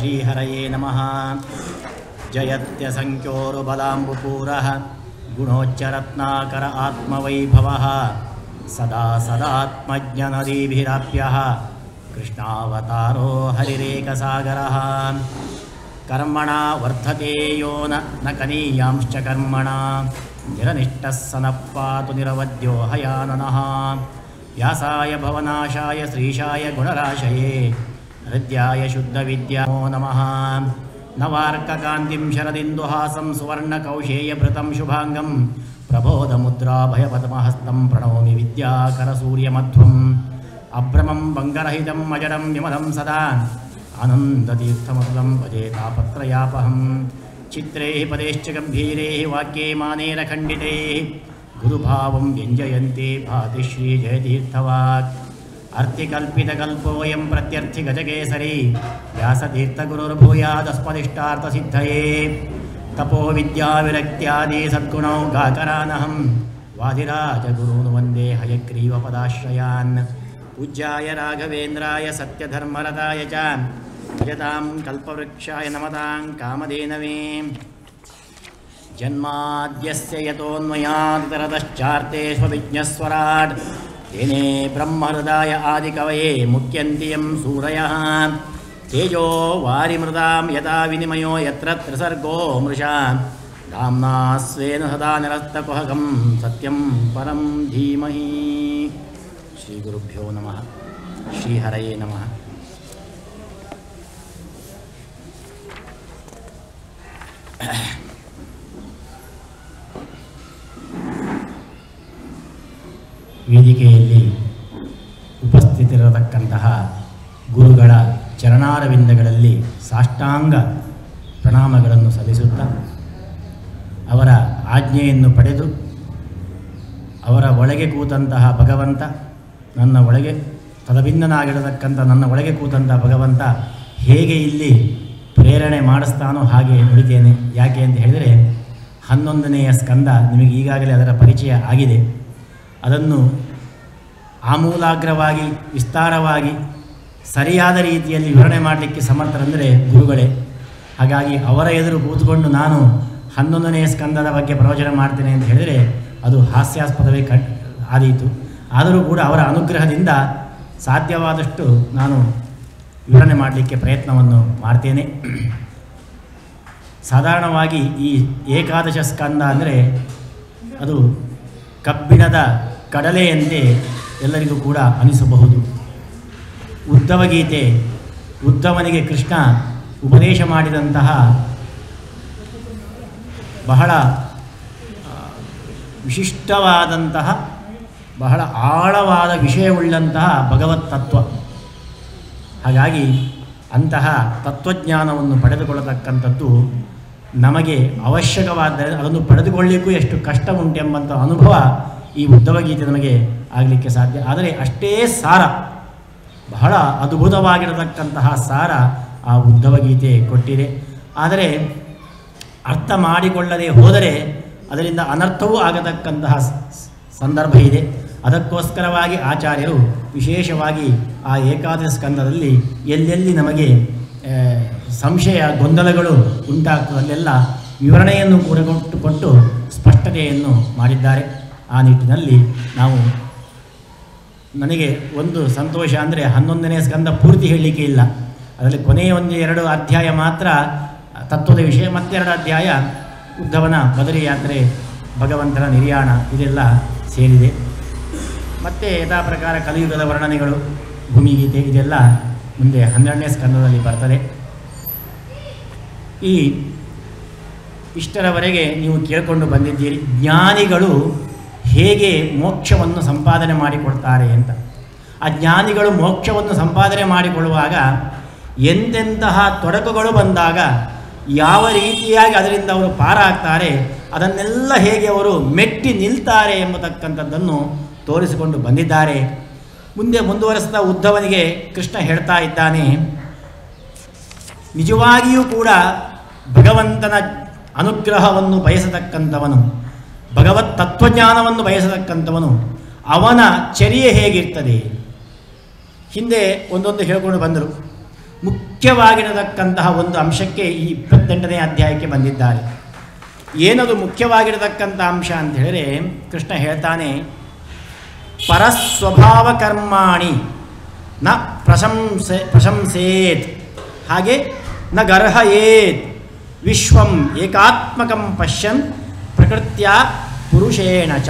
श्रीहरये नमः जयत्यसङ्ख्योरुबलाम्बुपूरः गुणोच्चरत्नाकर आत्मवैभवः सदा सदात्मज्ञनदीभिराप्यः कृष्णावतारो हरिरेकसागरः कर्मणा वर्धते यो न न कनीयांश्च कर्मणा निरनिष्टः स नः पातु निरवद्यो हयाननः व्यासाय भवनाशाय श्रीशाय गुणराशये हृद्याय शुद्धविद्यामो नमः नवार्ककान्तिं शरदिन्दुहासं सुवर्णकौशेयभृतं शुभाङ्गं प्रबोधमुद्राभयपद्महस्तं प्रणौमि विद्याकरसूर्यमध्वम् अभ्रमं भङ्गरहितम् अजडं विमलं सदा आनन्दतीर्थमतुलं भजे तापत्रयापहं चित्रैः पदैश्च गम्भीरैः वाक्ये मानेरखण्डितैः गुरुभावं व्यञ्जयन्ति भाति श्रीजयतीर्थवाक् अर्थिकल्पितकल्पोऽयं प्रत्यर्थिगजकेसरी व्यासतीर्थगुरुर्भूयादस्मदिष्टार्थसिद्धये तपो विद्याविरक्त्यादि सद्गुणौ गाकरानहं वादिराजगुरून् वन्दे हयग्रीवपदाश्रयान् पूज्याय राघवेन्द्राय सत्यधर्मरताय च भजतां कल्पवृक्षाय नमतां कामधेनवे जन्माद्यस्य यतोऽन्वयादितरतश्चार्तेष्वभिज्ञस्वराट् तेने ब्रह्महृदाय आदिकवये मुख्यन्ति यं सूरयः तेजो वारिमृदां यथा विनिमयो यत्र त्रिसर्गो मृषा धाम्ना स्वेन सदा निरस्तकुहकं सत्यं परं धीमहि श्रीगुरुभ्यो नमः श्रीहरये नमः ವೇದಿಕೆಯಲ್ಲಿ ಉಪಸ್ಥಿತರಿರತಕ್ಕಂತಹ ಗುರುಗಳ ಚರಣಾರವಿಂದಗಳಲ್ಲಿ ಸಾಷ್ಟಾಂಗ ಪ್ರಣಾಮಗಳನ್ನು ಸಲ್ಲಿಸುತ್ತಾ ಅವರ ಆಜ್ಞೆಯನ್ನು ಪಡೆದು ಅವರ ಒಳಗೆ ಕೂತಂತಹ ಭಗವಂತ ನನ್ನ ಒಳಗೆ ತಲಭಿನ್ನನಾಗಿರತಕ್ಕಂಥ ನನ್ನ ಒಳಗೆ ಕೂತಂತಹ ಭಗವಂತ ಹೇಗೆ ಇಲ್ಲಿ ಪ್ರೇರಣೆ ಮಾಡಿಸ್ತಾನೋ ಹಾಗೆ ನುಡಿತೇನೆ ಯಾಕೆ ಅಂತ ಹೇಳಿದರೆ ಹನ್ನೊಂದನೆಯ ಸ್ಕಂದ ನಿಮಗೆ ಈಗಾಗಲೇ ಅದರ ಪರಿಚಯ ಆಗಿದೆ ಅದನ್ನು ಆಮೂಲಾಗ್ರವಾಗಿ ವಿಸ್ತಾರವಾಗಿ ಸರಿಯಾದ ರೀತಿಯಲ್ಲಿ ವಿವರಣೆ ಮಾಡಲಿಕ್ಕೆ ಸಮರ್ಥರಂದರೆ ಗುರುಗಳೇ ಹಾಗಾಗಿ ಅವರ ಎದುರು ಕೂತ್ಕೊಂಡು ನಾನು ಹನ್ನೊಂದನೆಯ ಸ್ಕಂದದ ಬಗ್ಗೆ ಪ್ರವಚನ ಮಾಡ್ತೇನೆ ಅಂತ ಹೇಳಿದರೆ ಅದು ಹಾಸ್ಯಾಸ್ಪದವೇ ಕಟ್ ಆದೀತು ಆದರೂ ಕೂಡ ಅವರ ಅನುಗ್ರಹದಿಂದ ಸಾಧ್ಯವಾದಷ್ಟು ನಾನು ವಿವರಣೆ ಮಾಡಲಿಕ್ಕೆ ಪ್ರಯತ್ನವನ್ನು ಮಾಡ್ತೇನೆ ಸಾಧಾರಣವಾಗಿ ಈ ಏಕಾದಶ ಸ್ಕಂದ ಅಂದರೆ ಅದು ಕಬ್ಬಿಣದ ಕಡಲೆಯಂತೆ ಎಲ್ಲರಿಗೂ ಕೂಡ ಅನಿಸಬಹುದು ಉದ್ದವ ಗೀತೆ ಉದ್ದವನಿಗೆ ಕೃಷ್ಣ ಉಪದೇಶ ಮಾಡಿದಂತಹ ಬಹಳ ಆ, ವಿಶಿಷ್ಟವಾದಂತಹ ಬಹಳ ಆಳವಾದ ವಿಷಯವುಳ್ಳಂತಹ ಭಗವತ್ ತತ್ವ ಹಾಗಾಗಿ ಅಂತಹ ತತ್ವಜ್ಞಾನವನ್ನು ಪಡೆದುಕೊಳ್ಳತಕ್ಕಂಥದ್ದು ನಮಗೆ ಅವಶ್ಯಕವಾದರೆ ಅದನ್ನು ಪಡೆದುಕೊಳ್ಳಿಕ್ಕೂ ಎಷ್ಟು ಕಷ್ಟ ಉಂಟೆಂಬಂಥ ಅನುಭವ ಈ ಉದ್ದವ ಗೀತೆ ನಮಗೆ ಆಗಲಿಕ್ಕೆ ಸಾಧ್ಯ ಆದರೆ ಅಷ್ಟೇ ಸಾರ ಬಹಳ ಅದ್ಭುತವಾಗಿರತಕ್ಕಂತಹ ಸಾರ ಆ ಉದ್ದವ ಗೀತೆ ಕೊಟ್ಟಿದೆ ಆದರೆ ಅರ್ಥ ಮಾಡಿಕೊಳ್ಳದೆ ಹೋದರೆ ಅದರಿಂದ ಅನರ್ಥವೂ ಆಗತಕ್ಕಂತಹ ಸ- ಸ- ಸಂದರ್ಭ ಇದೆ ಅದಕ್ಕೋಸ್ಕರವಾಗಿ ಆಚಾರ್ಯರು ವಿಶೇಷವಾಗಿ ಆ ಏಕಾದಶ ಸ್ಕಂದದಲ್ಲಿ ಎಲ್ಲೆಲ್ಲಿ ನಮಗೆ ಆ, ಸಂಶಯ ಗೊಂದಲಗಳು ಉಂಟಾಗ್ತದಲ್ಲೆಲ್ಲ ವಿವರಣೆಯನ್ನು ಕೂಡ ಕೊಟ್ಟು ಕೊಟ್ಟು ಸ್ಪಷ್ಟತೆಯನ್ನು ಮಾಡಿದ್ದಾರೆ ಆ ನಿಟ್ಟಿನಲ್ಲಿ ನಾವು ನನಗೆ ಒಂದು ಸಂತೋಷ ಅಂದರೆ ಹನ್ನೊಂದನೇ ಸ್ಕಂದ ಪೂರ್ತಿ ಹೇಳಲಿಕ್ಕೆ ಇಲ್ಲ ಅದರಲ್ಲಿ ಕೊನೆಯ ಒಂದು ಎರಡು ಅಧ್ಯಾಯ ಮಾತ್ರ ತತ್ವದ ವಿಷಯ ಮತ್ತೆರಡು ಅಧ್ಯಾಯ ಉದ್ಧವನ ಬದರಿ ಯಾತ್ರೆ ಭಗವಂತನ ನಿರ್ಯಾಣ ಇದೆಲ್ಲ ಸೇರಿದೆ ಮತ್ತು ಯಥಾ ಪ್ರಕಾರ ಕಲಿಯುಗದ ವರ್ಣನೆಗಳು ಭೂಮಿಗೀತೆ ಇದೆಲ್ಲ ಮುಂದೆ ಹನ್ನೆರಡನೇ ಸ್ಕಂದದಲ್ಲಿ ಬರ್ತದೆ ಈ ಇಷ್ಟರವರೆಗೆ ನೀವು ಕೇಳಿಕೊಂಡು ಬಂದಿದ್ದೀರಿ ಜ್ಞಾನಿಗಳು ಹೇಗೆ ಮೋಕ್ಷವನ್ನು ಸಂಪಾದನೆ ಮಾಡಿಕೊಳ್ತಾರೆ ಅಂತ ಆ ಜ್ಞಾನಿಗಳು ಮೋಕ್ಷವನ್ನು ಸಂಪಾದನೆ ಮಾಡಿಕೊಳ್ಳುವಾಗ ಎಂತೆಂತಹ ತೊಡಕುಗಳು ಬಂದಾಗ ಯಾವ ರೀತಿಯಾಗಿ ಅದರಿಂದ ಅವರು ಪಾರಾಗ್ತಾರೆ ಅದನ್ನೆಲ್ಲ ಹೇಗೆ ಅವರು ಮೆಟ್ಟಿ ನಿಲ್ತಾರೆ ಎಂಬತಕ್ಕಂಥದ್ದನ್ನು ತೋರಿಸಿಕೊಂಡು ಬಂದಿದ್ದಾರೆ ಮುಂದೆ ಮುಂದುವರೆಸ್ತಾ ಉದ್ಧವನಿಗೆ ಕೃಷ್ಣ ಹೇಳ್ತಾ ಇದ್ದಾನೆ ನಿಜವಾಗಿಯೂ ಕೂಡ ಭಗವಂತನ ಅನುಗ್ರಹವನ್ನು ಬಯಸತಕ್ಕಂಥವನು ಭಗವತ್ ತತ್ವಜ್ಞಾನವನ್ನು ಬಯಸತಕ್ಕಂಥವನು ಅವನ ಚರ್ಯೆ ಹೇಗಿರ್ತದೆ ಹಿಂದೆ ಒಂದೊಂದು ಹೇಳ್ಕೊಂಡು ಬಂದರು ಮುಖ್ಯ ಮುಖ್ಯವಾಗಿರತಕ್ಕಂತಹ ಒಂದು ಅಂಶಕ್ಕೆ ಈ ಇಪ್ಪತ್ತೆಂಟನೇ ಅಧ್ಯಾಯಕ್ಕೆ ಬಂದಿದ್ದಾರೆ ಏನದು ಮುಖ್ಯವಾಗಿರತಕ್ಕಂಥ ಅಂಶ ಅಂತ ಹೇಳಿದ್ರೆ ಕೃಷ್ಣ ಹೇಳ್ತಾನೆ ಪರಸ್ವಭಾವ ಕರ್ಮಾಣಿ ನ ಪ್ರಶಂಸೆ ಪ್ರಶಂಸೇತ್ ಹಾಗೆ ನ ಗರ್ಹಯೇತ್ ವಿಶ್ವಂ ಏಕಾತ್ಮಕಂ ಪಶ್ಯನ್ ಪ್ರಕೃತ್ಯ ಪುರುಷೇಣ ಚ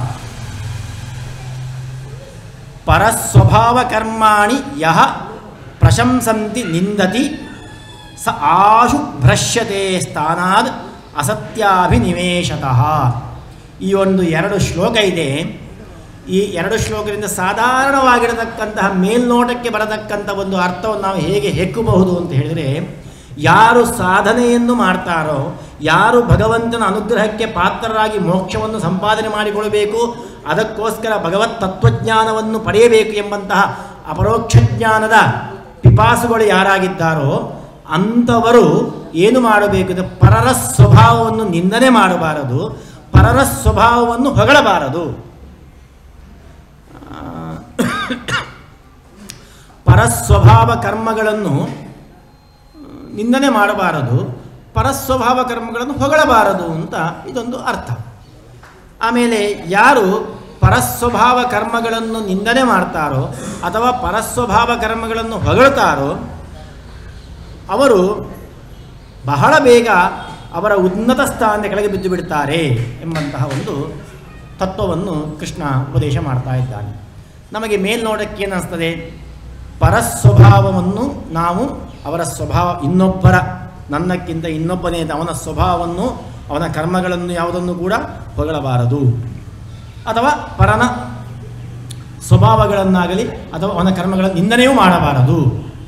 ಪರಸ್ವಭಾವ ಕರ್ಮಾಣಿ ಯಹ ಪ್ರಶಂಸಂತಿ ನಿಂದತಿ ಸ ಆಶು ಭ್ರಶ್ಯತೆ ಸ್ಥಾನಾದ್ ಅಸತ್ಯಾಭಿನಿವೇಶತಃ ಈ ಒಂದು ಎರಡು ಶ್ಲೋಕ ಇದೆ ಈ ಎರಡು ಶ್ಲೋಕದಿಂದ ಸಾಧಾರಣವಾಗಿರತಕ್ಕಂತಹ ಮೇಲ್ನೋಟಕ್ಕೆ ಬರತಕ್ಕಂಥ ಒಂದು ಅರ್ಥವನ್ನು ನಾವು ಹೇಗೆ ಹೆಕ್ಕಬಹುದು ಅಂತ ಹೇಳಿದರೆ ಯಾರು ಸಾಧನೆಯನ್ನು ಮಾಡ್ತಾರೋ ಯಾರು ಭಗವಂತನ ಅನುಗ್ರಹಕ್ಕೆ ಪಾತ್ರರಾಗಿ ಮೋಕ್ಷವನ್ನು ಸಂಪಾದನೆ ಮಾಡಿಕೊಳ್ಳಬೇಕು ಅದಕ್ಕೋಸ್ಕರ ಭಗವತ್ ತತ್ವಜ್ಞಾನವನ್ನು ಪಡೆಯಬೇಕು ಎಂಬಂತಹ ಅಪರೋಕ್ಷ ಜ್ಞಾನದ ಪಿಪಾಸುಗಳು ಯಾರಾಗಿದ್ದಾರೋ ಅಂಥವರು ಏನು ಮಾಡಬೇಕು ಅಂದರೆ ಪರರ ಸ್ವಭಾವವನ್ನು ನಿಂದನೆ ಮಾಡಬಾರದು ಪರರ ಸ್ವಭಾವವನ್ನು ಹೊಗಳಬಾರದು ಆ, ಪರಸ್ವಭಾವ ಕರ್ಮಗಳನ್ನು ನಿಂದನೆ ಮಾಡಬಾರದು ಪರಸ್ವಭಾವ ಕರ್ಮಗಳನ್ನು ಹೊಗಳಬಾರದು ಅಂತ ಇದೊಂದು ಅರ್ಥ ಆಮೇಲೆ ಯಾರು ಪರಸ್ವಭಾವ ಕರ್ಮಗಳನ್ನು ನಿಂದನೆ ಮಾಡ್ತಾರೋ ಅಥವಾ ಪರಸ್ವಭಾವ ಕರ್ಮಗಳನ್ನು ಹೊಗಳ್ತಾರೋ ಅವರು ಬಹಳ ಬೇಗ ಅವರ ಉನ್ನತ ಸ್ಥಾನದ ಕೆಳಗೆ ಬಿದ್ದು ಬಿಡ್ತಾರೆ ಎಂಬಂತಹ ಒಂದು ತತ್ವವನ್ನು ಕೃಷ್ಣ ಉಪದೇಶ ಮಾಡ್ತಾ ಇದ್ದಾನೆ ನಮಗೆ ಮೇಲ್ನೋಟಕ್ಕೆ ಏನಿಸ್ತದೆ ಪರಸ್ವಭಾವವನ್ನು ನಾವು ಅವರ ಸ್ವಭಾವ ಇನ್ನೊಬ್ಬರ ನನ್ನಕ್ಕಿಂತ ಇನ್ನೊಬ್ಬನೇ ಅವನ ಸ್ವಭಾವವನ್ನು ಅವನ ಕರ್ಮಗಳನ್ನು ಯಾವುದನ್ನು ಕೂಡ ಹೊಗಳಬಾರದು ಅಥವಾ ಪರನ ಸ್ವಭಾವಗಳನ್ನಾಗಲಿ ಅಥವಾ ಅವನ ಕರ್ಮಗಳನ್ನು ನಿಂದನೆಯೂ ಮಾಡಬಾರದು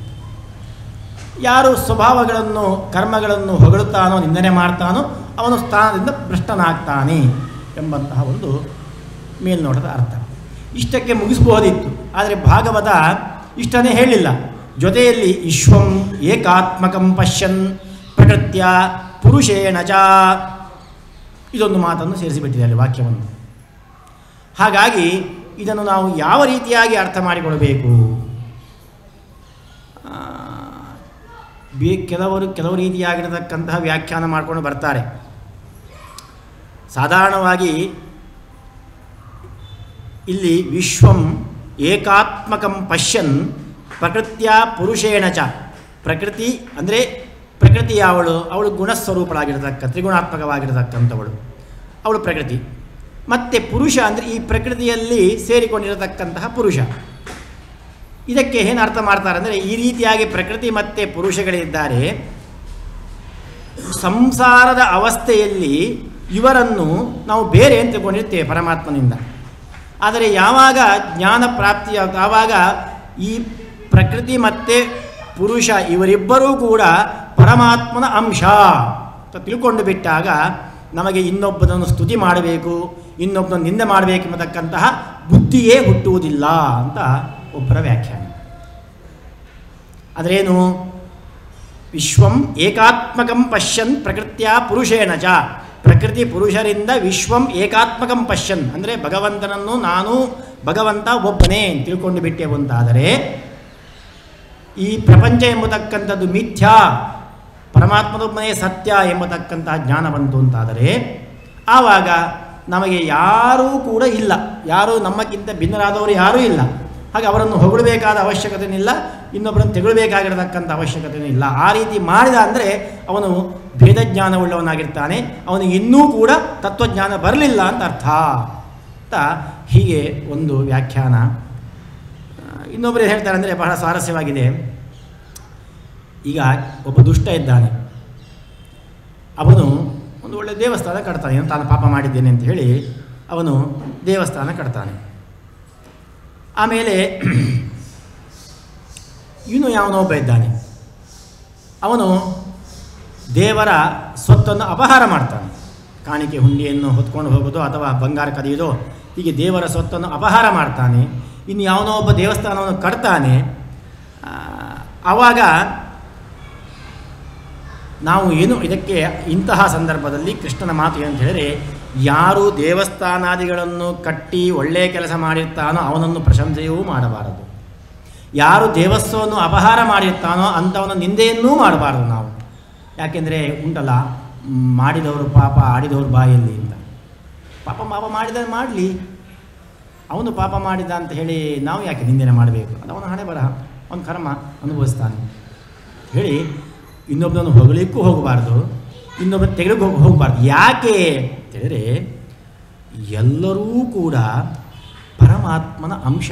ಯಾರು ಸ್ವಭಾವಗಳನ್ನು ಕರ್ಮಗಳನ್ನು ಹೊಗಳುತ್ತಾನೋ ನಿಂದನೆ ಮಾಡ್ತಾನೋ ಅವನು ಸ್ಥಾನದಿಂದ ಭ್ರಷ್ಟನಾಗ್ತಾನೆ ಎಂಬಂತಹ ಒಂದು ಮೇಲ್ನೋಟದ ಅರ್ಥ ಇಷ್ಟಕ್ಕೆ ಮುಗಿಸಬಹುದಿತ್ತು ಆದರೆ ಭಾಗವತ ಇಷ್ಟನೇ ಹೇಳಿಲ್ಲ ಜೊತೆಯಲ್ಲಿ ವಿಶ್ವಂ ಏಕಾತ್ಮಕಂ ಪಶ್ಯನ್ ಪ್ರಕೃತ್ಯ ಪುರುಷೇಣ ಚ ಇದೊಂದು ಮಾತನ್ನು ಸೇರಿಸಿಬಿಟ್ಟಿದೆ ಅಲ್ಲಿ ವಾಕ್ಯವನ್ನು ಹಾಗಾಗಿ ಇದನ್ನು ನಾವು ಯಾವ ರೀತಿಯಾಗಿ ಅರ್ಥ ಮಾಡಿಕೊಳ್ಬೇಕು ಆ, ಬೇ ಕೆಲವರು ಕೆಲವು ರೀತಿಯಾಗಿರತಕ್ಕಂತಹ ವ್ಯಾಖ್ಯಾನ ಮಾಡಿಕೊಂಡು ಬರ್ತಾರೆ ಸಾಧಾರಣವಾಗಿ ಇಲ್ಲಿ ವಿಶ್ವಂ ಏಕಾತ್ಮಕಂ ಪಶ್ಯನ್ ಪ್ರಕೃತಿಯ ಪುರುಷೇಣ ಚ ಪ್ರಕೃತಿ ಅಂದರೆ ಪ್ರಕೃತಿ ಯಾವಳು ಅವಳು ಗುಣಸ್ವರೂಪಳಾಗಿರತಕ್ಕ ತ್ರಿಗುಣಾತ್ಮಕವಾಗಿರತಕ್ಕಂಥವಳು ಅವಳು ಪ್ರಕೃತಿ ಮತ್ತು ಪುರುಷ ಅಂದರೆ ಈ ಪ್ರಕೃತಿಯಲ್ಲಿ ಸೇರಿಕೊಂಡಿರತಕ್ಕಂತಹ ಪುರುಷ ಇದಕ್ಕೆ ಏನು ಅರ್ಥ ಮಾಡ್ತಾರೆ ಅಂದರೆ ಈ ರೀತಿಯಾಗಿ ಪ್ರಕೃತಿ ಮತ್ತು ಪುರುಷಗಳಿದ್ದಾರೆ ಸಂಸಾರದ ಅವಸ್ಥೆಯಲ್ಲಿ ಇವರನ್ನು ನಾವು ಬೇರೆ ಅಂತ ತಿಳ್ಕೊಂಡಿರ್ತೇವೆ ಪರಮಾತ್ಮನಿಂದ ಆದರೆ ಯಾವಾಗ ಜ್ಞಾನ ಪ್ರಾಪ್ತಿಯ ಆವಾಗ ಈ ಪ್ರಕೃತಿ ಮತ್ತು ಪುರುಷ ಇವರಿಬ್ಬರೂ ಕೂಡ ಪರಮಾತ್ಮನ ಅಂಶ ಅಂತ ತಿಳ್ಕೊಂಡು ಬಿಟ್ಟಾಗ ನಮಗೆ ಇನ್ನೊಬ್ಬನನ್ನು ಸ್ತುತಿ ಮಾಡಬೇಕು ಇನ್ನೊಬ್ಬನನ್ನು ನಿಂದೆ ಮಾಡಬೇಕು ಎಂಬತಕ್ಕಂತಹ ಬುದ್ಧಿಯೇ ಹುಟ್ಟುವುದಿಲ್ಲ ಅಂತ ಒಬ್ಬರ ವ್ಯಾಖ್ಯಾನ ಅದರೇನು ವಿಶ್ವಂ ಏಕಾತ್ಮಕಂ ಪಶ್ಯನ್ ಪ್ರಕೃತಿಯ ಪುರುಷೇಣ ಚ ಪ್ರಕೃತಿ ಪುರುಷರಿಂದ ವಿಶ್ವಂ ಏಕಾತ್ಮಕಂ ಪಶ್ಯನ್ ಅಂದರೆ ಭಗವಂತನನ್ನು ನಾನು ಭಗವಂತ ಒಬ್ಬನೇ ಅಂತ ತಿಳ್ಕೊಂಡು ಬಿಟ್ಟೆವು ಅಂತಾದರೆ ಈ ಪ್ರಪಂಚ ಎಂಬತಕ್ಕಂಥದ್ದು ಮಿಥ್ಯಾ ಪರಮಾತ್ಮದೊಬ್ಬನೇ ಸತ್ಯ ಎಂಬತಕ್ಕಂತಹ ಜ್ಞಾನ ಬಂತು ಅಂತಾದರೆ ಆವಾಗ ನಮಗೆ ಯಾರೂ ಕೂಡ ಇಲ್ಲ ಯಾರೂ ನಮ್ಮಕ್ಕಿಂತ ಭಿನ್ನರಾದವರು ಯಾರೂ ಇಲ್ಲ ಹಾಗೆ ಅವರನ್ನು ಹೊಗಳಬೇಕಾದ ಅವಶ್ಯಕತೆನಿಲ್ಲ ಇನ್ನೊಬ್ಬರನ್ನು ತೆಗೊಳ್ಬೇಕಾಗಿರತಕ್ಕಂಥ ಅವಶ್ಯಕತೆಯೂ ಇಲ್ಲ ಆ ರೀತಿ ಮಾಡಿದ ಅಂದರೆ ಅವನು ಭೇದಜ್ಞಾನವುಳ್ಳವನಾಗಿರ್ತಾನೆ ಅವನಿಗೆ ಇನ್ನೂ ಕೂಡ ತತ್ವಜ್ಞಾನ ಬರಲಿಲ್ಲ ಅಂತ ಅರ್ಥ ಅಂತ ಹೀಗೆ ಒಂದು ವ್ಯಾಖ್ಯಾನ ಆ, ಇನ್ನೊಬ್ಬರು ಏನ್ ಹೇಳ್ತಾರೆ ಅಂದರೆ ಬಹಳ ಸ್ವಾರಸ್ಯವಾಗಿದೆ ಈಗ ಒಬ್ಬ ದುಷ್ಟ ಇದ್ದಾನೆ ಅವನು ಒಂದು ಒಳ್ಳೆಯ ದೇವಸ್ಥಾನ ಕಟ್ತಾನೆ ಏನು ತಾನು ಪಾಪ ಮಾಡಿದ್ದೇನೆ ಅಂತ ಹೇಳಿ ಅವನು ದೇವಸ್ಥಾನ ಕಟ್ತಾನೆ ಆಮೇಲೆ ಇವನು ಯಾವನೊಬ್ಬ ಇದ್ದಾನೆ ಅವನು ದೇವರ ಸ್ವತ್ತನ್ನು ಅಪಹಾರ ಮಾಡ್ತಾನೆ ಕಾಣಿಕೆ ಹುಂಡಿಯನ್ನು ಹೊತ್ಕೊಂಡು ಹೋಗೋದು ಅಥವಾ ಬಂಗಾರ ಕದಿಯೋದು ಹೀಗೆ ದೇವರ ಸ್ವತ್ತನ್ನು ಅಪಹಾರ ಮಾಡ್ತಾನೆ ಇನ್ನು ಯಾವನೋ ಒಬ್ಬ ದೇವಸ್ಥಾನವನ್ನು ಕಟ್ತಾನೆ ಆ, ಆವಾಗ ನಾವು ಏನು ಇದಕ್ಕೆ ಇಂತಹ ಸಂದರ್ಭದಲ್ಲಿ ಕೃಷ್ಣನ ಮಾತು ಏನಂತ ಹೇಳಿದರೆ ಯಾರು ದೇವಸ್ಥಾನಾದಿಗಳನ್ನು ಕಟ್ಟಿ ಒಳ್ಳೆಯ ಕೆಲಸ ಮಾಡಿರ್ತಾನೋ ಅವನನ್ನು ಪ್ರಶಂಸೆಯೂ ಮಾಡಬಾರದು ಯಾರು ದೇವಸ್ವವನ್ನು ಅಪಹಾರ ಮಾಡಿರ್ತಾನೋ ಅಂಥವನ ನಿಂದೆಯನ್ನೂ ಮಾಡಬಾರ್ದು ನಾವು ಯಾಕೆಂದರೆ ಉಂಟಲ್ಲ ಮ್, ಮಾಡಿದವರು ಪಾಪ ಆಡಿದವರು ಬಾಯಲ್ಲಿ ಅಂತ ಪಾಪ ಪಾಪ ಮಾಡಿದ ಮಾಡಲಿ ಅವನು ಪಾಪ ಮಾಡಿದ ಅಂತ ಹೇಳಿ ನಾವು ಯಾಕೆ ನಿಂದನೆ ಮಾಡಬೇಕು ಅದು ಅವನ ಹಣೆ ಬರಹ ಅವನ ಕರ್ಮ ಅನುಭವಿಸ್ತಾನೆ ಹೇಳಿ ಇನ್ನೊಬ್ಬನನ್ನು ಹೊಗಳಿಕ್ಕೂ ಹೋಗಬಾರ್ದು ಇನ್ನೊಬ್ಬ ತೆಗೆದು ಹೋಗಬಾರ್ದು ಯಾಕೆ ಅಂತ ಹೇಳಿದ್ರೆ ಎಲ್ಲರೂ ಕೂಡ ಪರಮಾತ್ಮನ ಅಂಶ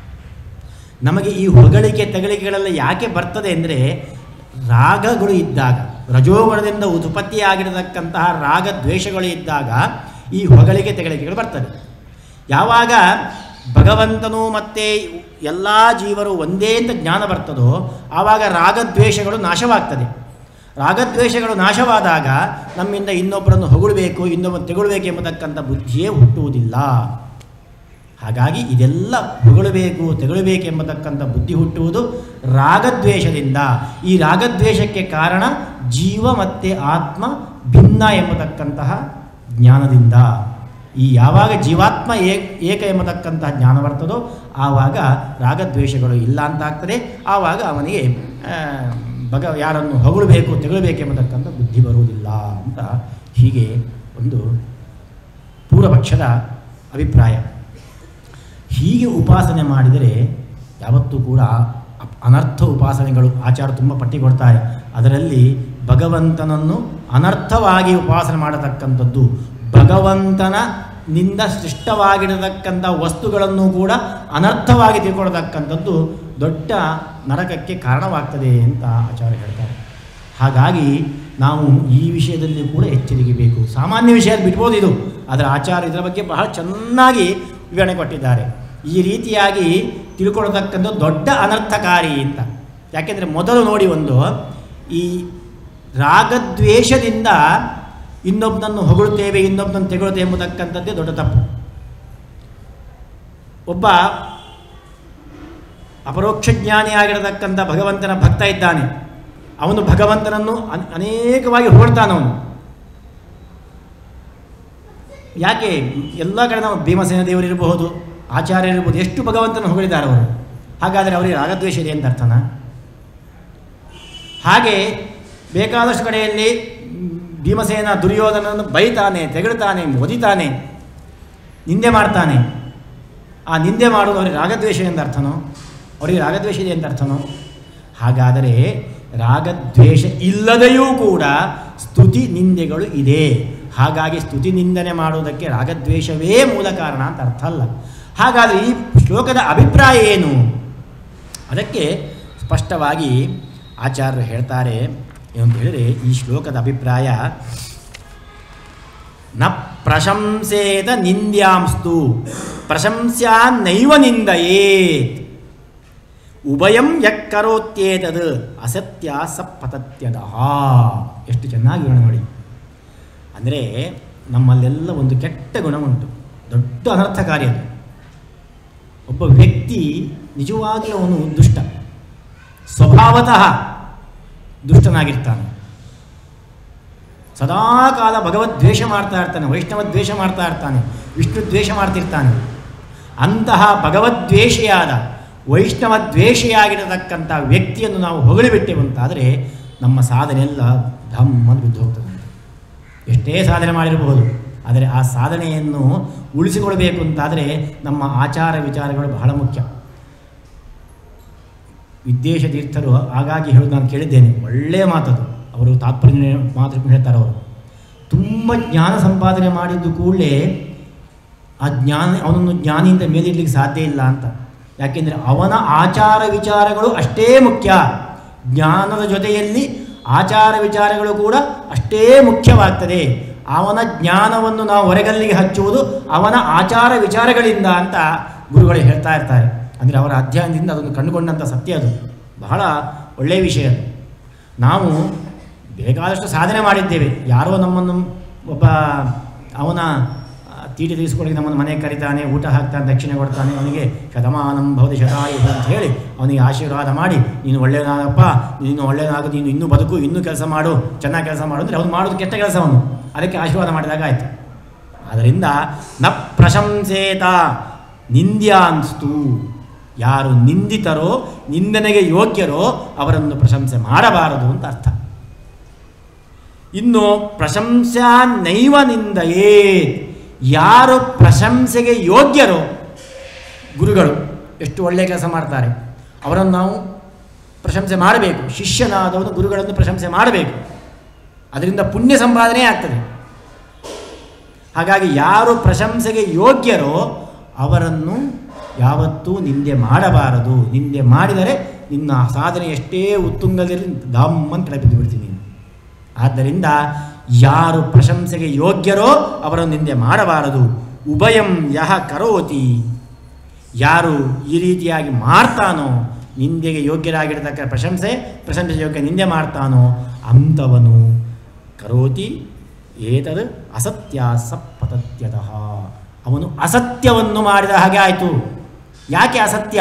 ನಮಗೆ ಈ ಹೊಗಳಿಕೆ ತೆಗಳಿಕೆಗಳೆಲ್ಲ ಯಾಕೆ ಬರ್ತದೆ ಅಂದರೆ ರಾಗಗಳು ಇದ್ದಾಗ ರಜೋಗುಣದಿಂದ ಉತ್ಪತ್ತಿಯಾಗಿರತಕ್ಕಂತಹ ರಾಗ ದ್ವೇಷಗಳು ಇದ್ದಾಗ ಈ ಹೊಗಳಿಕೆ ತೆಗಳಿಕೆಗಳು ಬರ್ತದೆ ಯಾವಾಗ ಭಗವಂತನು ಮತ್ತು ಎಲ್ಲ ಜೀವರು ಒಂದೇ ಅಂತ ಜ್ಞಾನ ಬರ್ತದೋ ಆವಾಗ ರಾಗದ್ವೇಷಗಳು ನಾಶವಾಗ್ತದೆ ರಾಗದ್ವೇಷಗಳು ನಾಶವಾದಾಗ ನಮ್ಮಿಂದ ಇನ್ನೊಬ್ಬರನ್ನು ಹೊಗಳಬೇಕು ಇನ್ನೊಬ್ಬರನ್ನು ತೆಗೊಳ್ಬೇಕು ಎಂಬತಕ್ಕಂಥ ಬುದ್ಧಿಯೇ ಹುಟ್ಟುವುದಿಲ್ಲ ಹಾಗಾಗಿ ಇದೆಲ್ಲ ಹೊಗಳಬೇಕು ತೆಗೊಳ್ಬೇಕು ಎಂಬತಕ್ಕಂಥ ಬುದ್ಧಿ ಹುಟ್ಟುವುದು ರಾಗದ್ವೇಷದಿಂದ ಈ ರಾಗದ್ವೇಷಕ್ಕೆ ಕಾರಣ ಜೀವ ಮತ್ತು ಆತ್ಮ ಭಿನ್ನ ಎಂಬತಕ್ಕಂತಹ ಜ್ಞಾನದಿಂದ ಈ ಯಾವಾಗ ಜೀವಾತ್ಮ ಏ ಏಕ ಎಂಬತಕ್ಕಂತಹ ಜ್ಞಾನ ಬರ್ತದೋ ಆವಾಗ ರಾಗದ್ವೇಷಗಳು ಇಲ್ಲ ಅಂತ ಆಗ್ತದೆ ಆವಾಗ ಅವನಿಗೆ ಆ, ಭಗ ಯಾರನ್ನು ಹೊಗಳಬೇಕು ತೆಗೊಳ್ಬೇಕು ಎಂಬತಕ್ಕಂಥ ಬುದ್ಧಿ ಬರುವುದಿಲ್ಲ ಅಂತ ಹೀಗೆ ಒಂದು ಪೂರ್ವಪಕ್ಷದ ಅಭಿಪ್ರಾಯ ಹೀಗೆ ಉಪಾಸನೆ ಮಾಡಿದರೆ ಯಾವತ್ತೂ ಕೂಡ ಅಪ್- ಅನರ್ಥ ಉಪಾಸನೆಗಳು ಆಚಾರ ತುಂಬ ಪಟ್ಟಿ ಕೊಡ್ತಾರೆ ಅದರಲ್ಲಿ ಭಗವಂತನನ್ನು ಅನರ್ಥವಾಗಿ ಉಪಾಸನೆ ಮಾಡತಕ್ಕಂಥದ್ದು ಭಗವಂತನ ನಿಂದ ಸೃಷ್ಟವಾಗಿರತಕ್ಕಂಥ ವಸ್ತುಗಳನ್ನು ಕೂಡ ಅನರ್ಥವಾಗಿ ತಿಳ್ಕೊಳ್ತಕ್ಕಂಥದ್ದು ದೊಡ್ಡ ನರಕಕ್ಕೆ ಕಾರಣವಾಗ್ತದೆ ಅಂತ ಆಚಾರ್ಯ ಹೇಳ್ತಾರೆ ಹಾಗಾಗಿ ನಾವು ಈ ವಿಷಯದಲ್ಲಿ ಕೂಡ ಎಚ್ಚರಿಕೆ ಬೇಕು ಸಾಮಾನ್ಯ ವಿಷಯ ಬಿಡ್ಬೋದು ಇದು ಅದರ ಆಚಾರ ಇದರ ಬಗ್ಗೆ ಬಹಳ ಚೆನ್ನಾಗಿ ವಿವರಣೆ ಕೊಟ್ಟಿದ್ದಾರೆ ಈ ರೀತಿಯಾಗಿ ತಿಳ್ಕೊಳ್ತಕ್ಕಂಥ ದೊಡ್ಡ ಅನರ್ಥಕಾರಿ ಅಂತ ಯಾಕೆಂದರೆ ಮೊದಲು ನೋಡಿ ಒಂದು ಈ ರಾಗದ್ವೇಷದಿಂದ ಇನ್ನೊಬ್ಬನನ್ನು ಹೊಗಳುತ್ತೇವೆ ಇನ್ನೊಬ್ಬನನ್ನು ತೆಗೊಳ್ತೇವೆ ಎಂಬತಕ್ಕಂಥದ್ದೇ ದೊಡ್ಡ ತಪ್ಪು ಒಬ್ಬ ಅಪರೋಕ್ಷ ಜ್ಞಾನಿಯಾಗಿರತಕ್ಕಂಥ ಭಗವಂತನ ಭಕ್ತ ಇದ್ದಾನೆ ಅವನು ಭಗವಂತನನ್ನು ಅನ್- ಅನೇಕವಾಗಿ ಹೊಗಳ್ತಾನವನು ಯಾಕೆ ಎಲ್ಲ ಕಡೆ ನಾವು ಭೀಮಸೇನ ದೇವರಿರಬಹುದು ಆಚಾರ್ಯರಿರ್ಬೋದು ಎಷ್ಟು ಭಗವಂತನ ಹೊಗಳಿದ್ದಾರೆ ಅವರು ಹಾಗಾದರೆ ಅವರಿಗೆ ರಾಗದ್ವೇಷ ಇದೆ ಅಂತ ಅರ್ಥನಾ ಹಾಗೆ ಬೇಕಾದಷ್ಟು ಕಡೆಯಲ್ಲಿ ಮ್, ಭೀಮಸೇನ ದುರ್ಯೋಧನನ್ನು ಬೈತಾನೆ ತೆಗಳ್ತಾನೆ ಒದಿತಾನೆ ನಿಂದೆ ಮಾಡ್ತಾನೆ ಆ ನಿಂದೆ ಮಾಡುವುದು ಅವರಿಗೆ ರಾಗದ್ವೇಷ ಎಂದ ಅರ್ಥನೋ ಅವರಿಗೆ ರಾಗದ್ವೇಷ ಇದೆ ಅಂತ ಅರ್ಥನೋ ಹಾಗಾದರೆ ರಾಗದ್ವೇಷ ಇಲ್ಲದೆಯೂ ಕೂಡ ಸ್ತುತಿ ನಿಂದೆಗಳು ಇದೆ ಹಾಗಾಗಿ ಸ್ತುತಿ ನಿಂದನೆ ಮಾಡುವುದಕ್ಕೆ ರಾಗದ್ವೇಷವೇ ಮೂಲ ಕಾರಣ ಅಂತ ಅರ್ಥ ಅಲ್ಲ ಹಾಗಾದರೆ ಈ ಶ್ಲೋಕದ ಅಭಿಪ್ರಾಯ ಏನು ಅದಕ್ಕೆ ಸ್ಪಷ್ಟವಾಗಿ ಆಚಾರ್ಯರು ಹೇಳ್ತಾರೆ ಏನು ಅಂತ ಹೇಳಿದರೆ ಈ ಶ್ಲೋಕದ ಅಭಿಪ್ರಾಯ ನ ಪ್ರಶಂಸೇತ ನಿಂದ್ಯಾಂಸ್ತು ಪ್ರಶಂಸ್ಯಾ ನೈವ ನಿಂದಯೇತ್ ಉಭಯಂ ಯಕ್ಕರೋತ್ಯೇತದ್ ಅಸತ್ಯ ಸಪತತ್ಯದಃ ಎಷ್ಟು ಚೆನ್ನಾಗಿ ವಿವರಣೆ ಮಾಡಿ ಅಂದರೆ ನಮ್ಮಲ್ಲೆಲ್ಲ ಒಂದು ಕೆಟ್ಟ ಗುಣ ಉಂಟು ದೊಡ್ಡ ಅನರ್ಥಕಾರಿ ಅದು ಒಬ್ಬ ವ್ಯಕ್ತಿ ನಿಜವಾಗಿ ಅವನು ದುಷ್ಟ ಸ್ವಭಾವತಃ ದುಷ್ಟನಾಗಿರ್ತಾನೆ ಸದಾಕಾಲ ಭಗವದ್ ದ್ವೇಷ ಮಾಡ್ತಾ ಇರ್ತಾನೆ ವೈಷ್ಣವ ದ್ವೇಷ ಮಾಡ್ತಾ ಇರ್ತಾನೆ ವಿಷ್ಣು ದ್ವೇಷ ಮಾಡ್ತಿರ್ತಾನೆ ಅಂತಹ ಭಗವದ್ವೇಷಿಯಾದ ವೈಷ್ಣವ ದ್ವೇಷಿಯಾಗಿರತಕ್ಕಂಥ ವ್ಯಕ್ತಿಯನ್ನು ನಾವು ಹೊಗಳಿಬಿಟ್ಟೆವಂತಾದರೆ ನಮ್ಮ ಸಾಧನೆ ಎಲ್ಲ ಧಮ್ಮನ್ನು ಬಿದ್ದು ಹೋಗ್ತದೆ ಎಷ್ಟೇ ಸಾಧನೆ ಮಾಡಿರಬಹುದು ಆದರೆ ಆ ಸಾಧನೆಯನ್ನು ಉಳಿಸಿಕೊಳ್ಬೇಕು ಅಂತಾದರೆ ನಮ್ಮ ಆಚಾರ ವಿಚಾರಗಳು ಬಹಳ ಮುಖ್ಯ ವಿದ್ಯೇಶ ತೀರ್ಥರು ಹಾಗಾಗಿ ಹೇಳೋದು ನಾನು ಕೇಳಿದ್ದೇನೆ ಒಳ್ಳೆಯ ಮಾತದು ಅವರು ತಾತ್ಪರ್ಯ ಮಾತು ಹೇಳ್ತಾರೆ ಅವರು ತುಂಬ ಜ್ಞಾನ ಸಂಪಾದನೆ ಮಾಡಿದ್ದು ಕೂಡಲೇ ಆ ಜ್ಞಾನ ಅವನನ್ನು ಜ್ಞಾನಿಯಿಂದ ಮೇಲಿಡ್ಲಿಕ್ಕೆ ಸಾಧ್ಯ ಇಲ್ಲ ಅಂತ ಯಾಕೆಂದರೆ ಅವನ ಆಚಾರ ವಿಚಾರಗಳು ಅಷ್ಟೇ ಮುಖ್ಯ ಜ್ಞಾನದ ಜೊತೆಯಲ್ಲಿ ಆಚಾರ ವಿಚಾರಗಳು ಕೂಡ ಅಷ್ಟೇ ಮುಖ್ಯವಾಗ್ತದೆ ಅವನ ಜ್ಞಾನವನ್ನು ನಾವು ಹೊರಗಲ್ಲಿಗೆ ಹಚ್ಚುವುದು ಅವನ ಆಚಾರ ವಿಚಾರಗಳಿಂದ ಅಂತ ಗುರುಗಳು ಹೇಳ್ತಾ ಇರ್ತಾರೆ ಅಂದರೆ ಅವರ ಅಧ್ಯಯನದಿಂದ ಅದನ್ನು ಕಂಡುಕೊಂಡಂಥ ಸತ್ಯ ಅದು ಬಹಳ ಒಳ್ಳೆಯ ವಿಷಯ ಅದು ನಾವು ಬೇಕಾದಷ್ಟು ಸಾಧನೆ ಮಾಡಿದ್ದೇವೆ ಯಾರೋ ನಮ್ಮನ್ನು ಒಬ್ಬ ಅವನ ಆ, ತೀಟಿ ತೀರಿಸ್ಕೊಳ್ಳಿ ನಮ್ಮನ್ನು ಮನೆಗೆ ಕರೀತಾನೆ ಊಟ ಹಾಕ್ತಾನೆ ದಕ್ಷಿಣೆ ಕೊಡ್ತಾನೆ ಅವನಿಗೆ ಶತಮಾನಂ ಭವತಿ ಶತಾಯು ಅಂತ ಹೇಳಿ ಅವನಿಗೆ ಆಶೀರ್ವಾದ ಮಾಡಿ ನೀನು ಒಳ್ಳೆಯದಾಗಪ್ಪ ನೀನು ಒಳ್ಳೆಯದಾಗು ನೀನು ಇನ್ನೂ ಬದುಕು ಇನ್ನೂ ಕೆಲಸ ಮಾಡು ಚೆನ್ನಾಗಿ ಕೆಲಸ ಮಾಡು ಅಂದರೆ ಅವನು ಮಾಡೋದು ಕೆಟ್ಟ ಕೆಲಸ ಅವನು ಅದಕ್ಕೆ ಆಶೀರ್ವಾದ ಮಾಡಿದಾಗ ಆಯಿತು ಆದ್ದರಿಂದ ನ ಪ್ರಶಂಸೇತ ನಿಂದ್ಯಾಂಸ್ತು ಯಾರು ನಿಂದಿತರೋ ನಿಂದನೆಗೆ ಯೋಗ್ಯರೋ ಅವರನ್ನು ಪ್ರಶಂಸೆ ಮಾಡಬಾರದು ಅಂತ ಅರ್ಥ ಇನ್ನು ಪ್ರಶಂಸಾ ನೈವ ನಿಂದಯೇ ಯಾರು ಪ್ರಶಂಸೆಗೆ ಯೋಗ್ಯರೋ ಗುರುಗಳು ಎಷ್ಟು ಒಳ್ಳೆಯ ಕೆಲಸ ಮಾಡ್ತಾರೆ ಅವರನ್ನು ನಾವು ಪ್ರಶಂಸೆ ಮಾಡಬೇಕು ಶಿಷ್ಯನಾದವನು ಗುರುಗಳನ್ನು ಪ್ರಶಂಸೆ ಮಾಡಬೇಕು ಅದರಿಂದ ಪುಣ್ಯ ಸಂಪಾದನೆ ಆಗ್ತದೆ ಹಾಗಾಗಿ ಯಾರು ಪ್ರಶಂಸೆಗೆ ಯೋಗ್ಯರೋ ಅವರನ್ನು ಯಾವತ್ತೂ ನಿಂದೆ ಮಾಡಬಾರದು ನಿಂದೆ ಮಾಡಿದರೆ ನಿನ್ನ ಸಾಧನೆ ಎಷ್ಟೇ ಉತ್ತುಂಗದಲ್ಲಿ ಧಾಮ್ಮನ್ ಕೆಳ ಬಿದ್ದು ಬಿಡ್ತೀನಿ ನೀನು. ಆದ್ದರಿಂದ ಯಾರು ಪ್ರಶಂಸೆಗೆ ಯೋಗ್ಯರೋ ಅವರನ್ನು ನಿಂದೆ ಮಾಡಬಾರದು ಉಭಯಂ ಯಹ ಕರೋತಿ ಯಾರು ಈ ರೀತಿಯಾಗಿ ಮಾಡ್ತಾನೋ ನಿಂದೆಗೆ ಯೋಗ್ಯರಾಗಿರತಕ್ಕ ಪ್ರಶಂಸೆ ಪ್ರಶಂಸೆ ಯೋಗ್ಯ ನಿಂದೆ ಮಾಡ್ತಾನೋ ಅಂಥವನು ಕರೋತಿ ಏತದ್ ಅಸತ್ಯ ಸಪ್ಪತತ್ಯತಃ ಅವನು ಅಸತ್ಯವನ್ನು ಮಾಡಿದ ಹಾಗೆ ಆಯಿತು ಯಾಕೆ ಅಸತ್ಯ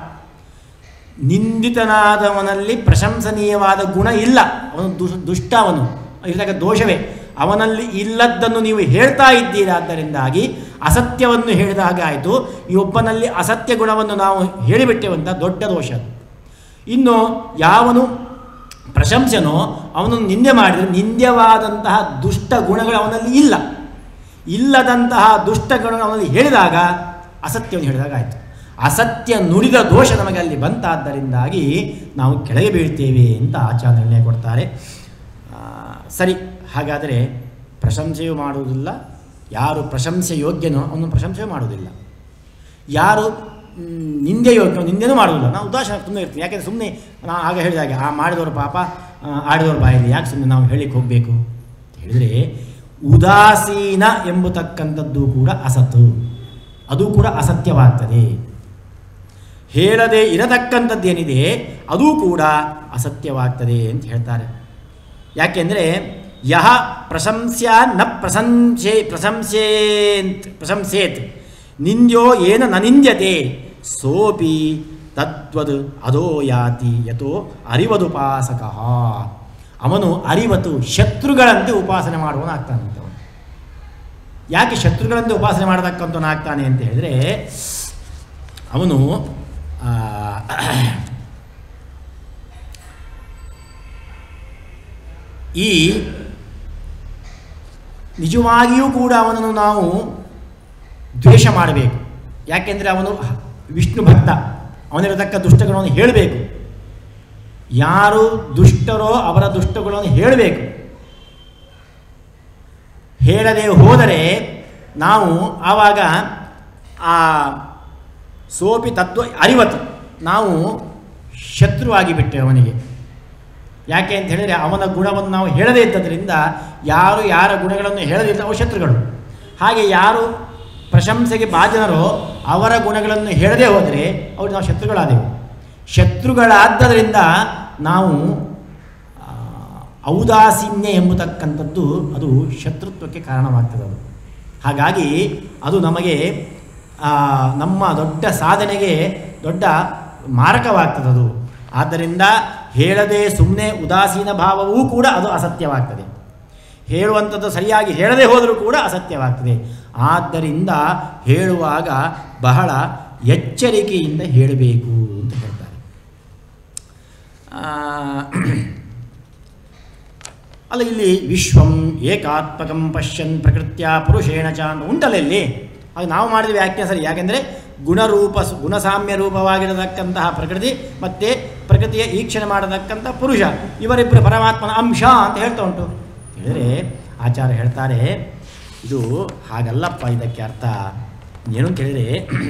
ನಿಂದಿತನಾದವನಲ್ಲಿ ಪ್ರಶಂಸನೀಯವಾದ ಗುಣ ಇಲ್ಲ ಅವನು ದುಷ್ ದುಷ್ಟ ಅವನು ಇರತಕ್ಕ ದೋಷವೇ ಅವನಲ್ಲಿ ಇಲ್ಲದ್ದನ್ನು ನೀವು ಹೇಳ್ತಾ ಇದ್ದೀರಾದ್ದರಿಂದಾಗಿ ಅಸತ್ಯವನ್ನು ಹೇಳಿದ ಹಾಗೆ ಆಯಿತು ಈ ಒಬ್ಬನಲ್ಲಿ ಅಸತ್ಯ ಗುಣವನ್ನು ನಾವು ಹೇಳಿಬಿಟ್ಟೆವಂತ ದೊಡ್ಡ ದೋಷ ಅದು. ಇನ್ನು ಯಾವನು ಪ್ರಶಂಸೆನೋ ಅವನನ್ನು ನಿಂದೆ ಮಾಡಿದರೆ ನಿಂದ್ಯವಾದಂತಹ ದುಷ್ಟ ಗುಣಗಳು ಅವನಲ್ಲಿ ಇಲ್ಲ ಇಲ್ಲದಂತಹ ದುಷ್ಟ ಗುಣಗಳು ಅವನಲ್ಲಿ ಹೇಳಿದಾಗ ಅಸತ್ಯವನ್ನು ಹೇಳಿದಾಗ ಆಯಿತು ಅಸತ್ಯ ನುಡಿದ ದೋಷ ನಮಗೆ ಅಲ್ಲಿ ಬಂತಾದ್ದರಿಂದಾಗಿ ನಾವು ಕೆಳಗೆ ಬೀಳ್ತೇವೆ ಅಂತ ಆಚಾರ್ಯ ನಿರ್ಣಯ ಕೊಡ್ತಾರೆ ಆ, ಸರಿ ಹಾಗಾದರೆ ಪ್ರಶಂಸೆಯೂ ಮಾಡುವುದಿಲ್ಲ ಯಾರು ಪ್ರಶಂಸೆ ಯೋಗ್ಯನೋ ಅವನು ಪ್ರಶಂಸೆ ಮಾಡುವುದಿಲ್ಲ ಯಾರು ಮ್, ನಿಂದೆ ಯೋಗ್ಯ ನಿಂದೆನೂ ಮಾಡುವುದಿಲ್ಲ ನಾವು ಉದಾಸೀನ ಸುಮ್ಮನೆ ಇರ್ತೀವಿ ಯಾಕೆಂದರೆ ಸುಮ್ಮನೆ ನಾ ಆಗ ಹೇಳಿದಾಗೆ ಆ ಮಾಡಿದವರು ಪಾಪ ಆ, ಆಡಿದವ್ರ ಬಾಯಲ್ಲಿ ಯಾಕೆ ಸುಮ್ಮನೆ ನಾವು ಹೇಳಿಕ್ಕೆ ಹೋಗಬೇಕು ಅಂತ ಹೇಳಿದರೆ ಉದಾಸೀನ ಎಂಬತಕ್ಕಂಥದ್ದು ಕೂಡ ಅಸತ್ತು ಅದು ಕೂಡ ಅಸತ್ಯವಾಗ್ತದೆ ಹೇಳದೆ ಇರತಕ್ಕಂಥದ್ದೇನಿದೆ ಅದು ಕೂಡ ಅಸತ್ಯವಾಗ್ತದೆ ಅಂತ ಹೇಳ್ತಾರೆ ಯಾಕೆಂದರೆ ಯಹ ಪ್ರಶಂಸ್ಯ ನ ಪ್ರಶಂಸೆ ಪ್ರಶಂಸೇಂತ್ ಪ್ರಶಂಸೇತ್ ನಿಂದ್ಯೋ ಏನ ನ ನಿಂದ್ಯತೆ ಸೋಪಿ ತದ್ವದ್ ಅದೋ ಯಾತಿ ಯಥೋ ಅರಿವದುಪಾಸಕ ಅವನು ಅರಿವತು ಶತ್ರುಗಳಂತೆ ಉಪಾಸನೆ ಮಾಡುವನಾಗ್ತಾನಂತವನು ಯಾಕೆ ಶತ್ರುಗಳಂತೆ ಉಪಾಸನೆ ಮಾಡತಕ್ಕಂಥವನಾಗ್ತಾನೆ ಅಂತ ಹೇಳಿದರೆ ಅವನು ಆ, ಈ ನಿಜವಾಗಿಯೂ ಕೂಡ ಅವನನ್ನು ನಾವು ದ್ವೇಷ ಮಾಡಬೇಕು ಯಾಕೆಂದರೆ ಅವನು ವಿಷ್ಣು ಭಕ್ತ ಅವನಿರತಕ್ಕ ದುಷ್ಟಗಳನ್ನು ಹೇಳಬೇಕು ಯಾರು ದುಷ್ಟರೋ ಅವರ ದುಷ್ಟಗಳನ್ನು ಹೇಳಬೇಕು ಹೇಳದೆ ಹೋದರೆ ನಾವು ಆವಾಗ ಆ ಸೋಪಿ ತತ್ವ ಅರಿವತ್ತು ನಾವು ಶತ್ರುವಾಗಿ ಬಿಟ್ಟೆವು ಅವನಿಗೆ ಯಾಕೆ ಅಂತ ಹೇಳಿದರೆ ಅವನ ಗುಣವನ್ನು ನಾವು ಹೇಳದೇ ಇದ್ದದರಿಂದ ಯಾರು ಯಾರ ಗುಣಗಳನ್ನು ಹೇಳದಿಲ್ಲ ಅವು ಶತ್ರುಗಳು ಹಾಗೆ ಯಾರು ಪ್ರಶಂಸೆಗೆ ಭಾಜನರೋ ಅವರ ಗುಣಗಳನ್ನು ಹೇಳದೇ ಹೋದರೆ ಅವರು ನಾವು ಶತ್ರುಗಳಾದೆವು ಶತ್ರುಗಳಾದ್ದರಿಂದ ನಾವು ಆ, ಔದಾಸೀನ್ಯ ಎಂಬತಕ್ಕಂಥದ್ದು ಅದು ಶತ್ರುತ್ವಕ್ಕೆ ಕಾರಣವಾಗ್ತದೆ ಅದು ಹಾಗಾಗಿ ಅದು ನಮಗೆ ಆ, ನಮ್ಮ ದೊಡ್ಡ ಸಾಧನೆಗೆ ದೊಡ್ಡ ಮಾರಕವಾಗ್ತದದು ಆದ್ದರಿಂದ ಹೇಳದೆ ಸುಮ್ಮನೆ ಉದಾಸೀನ ಭಾವವೂ ಕೂಡ ಅದು ಅಸತ್ಯವಾಗ್ತದೆ ಹೇಳುವಂಥದ್ದು ಸರಿಯಾಗಿ ಹೇಳದೆ ಹೋದರೂ ಕೂಡ ಅಸತ್ಯವಾಗ್ತದೆ ಆದ್ದರಿಂದ ಹೇಳುವಾಗ ಬಹಳ ಎಚ್ಚರಿಕೆಯಿಂದ ಹೇಳಬೇಕು ಅಂತ ಹೇಳ್ತಾರೆ ಆ, ಅಲ್ಲ ಇಲ್ಲಿ ವಿಶ್ವಂ ಏಕಾತ್ಮಕಂ ಪಶ್ಯನ್ ಪ್ರಕೃತ್ಯ ಪುರುಷೇಣ ಚ ಅಂತ ಉಂಟಲ್ಲ ಇಲ್ಲಿ ಅದು ನಾವು ಮಾಡಿದ ವ್ಯಾಖ್ಯಾನ ಸರಿ ಯಾಕೆಂದರೆ ಗುಣರೂಪ ಗುಣಸಾಮ್ಯ ರೂಪವಾಗಿರತಕ್ಕಂತಹ ಪ್ರಕೃತಿ ಮತ್ತು ಪ್ರಕೃತಿಯ ಈಕ್ಷಣೆ ಮಾಡತಕ್ಕಂಥ ಪುರುಷ ಇವರಿಬ್ಬರು ಪರಮಾತ್ಮನ ಅಂಶ ಅಂತ ಹೇಳ್ತಾ ಉಂಟು ಹೇಳಿದರೆ ಆಚಾರ್ಯ ಹೇಳ್ತಾರೆ ಇದು ಹಾಗಲ್ಲಪ್ಪ ಇದಕ್ಕೆ ಅರ್ಥ ಏನು ಅಂತ ಹೇಳಿದರೆ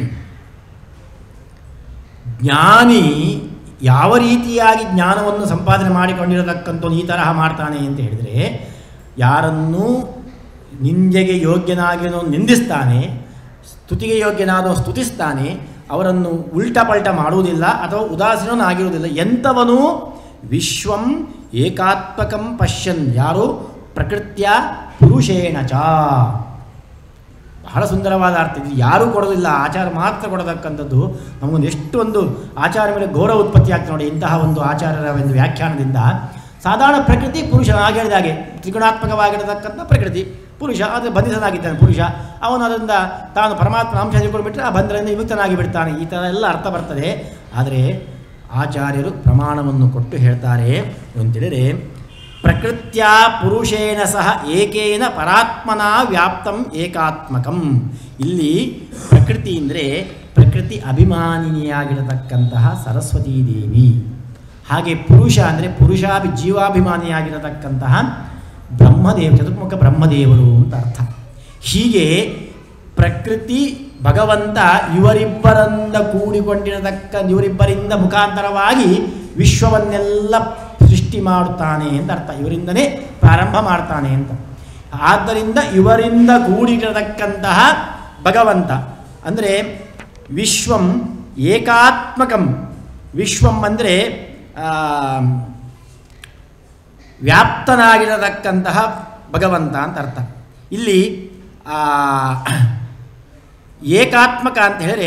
ಜ್ಞಾನಿ ಯಾವ ರೀತಿಯಾಗಿ ಜ್ಞಾನವನ್ನು ಸಂಪಾದನೆ ಮಾಡಿಕೊಂಡಿರತಕ್ಕಂಥವ್ನು ಈ ತರಹ ಮಾಡ್ತಾನೆ ಅಂತ ಹೇಳಿದರೆ ಯಾರನ್ನು ನಿಂದೆಗೆ ಯೋಗ್ಯನಾಗಿನೋ ನಿಂದಿಸ್ತಾನೆ ಸ್ತುತಿಗೆ ಯೋಗ್ಯನಾದವ ಸ್ತುತಿಸ್ತಾನೆ ಅವರನ್ನು ಉಲ್ಟಾ ಪಲ್ಟ ಮಾಡುವುದಿಲ್ಲ ಅಥವಾ ಉದಾಸೀನನಾಗಿರುವುದಿಲ್ಲ ಎಂಥವನು ವಿಶ್ವಂ ಏಕಾತ್ಮಕಂ ಪಶ್ಯನ್ ಯಾರು ಪ್ರಕೃತ್ಯ ಪುರುಷೇಣ ಚ ಬಹಳ ಸುಂದರವಾದ ಅರ್ಥ ಇದು ಯಾರೂ ಕೊಡೋದಿಲ್ಲ ಆಚಾರ ಮಾತ್ರ ಕೊಡತಕ್ಕಂಥದ್ದು ನಮಗೊಂದು ಎಷ್ಟು ಒಂದು ಆಚಾರ ಮೇಲೆ ಗೌರವ ಉತ್ಪತ್ತಿ ಆಗ್ತದೆ ನೋಡಿ ಇಂತಹ ಒಂದು ಆಚಾರ್ಯರ ಒಂದು ವ್ಯಾಖ್ಯಾನದಿಂದ ಸಾಧಾರಣ ಪ್ರಕೃತಿ ಪುರುಷನ ಹಾಗೆ ಹೇಳಿದ ಹಾಗೆ ತ್ರಿಗುಣಾತ್ಮಕವಾಗಿರತಕ್ಕಂಥ ಪ್ರಕೃತಿ ಪುರುಷ ಅದು ಬಂಧಿತನಾಗಿದ್ದಾನೆ ಪುರುಷ ಅವನು ಅದರಿಂದ ತಾನು ಪರಮಾತ್ಮ ಅಂಶ ತಿಳ್ಕೊಂಡ್ಬಿಟ್ರೆ ಆ ಬಂಧನದಿಂದ ವಿಮುಕ್ತನಾಗಿ ಬಿಡ್ತಾನೆ ಈ ಥರ ಎಲ್ಲ ಅರ್ಥ ಬರ್ತದೆ ಆದರೆ ಆಚಾರ್ಯರು ಪ್ರಮಾಣವನ್ನು ಕೊಟ್ಟು ಹೇಳ್ತಾರೆ ಅಂತೇಳಿದರೆ ಪ್ರಕೃತ್ಯ ಪುರುಷೇಣ ಸಹ ಏಕೇನ ಪರಾತ್ಮನ ವ್ಯಾಪ್ತಂ ಏಕಾತ್ಮಕಂ ಇಲ್ಲಿ ಪ್ರಕೃತಿ ಅಂದರೆ ಪ್ರಕೃತಿ ಅಭಿಮಾನಿನಿಯಾಗಿರತಕ್ಕಂತಹ ಸರಸ್ವತೀ ದೇವಿ ಹಾಗೆ ಪುರುಷ ಅಂದರೆ ಪುರುಷಾಭಿ ಜೀವಾಭಿಮಾನಿಯಾಗಿರತಕ್ಕಂತಹ ಬ್ರಹ್ಮದೇವ ಚತುರ್ಮುಖ ಬ್ರಹ್ಮದೇವರು ಅಂತ ಅರ್ಥ ಹೀಗೆ ಪ್ರಕೃತಿ ಭಗವಂತ ಇವರಿಬ್ಬರಿಂದ ಕೂಡಿಕೊಂಡಿರತಕ್ಕ ಇವರಿಬ್ಬರಿಂದ ಮುಖಾಂತರವಾಗಿ ವಿಶ್ವವನ್ನೆಲ್ಲ ಸೃಷ್ಟಿ ಮಾಡುತ್ತಾನೆ ಅಂತ ಅರ್ಥ ಇವರಿಂದನೇ ಪ್ರಾರಂಭ ಮಾಡ್ತಾನೆ ಅಂತ ಆದ್ದರಿಂದ ಇವರಿಂದ ಕೂಡಿರತಕ್ಕಂತಹ ಭಗವಂತ ಅಂದರೆ ವಿಶ್ವಂ ಏಕಾತ್ಮಕಂ ವಿಶ್ವಂ ಅಂದರೆ ವ್ಯಾಪ್ತನಾಗಿರತಕ್ಕಂತಹ ಭಗವಂತ ಅಂತ ಅರ್ಥ ಇಲ್ಲಿ ಆ, ಏಕಾತ್ಮಕ ಅಂತ ಹೇಳಿದ್ರೆ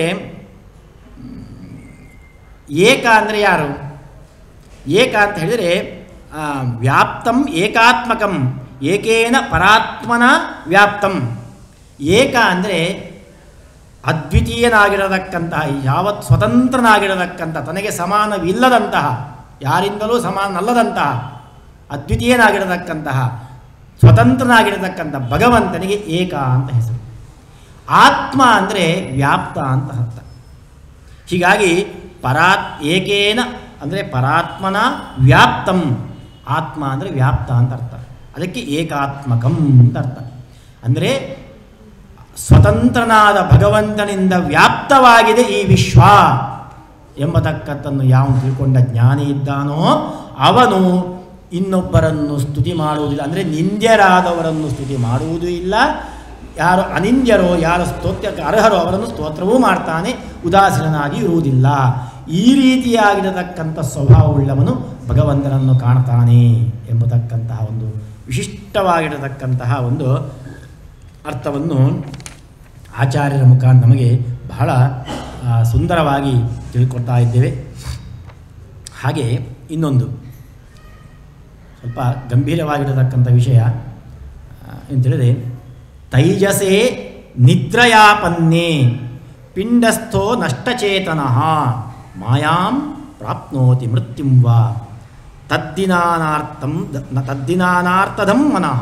ಏಕ ಅಂದರೆ ಯಾರು ಏಕ ಅಂತ ಹೇಳಿದರೆ ಆ, ವ್ಯಾಪ್ತಂ ಏಕಾತ್ಮಕಂ ಏಕೇನ ಪರಾತ್ಮನ ವ್ಯಾಪ್ತಂ ಏಕ ಅಂದರೆ ಅದ್ವಿತೀಯನಾಗಿರತಕ್ಕಂತಹ ಯಾವತ್ ಸ್ವತಂತ್ರನಾಗಿರತಕ್ಕಂಥ ತನಗೆ ಸಮಾನವಿಲ್ಲದಂತಹ ಯಾರಿಂದಲೂ ಸಮಾನನಲ್ಲದಂತಹ ಅದ್ವಿತೀಯನಾಗಿರತಕ್ಕಂತಹ ಸ್ವತಂತ್ರನಾಗಿರತಕ್ಕಂಥ ಭಗವಂತನಿಗೆ ಏಕ ಅಂತ ಹೆಸರು ಆತ್ಮ ಅಂದರೆ ವ್ಯಾಪ್ತ ಅಂತ ಅರ್ಥ ಹೀಗಾಗಿ ಪರಾತ್ ಏಕೇನ ಅಂದರೆ ಪರಾತ್ಮನ ವ್ಯಾಪ್ತಂ ಆತ್ಮ ಅಂದರೆ ವ್ಯಾಪ್ತ ಅಂತ ಅರ್ಥ ಅದಕ್ಕೆ ಏಕಾತ್ಮಕಂ ಅಂತ ಅರ್ಥ ಅಂದರೆ ಸ್ವತಂತ್ರನಾದ ಭಗವಂತನಿಂದ ವ್ಯಾಪ್ತವಾಗಿದೆ ಈ ವಿಶ್ವ ಎಂಬತಕ್ಕಂಥನ್ನು ಯಾವನು ತಿಳ್ಕೊಂಡ ಜ್ಞಾನಿ ಇದ್ದಾನೋ ಅವನು ಇನ್ನೊಬ್ಬರನ್ನು ಸ್ತುತಿ ಮಾಡುವುದಿಲ್ಲ ಅಂದರೆ ನಿಂದ್ಯರಾದವರನ್ನು ಸ್ತುತಿ ಮಾಡುವುದೂ ಇಲ್ಲ ಯಾರು ಅನಿಂದ್ಯರೋ ಯಾರು ಸ್ತೋತ್ರಕ್ಕೆ ಅರ್ಹರೋ ಅವರನ್ನು ಸ್ತೋತ್ರವೂ ಮಾಡ್ತಾನೆ ಉದಾಸೀನನಾಗಿ ಇರುವುದಿಲ್ಲ ಈ ರೀತಿಯಾಗಿರತಕ್ಕಂಥ ಸ್ವಭಾವವುಳ್ಳವನು ಭಗವಂತನನ್ನು ಕಾಣ್ತಾನೆ ಎಂಬತಕ್ಕಂತಹ ಒಂದು ವಿಶಿಷ್ಟವಾಗಿರತಕ್ಕಂತಹ ಒಂದು ಅರ್ಥವನ್ನು ಆಚಾರ್ಯರ ಮುಖಾಂತರ ನಮಗೆ ಬಹಳ ಆ, ಸುಂದರವಾಗಿ ತಿಳ್ಕೊಡ್ತಾ ಇದ್ದೇವೆ ಹಾಗೆ ಇನ್ನೊಂದು ಸ್ವಲ್ಪ ಗಂಭೀರವಾಗಿರತಕ್ಕಂಥ ವಿಷಯ ಆ, ಎಂತೇಳಿದರೆ ತೈಜಸೇ ನಿದ್ರಯಾಪನ್ನೇ ಪಿಂಡಸ್ಥೋ ನಷ್ಟಚೇತನಃ ಮಾಯಾಂ ಪ್ರಾಪ್ನೋತಿ ಮೃತ್ಯುಂ ವಾ ತದ್ದಿನಾನಾರ್ಥಂ ದ- ನ- ತದ್ದಿನಾನಾರ್ಥದಂ ಮನಃ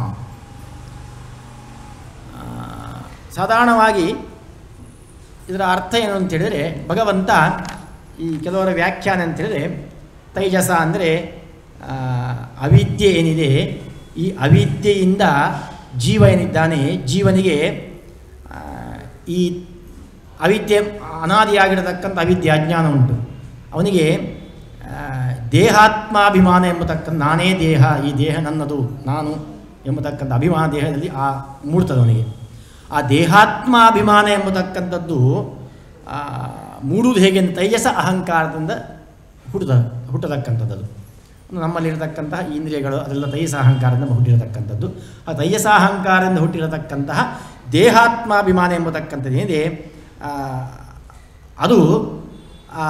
ಆ, ಸಾಧಾರಣವಾಗಿ ಇದರ ಅರ್ಥ ಏನು ಅಂತ ಹೇಳಿದರೆ ಭಗವಂತ ಈ ಕೆಲವರ ವ್ಯಾಖ್ಯಾನ ಅಂತ ಹೇಳಿದರೆ ತೈಜಸ ಅಂದರೆ ಅವಿದ್ಯೆ ಏನಿದೆ ಈ ಅವಿದ್ಯೆಯಿಂದ ಜೀವ ಏನಿದ್ದಾನೆ ಜೀವನಿಗೆ ಆ, ಈ ಅವಿದ್ಯೆ ಅನಾದಿಯಾಗಿರತಕ್ಕಂಥ ಅವಿದ್ಯೆ ಅಜ್ಞಾನ ಉಂಟು ಅವನಿಗೆ ಆ, ದೇಹಾತ್ಮಾಭಿಮಾನ ಎಂಬತಕ್ಕಂಥ ನಾನೇ ದೇಹ ಈ ದೇಹ ನನ್ನದು ನಾನು ಎಂಬತಕ್ಕಂಥ ಅಭಿಮಾನ ದೇಹದಲ್ಲಿ ಆ ಮೂಡ್ತದೆ ಅವನಿಗೆ ಆ ದೇಹಾತ್ಮಾಭಿಮಾನ ಎಂಬತಕ್ಕಂಥದ್ದು ಆ, ಮೂಡುವುದು ಹೇಗೆ ಅಂತ ತೈಜಸ ಅಹಂಕಾರದಿಂದ ಹುಟ್ಟದ ಹುಟ್ಟತಕ್ಕಂಥದ್ದು ಅದು. ನಮ್ಮಲ್ಲಿರತಕ್ಕಂತಹ ಇಂದ್ರಿಯಗಳು ಅದೆಲ್ಲ ತೈಜಸ ಅಹಂಕಾರದಿಂದ ಹುಟ್ಟಿರತಕ್ಕಂಥದ್ದು ಆ ತೈಜಸ ಅಹಂಕಾರದಿಂದ ಹುಟ್ಟಿರತಕ್ಕಂತಹ ದೇಹಾತ್ಮಾಭಿಮಾನ ಎಂಬತಕ್ಕಂಥದ್ದು ಏನಿದೆ ಆ, ಅದು ಆ,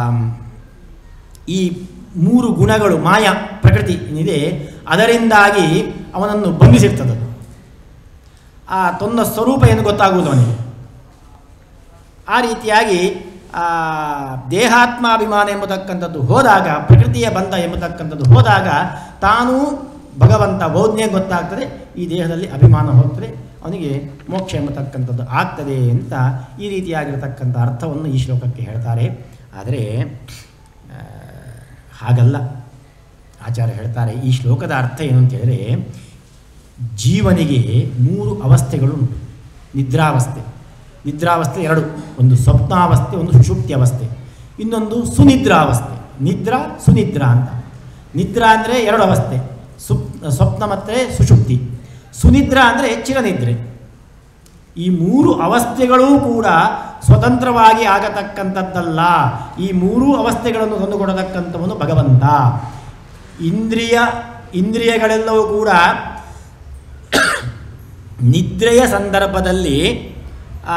ಈ ಮೂರು ಗುಣಗಳು ಮಾಯ ಪ್ರಕೃತಿ ಏನಿದೆ ಅದರಿಂದಾಗಿ ಅವನನ್ನು ಬಂಧಿಸಿರ್ತದದು ಆ ತನ್ನ ಸ್ವರೂಪ ಏನು ಗೊತ್ತಾಗುವುದು ಅವನಿಗೆ ಆ ರೀತಿಯಾಗಿ ಆ ದೇಹಾತ್ಮಾಭಿಮಾನ ಎಂಬತಕ್ಕಂಥದ್ದು ಹೋದಾಗ ಪ್ರಕೃತಿಯ ಬಂಧ ಎಂಬತಕ್ಕಂಥದ್ದು ಹೋದಾಗ ತಾನೂ ಭಗವಂತ ಬೋಧನೆ ಗೊತ್ತಾಗ್ತದೆ ಈ ದೇಹದಲ್ಲಿ ಅಭಿಮಾನ ಹೋಗ್ತದೆ ಅವನಿಗೆ ಮೋಕ್ಷ ಎಂಬತಕ್ಕಂಥದ್ದು ಆಗ್ತದೆ ಅಂತ ಈ ರೀತಿಯಾಗಿರತಕ್ಕಂಥ ಅರ್ಥವನ್ನು ಈ ಶ್ಲೋಕಕ್ಕೆ ಹೇಳ್ತಾರೆ ಆದರೆ ಆ, ಹಾಗಲ್ಲ ಆಚಾರ್ಯ ಹೇಳ್ತಾರೆ ಈ ಶ್ಲೋಕದ ಅರ್ಥ ಏನು ಅಂತ ಹೇಳಿದ್ರೆ ಜೀವನಿಗೆ ಮೂರು ಅವಸ್ಥೆಗಳು ಉಂಟು ನಿದ್ರಾವಸ್ಥೆ ನಿದ್ರಾವಸ್ಥೆ ಎರಡು ಒಂದು ಸ್ವಪ್ನಾವಸ್ಥೆ ಒಂದು ಸುಷುಪ್ತಿ ಅವಸ್ಥೆ ಇನ್ನೊಂದು ಸುನಿದ್ರಾವಸ್ಥೆ ನಿದ್ರಾ ಸುನಿದ್ರಾ ಅಂತ ನಿದ್ರಾ ಅಂದರೆ ಎರಡು ಅವಸ್ಥೆ ಸುಪ್ ಸ್ವಪ್ನ ಮತ್ತು ಸುಷುಪ್ತಿ ಸುನಿದ್ರಾ ಅಂದರೆ ಚಿರನಿದ್ರೆ ಈ ಮೂರು ಅವಸ್ಥೆಗಳೂ ಕೂಡ ಸ್ವತಂತ್ರವಾಗಿ ಆಗತಕ್ಕಂಥದ್ದಲ್ಲ ಈ ಮೂರು ಅವಸ್ಥೆಗಳನ್ನು ತಂದುಕೊಡತಕ್ಕಂಥವನು ಭಗವಂತ ಇಂದ್ರಿಯ ಇಂದ್ರಿಯಗಳೆಲ್ಲವೂ ಕೂಡ ನಿದ್ರೆಯ ಸಂದರ್ಭದಲ್ಲಿ ಆ,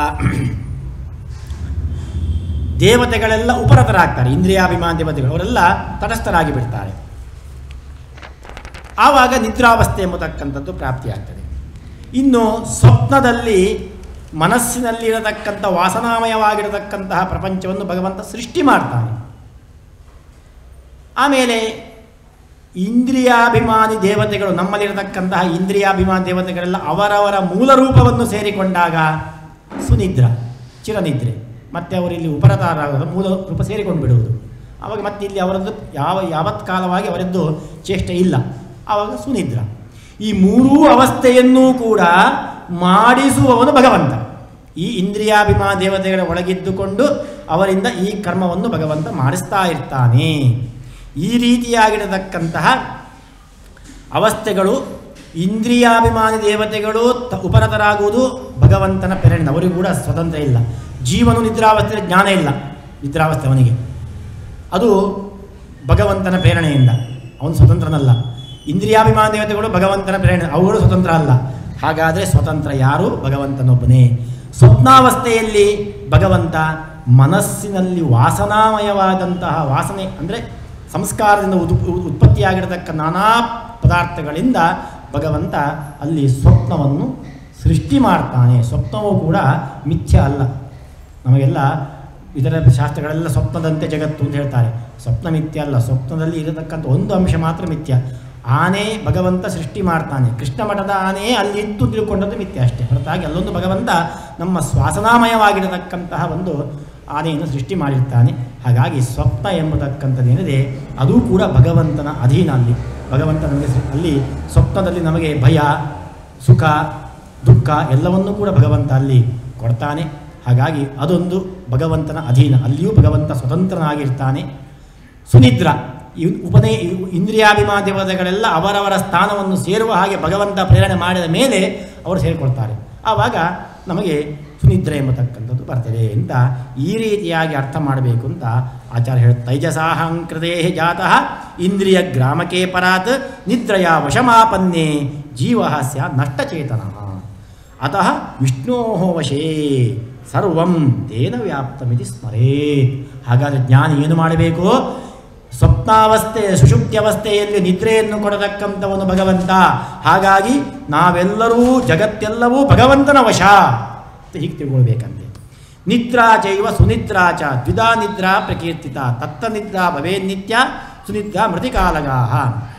ದೇವತೆಗಳೆಲ್ಲ ಉಪರತರಾಗ್ತಾರೆ ಇಂದ್ರಿಯಾಭಿಮಾನ ದೇವತೆಗಳು ಅವರೆಲ್ಲ ತಟಸ್ಥರಾಗಿ ಬಿಡ್ತಾರೆ ಆವಾಗ ನಿದ್ರಾವಸ್ಥೆ ಎಂಬತಕ್ಕಂಥದ್ದು ಪ್ರಾಪ್ತಿಯಾಗ್ತದೆ ಇನ್ನು ಸ್ವಪ್ನದಲ್ಲಿ ಮನಸ್ಸಿನಲ್ಲಿರತಕ್ಕಂಥ ವಾಸನಾಮಯವಾಗಿರತಕ್ಕಂತಹ ಪ್ರಪಂಚವನ್ನು ಭಗವಂತ ಸೃಷ್ಟಿ ಮಾಡ್ತಾನೆ ಆಮೇಲೆ ಇಂದ್ರಿಯಾಭಿಮಾನಿ ದೇವತೆಗಳು ನಮ್ಮಲ್ಲಿರತಕ್ಕಂತಹ ಇಂದ್ರಿಯಾಭಿಮಾನಿ ದೇವತೆಗಳೆಲ್ಲ ಅವರವರ ಮೂಲ ರೂಪವನ್ನು ಸೇರಿಕೊಂಡಾಗ ಸುನಿದ್ರ ಚಿರನಿದ್ರೆ ಮತ್ತೆ ಅವರಿಲ್ಲಿ ಉಪರತಾರಾಗೋದು ಮೂಲ ರೂಪ ಸೇರಿಕೊಂಡು ಬಿಡುವುದು ಆವಾಗ ಮತ್ತೆ ಇಲ್ಲಿ ಅವರದ್ದು ಯಾವ ಯಾವತ್ ಕಾಲವಾಗಿ ಅವರದ್ದು ಚೇಷ್ಟೆ ಇಲ್ಲ ಆವಾಗ ಸುನಿದ್ರ ಈ ಮೂರೂ ಅವಸ್ಥೆಯನ್ನೂ ಕೂಡ ಮಾಡಿಸುವವನು ಭಗವಂತ ಈ ಇಂದ್ರಿಯಾಭಿಮಾನ ದೇವತೆಗಳ ಒಳಗಿದ್ದುಕೊಂಡು ಅವರಿಂದ ಈ ಕರ್ಮವನ್ನು ಭಗವಂತ ಮಾಡಿಸ್ತಾ ಇರ್ತಾನೆ ಈ ರೀತಿಯಾಗಿರತಕ್ಕಂತಹ ಅವಸ್ಥೆಗಳು ಇಂದ್ರಿಯಾಭಿಮಾನಿ ದೇವತೆಗಳು ತ ಉಪರತರಾಗುವುದು ಭಗವಂತನ ಪ್ರೇರಣೆ ಅವರಿಗೂ ಕೂಡ ಸ್ವತಂತ್ರ ಇಲ್ಲ ಜೀವನು ನಿದ್ರಾವಸ್ಥೆಯಲ್ಲಿ ಜ್ಞಾನ ಇಲ್ಲ ನಿದ್ರಾವಸ್ಥೆ ಅವನಿಗೆ ಅದು ಭಗವಂತನ ಪ್ರೇರಣೆಯಿಂದ ಅವನು ಸ್ವತಂತ್ರನಲ್ಲ ಇಂದ್ರಿಯಾಭಿಮಾನ ದೇವತೆಗಳು ಭಗವಂತನ ಪ್ರೇರಣೆ ಅವುಗಳು ಸ್ವತಂತ್ರ ಅಲ್ಲ ಹಾಗಾದರೆ ಸ್ವತಂತ್ರ ಯಾರು ಭಗವಂತನೊಬ್ಬನೇ ಸ್ವಪ್ನಾವಸ್ಥೆಯಲ್ಲಿ ಭಗವಂತ ಮನಸ್ಸಿನಲ್ಲಿ ವಾಸನಾಮಯವಾದಂತಹ ವಾಸನೆ ಅಂದರೆ ಸಂಸ್ಕಾರದಿಂದ ಉದು ಉತ್ಪತ್ತಿಯಾಗಿರತಕ್ಕ ನಾನಾ ಪದಾರ್ಥಗಳಿಂದ ಭಗವಂತ ಅಲ್ಲಿ ಸ್ವಪ್ನವನ್ನು ಸೃಷ್ಟಿ ಮಾಡ್ತಾನೆ ಸ್ವಪ್ನವೂ ಕೂಡ ಮಿಥ್ಯ ಅಲ್ಲ ನಮಗೆಲ್ಲ ಇದರ ಶಾಸ್ತ್ರಗಳೆಲ್ಲ ಸ್ವಪ್ನದಂತೆ ಜಗತ್ತು ಅಂತ ಹೇಳ್ತಾರೆ ಸ್ವಪ್ನ ಮಿಥ್ಯ ಅಲ್ಲ ಸ್ವಪ್ನದಲ್ಲಿ ಇರತಕ್ಕಂಥ ಒಂದು ಅಂಶ ಮಾತ್ರ ಮಿಥ್ಯ ಆನೆ ಭಗವಂತ ಸೃಷ್ಟಿ ಮಾಡ್ತಾನೆ ಕೃಷ್ಣ ಮಠದ ಆನೆ ಅಲ್ಲಿ ಇತ್ತು ತಿಳ್ಕೊಂಡದ್ದು ಮಿಥ್ಯ ಅಷ್ಟೇ ಹೊರತಾಗಿ ಅಲ್ಲೊಂದು ಭಗವಂತ ನಮ್ಮ ಶ್ವಾಸನಾಮಯವಾಗಿರತಕ್ಕಂತಹ ಒಂದು ಆನೆಯನ್ನು ಸೃಷ್ಟಿ ಮಾಡಿರ್ತಾನೆ ಹಾಗಾಗಿ ಸ್ವಪ್ನ ಎಂಬತಕ್ಕಂಥದ್ದೇನಿದೆ ಅದೂ ಕೂಡ ಭಗವಂತನ ಅಧೀನ ಅಲ್ಲಿ ಭಗವಂತ ನಮಗೆ ಸೃ- ಅಲ್ಲಿ ಸ್ವಪ್ನದಲ್ಲಿ ನಮಗೆ ಭಯ ಸುಖ ದುಃಖ ಎಲ್ಲವನ್ನೂ ಕೂಡ ಭಗವಂತ ಅಲ್ಲಿ ಕೊಡ್ತಾನೆ ಹಾಗಾಗಿ ಅದೊಂದು ಭಗವಂತನ ಅಧೀನ ಅಲ್ಲಿಯೂ ಭಗವಂತ ಸ್ವತಂತ್ರನಾಗಿರ್ತಾನೆ ಸುನಿದ್ರ ಈ ಉಪನೇ ಇವು ಇಂದ್ರಿಯಾಭಿಮಾನ ದೇವತೆಗಳೆಲ್ಲ ಅವರವರ ಸ್ಥಾನವನ್ನು ಸೇರುವ ಹಾಗೆ ಭಗವಂತ ಪ್ರೇರಣೆ ಮಾಡಿದ ಮೇಲೆ ಅವರು ಸೇರಿಕೊಳ್ತಾರೆ ಆವಾಗ ನಮಗೆ ಸುನಿದ್ರೆ ಎಂಬತಕ್ಕಂಥದ್ದು ಬರ್ತದೆ ಅಂತ ಈ ರೀತಿಯಾಗಿ ಅರ್ಥ ಮಾಡಬೇಕು ಅಂತ ಆಚಾರ್ಯ ಹೇಳ ತೈಜಸಾಹಂಕೃತೇ ಜಾತಃ ಇಂದ್ರಿಯ ಗ್ರಾಮಕೆ ಪರಾತ್ ನಿದ್ರಯ ವಶಮಾಪನ್ನೇ ಜೀವ ಸ್ಯಾ ನಷ್ಟಚೇತನಃ ಅತಃ ವಿಷ್ಣೋ ವಶೇ ಸರ್ವಂ ತೇನ ವ್ಯಾಪ್ತಮಿತಿ ಸ್ಮರೇತ್ ಹಾಗಾದರೆ ಜ್ಞಾನಿ ಏನು ಮಾಡಬೇಕು ಸ್ವಪ್ನಾವಸ್ಥೆ ಸುಷುಪ್ತ್ಯವಸ್ಥೆಯಲ್ಲಿ ನಿದ್ರೆಯನ್ನು ಕೊಡತಕ್ಕಂಥವನು ಭಗವಂತ ಹಾಗಾಗಿ ನಾವೆಲ್ಲರೂ ಜಗತ್ತೆಲ್ಲವೂ ಭಗವಂತನ ವಶ ಅಂತ ಹೀಗೆ ತಿಳ್ಕೊಳ್ಬೇಕಂತೆ ನಿದ್ರಾ ಚೈವ ಸುನಿದ್ರಾ ಚ ದ್ವಿಧಾ ನಿದ್ರಾ ಪ್ರಕೀರ್ತಿತ ತತ್ತ ನಿದ್ರಾ ಭವೇ ನಿತ್ಯ ಸುನಿದ್ರಾ ಮೃತಿಕಾಲಗಾಹ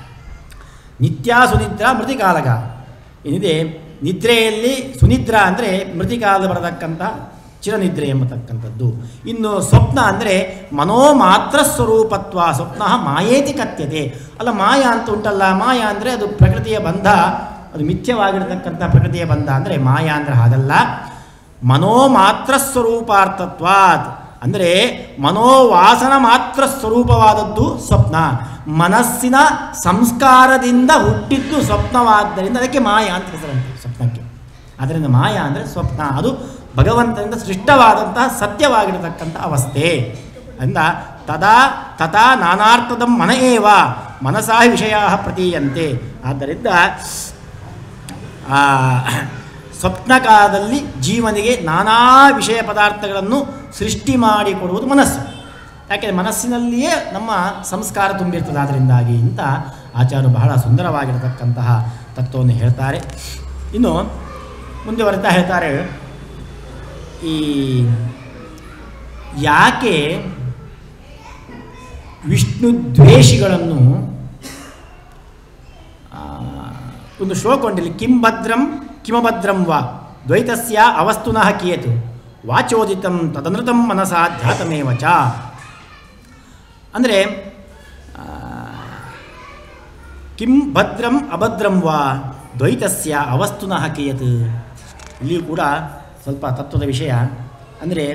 ನಿತ್ಯ ಸುನಿದ್ರಾ ಮೃತಿಕಾಲಗ ಏನಿದೆ ನಿದ್ರೆಯಲ್ಲಿ ಸುನಿದ್ರಾ ಅಂದರೆ ಮೃತಿಕಾಲ ಬರತಕ್ಕಂಥ ಚಿರನಿದ್ರೆ ಎಂಬತಕ್ಕಂಥದ್ದು ಇನ್ನು ಸ್ವಪ್ನ ಅಂದರೆ ಮನೋಮಾತ್ರ ಸ್ವರೂಪತ್ವ ಸ್ವಪ್ನ ಮಾಯೇತಿ ಕಥ್ಯತೆ ಅಲ್ಲ ಮಾಯ ಅಂತ ಉಂಟಲ್ಲ ಮಾಯ ಅಂದರೆ ಅದು ಪ್ರಕೃತಿಯ ಬಂಧ ಅದು ಮಿಥ್ಯವಾಗಿರತಕ್ಕಂಥ ಪ್ರಕೃತಿಯ ಬಂಧ ಅಂದರೆ ಮಾಯ ಅಂದರೆ ಹಾಗಲ್ಲ ಮನೋಮಾತ್ರ ಸ್ವರೂಪಾರ್ಥತ್ವಾತ್ ಅಂದರೆ ಮನೋವಾಸನ ಮಾತ್ರ ಸ್ವರೂಪವಾದದ್ದು ಸ್ವಪ್ನ ಮನಸ್ಸಿನ ಸಂಸ್ಕಾರದಿಂದ ಹುಟ್ಟಿದ್ದು ಸ್ವಪ್ನವಾದ್ದರಿಂದ ಅದಕ್ಕೆ ಮಾಯ ಅಂತ ಹೆಸರಂತೆ ಸ್ವಪ್ನಕ್ಕೆ ಅದರಿಂದ ಮಾಯ ಅಂದರೆ ಸ್ವಪ್ನ ಅದು ಭಗವಂತನಿಂದ ಸೃಷ್ಟವಾದಂತಹ ಸತ್ಯವಾಗಿರತಕ್ಕಂಥ ಅವಸ್ಥೆ ಅಂದ ತದಾ ತಥಾ ನಾನಾರ್ಥದ ಮನ ಏವ ಮನಸಾ ವಿಷಯ ಪ್ರತೀಯಂತೆ ಆದ್ದರಿಂದ ಆ, ಸ್ವಪ್ನ ಕಾಲದಲ್ಲಿ ಜೀವನಿಗೆ ನಾನಾ ವಿಷಯ ಪದಾರ್ಥಗಳನ್ನು ಸೃಷ್ಟಿ ಮಾಡಿಕೊಡುವುದು ಮನಸ್ಸು ಯಾಕೆಂದರೆ ಮನಸ್ಸಿನಲ್ಲಿಯೇ ನಮ್ಮ ಸಂಸ್ಕಾರ ತುಂಬಿರ್ತದೆ ಅದರಿಂದಾಗಿ ಅಂತ ಆಚಾರ್ಯರು ಬಹಳ ಸುಂದರವಾಗಿರತಕ್ಕಂತಹ ತತ್ವವನ್ನು ಹೇಳ್ತಾರೆ ಇನ್ನು ಮುಂದುವರಿತಾ ಹೇಳ್ತಾರೆ ಈ ಯಾಕೆ ವಿಷ್ಣು ದ್ವೇಷಿಗಳನ್ನು ಆ, ಒಂದು ಶ್ಲೋಕ ಉಂಟಿಲ್ಲಿ ಕಿಂ ಭದ್ರಂ ಕಿಮಭದ್ರಂ ವಾ ದ್ವೈತಸ್ಯ ಅವಸ್ತುನಃ ಕಿಯತು ವಾಚೋದಿತಂ ತದನೃತಂ ಮನಸಾ ಧ್ಯಾತಮೇವ ಚ ಅಂದರೆ ಕಿಂ ಭದ್ರಂ ಅಭದ್ರಂ ವಾ ದ್ವೈತಸ್ಯ ಅವಸ್ತುನಃ ಕಿಯತ್ ಇಲ್ಲಿಯೂ ಕೂಡ ಸ್ವಲ್ಪ ತತ್ವದ ವಿಷಯ ಅಂದರೆ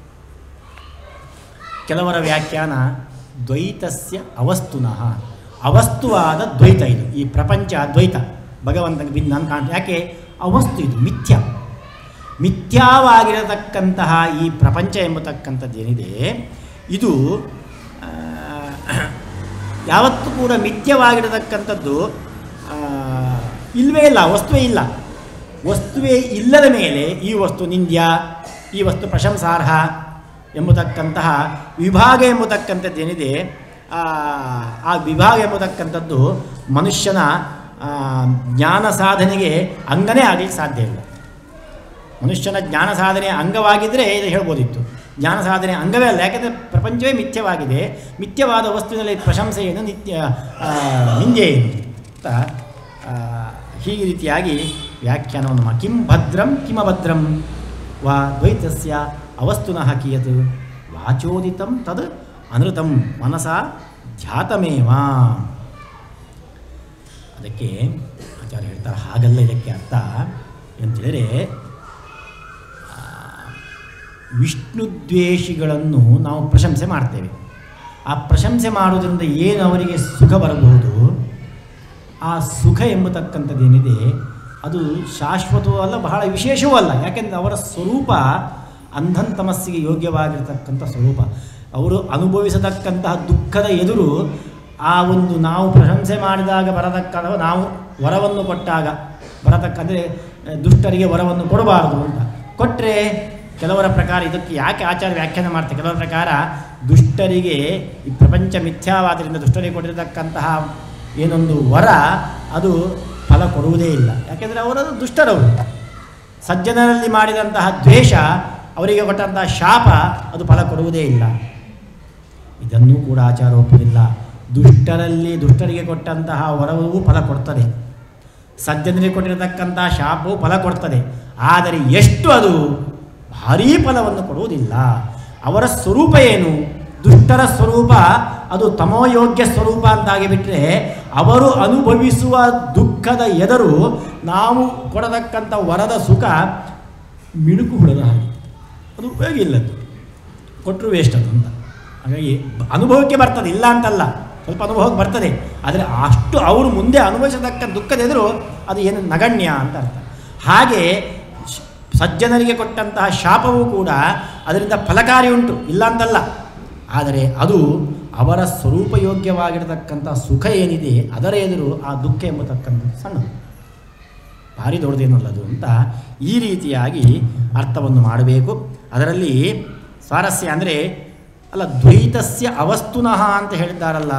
ಕೆಲವರ ವ್ಯಾಖ್ಯಾನ ದ್ವೈತಸ್ಯ ಅವಸ್ತುನಃ ಅವಸ್ತುವಾದ ದ್ವೈತ ಇದು ಈ ಪ್ರಪಂಚ ದ್ವೈತ ಭಗವಂತನಿಗೆ ಭಿನ್ನ ಅಂತ ಕಾಣ್ತದೆ ಯಾಕೆ ಅವಸ್ತು ಇದು ಮಿಥ್ಯ ಮಿಥ್ಯಾವಾಗಿರತಕ್ಕಂತಹ ಈ ಪ್ರಪಂಚ ಎಂಬತಕ್ಕಂಥದ್ದು ಏನಿದೆ ಇದು ಆ, ಯಾವತ್ತೂ ಕೂಡ ಮಿಥ್ಯವಾಗಿರತಕ್ಕಂಥದ್ದು ಆ, ಇಲ್ಲವೇ ಇಲ್ಲ ವಸ್ತುವೇ ಇಲ್ಲ ವಸ್ತುವೇ ಇಲ್ಲದ ಮೇಲೆ ಈ ವಸ್ತು ನಿಂದ್ಯ ಈ ವಸ್ತು ಪ್ರಶಂಸಾರ್ಹ ಎಂಬತಕ್ಕಂತಹ ವಿಭಾಗ ಎಂಬತಕ್ಕಂಥದ್ದು ಏನಿದೆ ಆ ಆ ವಿಭಾಗ ಎಂಬತಕ್ಕಂಥದ್ದು ಮನುಷ್ಯನ ಆ, ಜ್ಞಾನ ಸಾಧನೆಗೆ ಅಂಗನೇ ಆಗಲಿಕ್ಕೆ ಸಾಧ್ಯ ಇಲ್ಲ ಮನುಷ್ಯನ ಜ್ಞಾನ ಸಾಧನೆಯ ಅಂಗವಾಗಿದ್ದರೆ ಇದು ಹೇಳ್ಬೋದಿತ್ತು ಜ್ಞಾನ ಸಾಧನೆ ಅಂಗವೇ ಅಲ್ಲ ಯಾಕೆಂದರೆ ಪ್ರಪಂಚವೇ ಮಿಥ್ಯವಾಗಿದೆ ಮಿಥ್ಯವಾದ ವಸ್ತುವಿನಲ್ಲಿ ಪ್ರಶಂಸೆ ಏನು ನಿತ್ಯ ಆ, ನಿಂದೆ ಏನು ಅಂತ ಆ, ಹೀಗೆ ರೀತಿಯಾಗಿ ವ್ಯಾಖ್ಯಾನವನ್ನು ಮಾ ಕಿಂ ಭದ್ರಂ ಕಿಮಭದ್ರಂ ವಾ ದ್ವೈತಸ್ಯ ಅವಸ್ತುನಃ ಕಿಯತ್ ವಾಚೋದಿತಂ ತದ್ ಅನೃತಂ ಮನಸ ಧ್ಯಾತಮೇವ ಅದಕ್ಕೆ ಆಚಾರ್ಯ ಹೇಳ್ತಾರೆ ಹಾಗಲ್ಲ ಇದಕ್ಕೆ ಅರ್ಥ ಅಂತೇಳಿದರೆ ವಿಷ್ಣುದ್ವೇಷಿಗಳನ್ನು ನಾವು ಪ್ರಶಂಸೆ ಮಾಡ್ತೇವೆ ಆ ಪ್ರಶಂಸೆ ಮಾಡೋದ್ರಿಂದ ಏನು ಅವರಿಗೆ ಸುಖ ಬರಬಹುದು ಆ ಸುಖ ಎಂಬತಕ್ಕಂಥದ್ದೇನಿದೆ ಅದು ಶಾಶ್ವತವೂ ಅಲ್ಲ ಬಹಳ ವಿಶೇಷವೂ ಅಲ್ಲ ಯಾಕೆಂದರೆ ಅವರ ಸ್ವರೂಪ ಅಂಧನ್ ತಮಸ್ಸಿಗೆ ಯೋಗ್ಯವಾಗಿರ್ತಕ್ಕಂಥ ಸ್ವರೂಪ ಅವರು ಅನುಭವಿಸತಕ್ಕಂತಹ ದುಃಖದ ಎದುರು ಆ ಒಂದು ನಾವು ಪ್ರಶಂಸೆ ಮಾಡಿದಾಗ ಬರತಕ್ಕ ನಾವು ವರವನ್ನು ಕೊಟ್ಟಾಗ ಬರತಕ್ಕ ಅಂದರೆ ದುಷ್ಟರಿಗೆ ವರವನ್ನು ಕೊಡಬಾರದು ಅಂತ ಕೊಟ್ಟರೆ ಕೆಲವರ ಪ್ರಕಾರ ಇದಕ್ಕೆ ಯಾಕೆ ಆಚಾರ ವ್ಯಾಖ್ಯಾನ ಮಾಡ್ತಾರೆ ಕೆಲವರ ಪ್ರಕಾರ ದುಷ್ಟರಿಗೆ ಈ ಪ್ರಪಂಚ ಮಿಥ್ಯಾವಾದರಿಂದ ದುಷ್ಟರಿಗೆ ಕೊಟ್ಟಿರತಕ್ಕಂತಹ ಏನೊಂದು ವರ ಅದು ಫಲ ಕೊಡುವುದೇ ಇಲ್ಲ ಯಾಕೆಂದರೆ ಅವರದು ದುಷ್ಟರವರು ಸಜ್ಜನರಲ್ಲಿ ಮಾಡಿದಂತಹ ದ್ವೇಷ ಅವರಿಗೆ ಕೊಟ್ಟಂತಹ ಶಾಪ ಅದು ಫಲ ಕೊಡುವುದೇ ಇಲ್ಲ ಇದನ್ನೂ ಕೂಡ ಆಚಾರ ಒಪ್ಪುವುದಿಲ್ಲ ದುಷ್ಟರಲ್ಲಿ ದುಷ್ಟರಿಗೆ ಕೊಟ್ಟಂತಹ ವರವೂ ಫಲ ಕೊಡ್ತದೆ ಸಜ್ಜನರಿಗೆ ಕೊಟ್ಟಿರತಕ್ಕಂತಹ ಶಾಪವು ಫಲ ಕೊಡ್ತದೆ ಆದರೆ ಎಷ್ಟು ಅದು ಭಾರೀ ಫಲವನ್ನು ಕೊಡುವುದಿಲ್ಲ ಅವರ ಸ್ವರೂಪ ಏನು ದುಷ್ಟರ ಸ್ವರೂಪ ಅದು ತಮೋಯೋಗ್ಯ ಸ್ವರೂಪ ಅಂತಾಗಿಬಿಟ್ರೆ ಅವರು ಅನುಭವಿಸುವ ದುಃಖದ ಎದರು ನಾವು ಕೊಡತಕ್ಕಂಥ ವರದ ಸುಖ ಮಿಣುಕು ಹುಳದ ಹಾಗೆ ಅದು ಉಪಯೋಗ ಇಲ್ಲದ್ದು ಕೊಟ್ಟರು ವೇಸ್ಟ್ ಅದು ಅಂತ ಹಾಗಾಗಿ ಬ- ಅನುಭವಕ್ಕೆ ಬರ್ತದೆ ಇಲ್ಲ ಅಂತಲ್ಲ ಸ್ವಲ್ಪ ಅನುಭವಕ್ಕೆ ಬರ್ತದೆ ಆದರೆ ಅಷ್ಟು ಅವರು ಮುಂದೆ ಅನುಭವಿಸತಕ್ಕ ದುಃಖದ ಎದುರು ಅದು ಏನು ನಗಣ್ಯ ಅಂತ ಅರ್ಥ ಹಾಗೆ ಶ್- ಸಜ್ಜನರಿಗೆ ಕೊಟ್ಟಂತಹ ಶಾಪವೂ ಕೂಡ ಅದರಿಂದ ಫಲಕಾರಿ ಉಂಟು ಇಲ್ಲ ಅಂತಲ್ಲ ಆದರೆ ಅದು ಅವರ ಸ್ವರೂಪಯೋಗ್ಯವಾಗಿರತಕ್ಕಂಥ ಸುಖ ಏನಿದೆ ಅದರ ಎದುರು ಆ ದುಃಖ ಎಂಬತಕ್ಕಂಥದ್ದು ಸಣ್ಣದು ಭಾರಿ ದೊಡ್ಡದೇನಲ್ಲದು ಅಂತ ಈ ರೀತಿಯಾಗಿ ಅರ್ಥವನ್ನು ಮಾಡಬೇಕು ಅದರಲ್ಲಿ ಸ್ವಾರಸ್ಯ ಅಂದರೆ ಅಲ್ಲ ದ್ವೈತಸ್ಯ ಅವಸ್ತುನಃ ಅಂತ ಹೇಳಿದ್ದಾರಲ್ಲ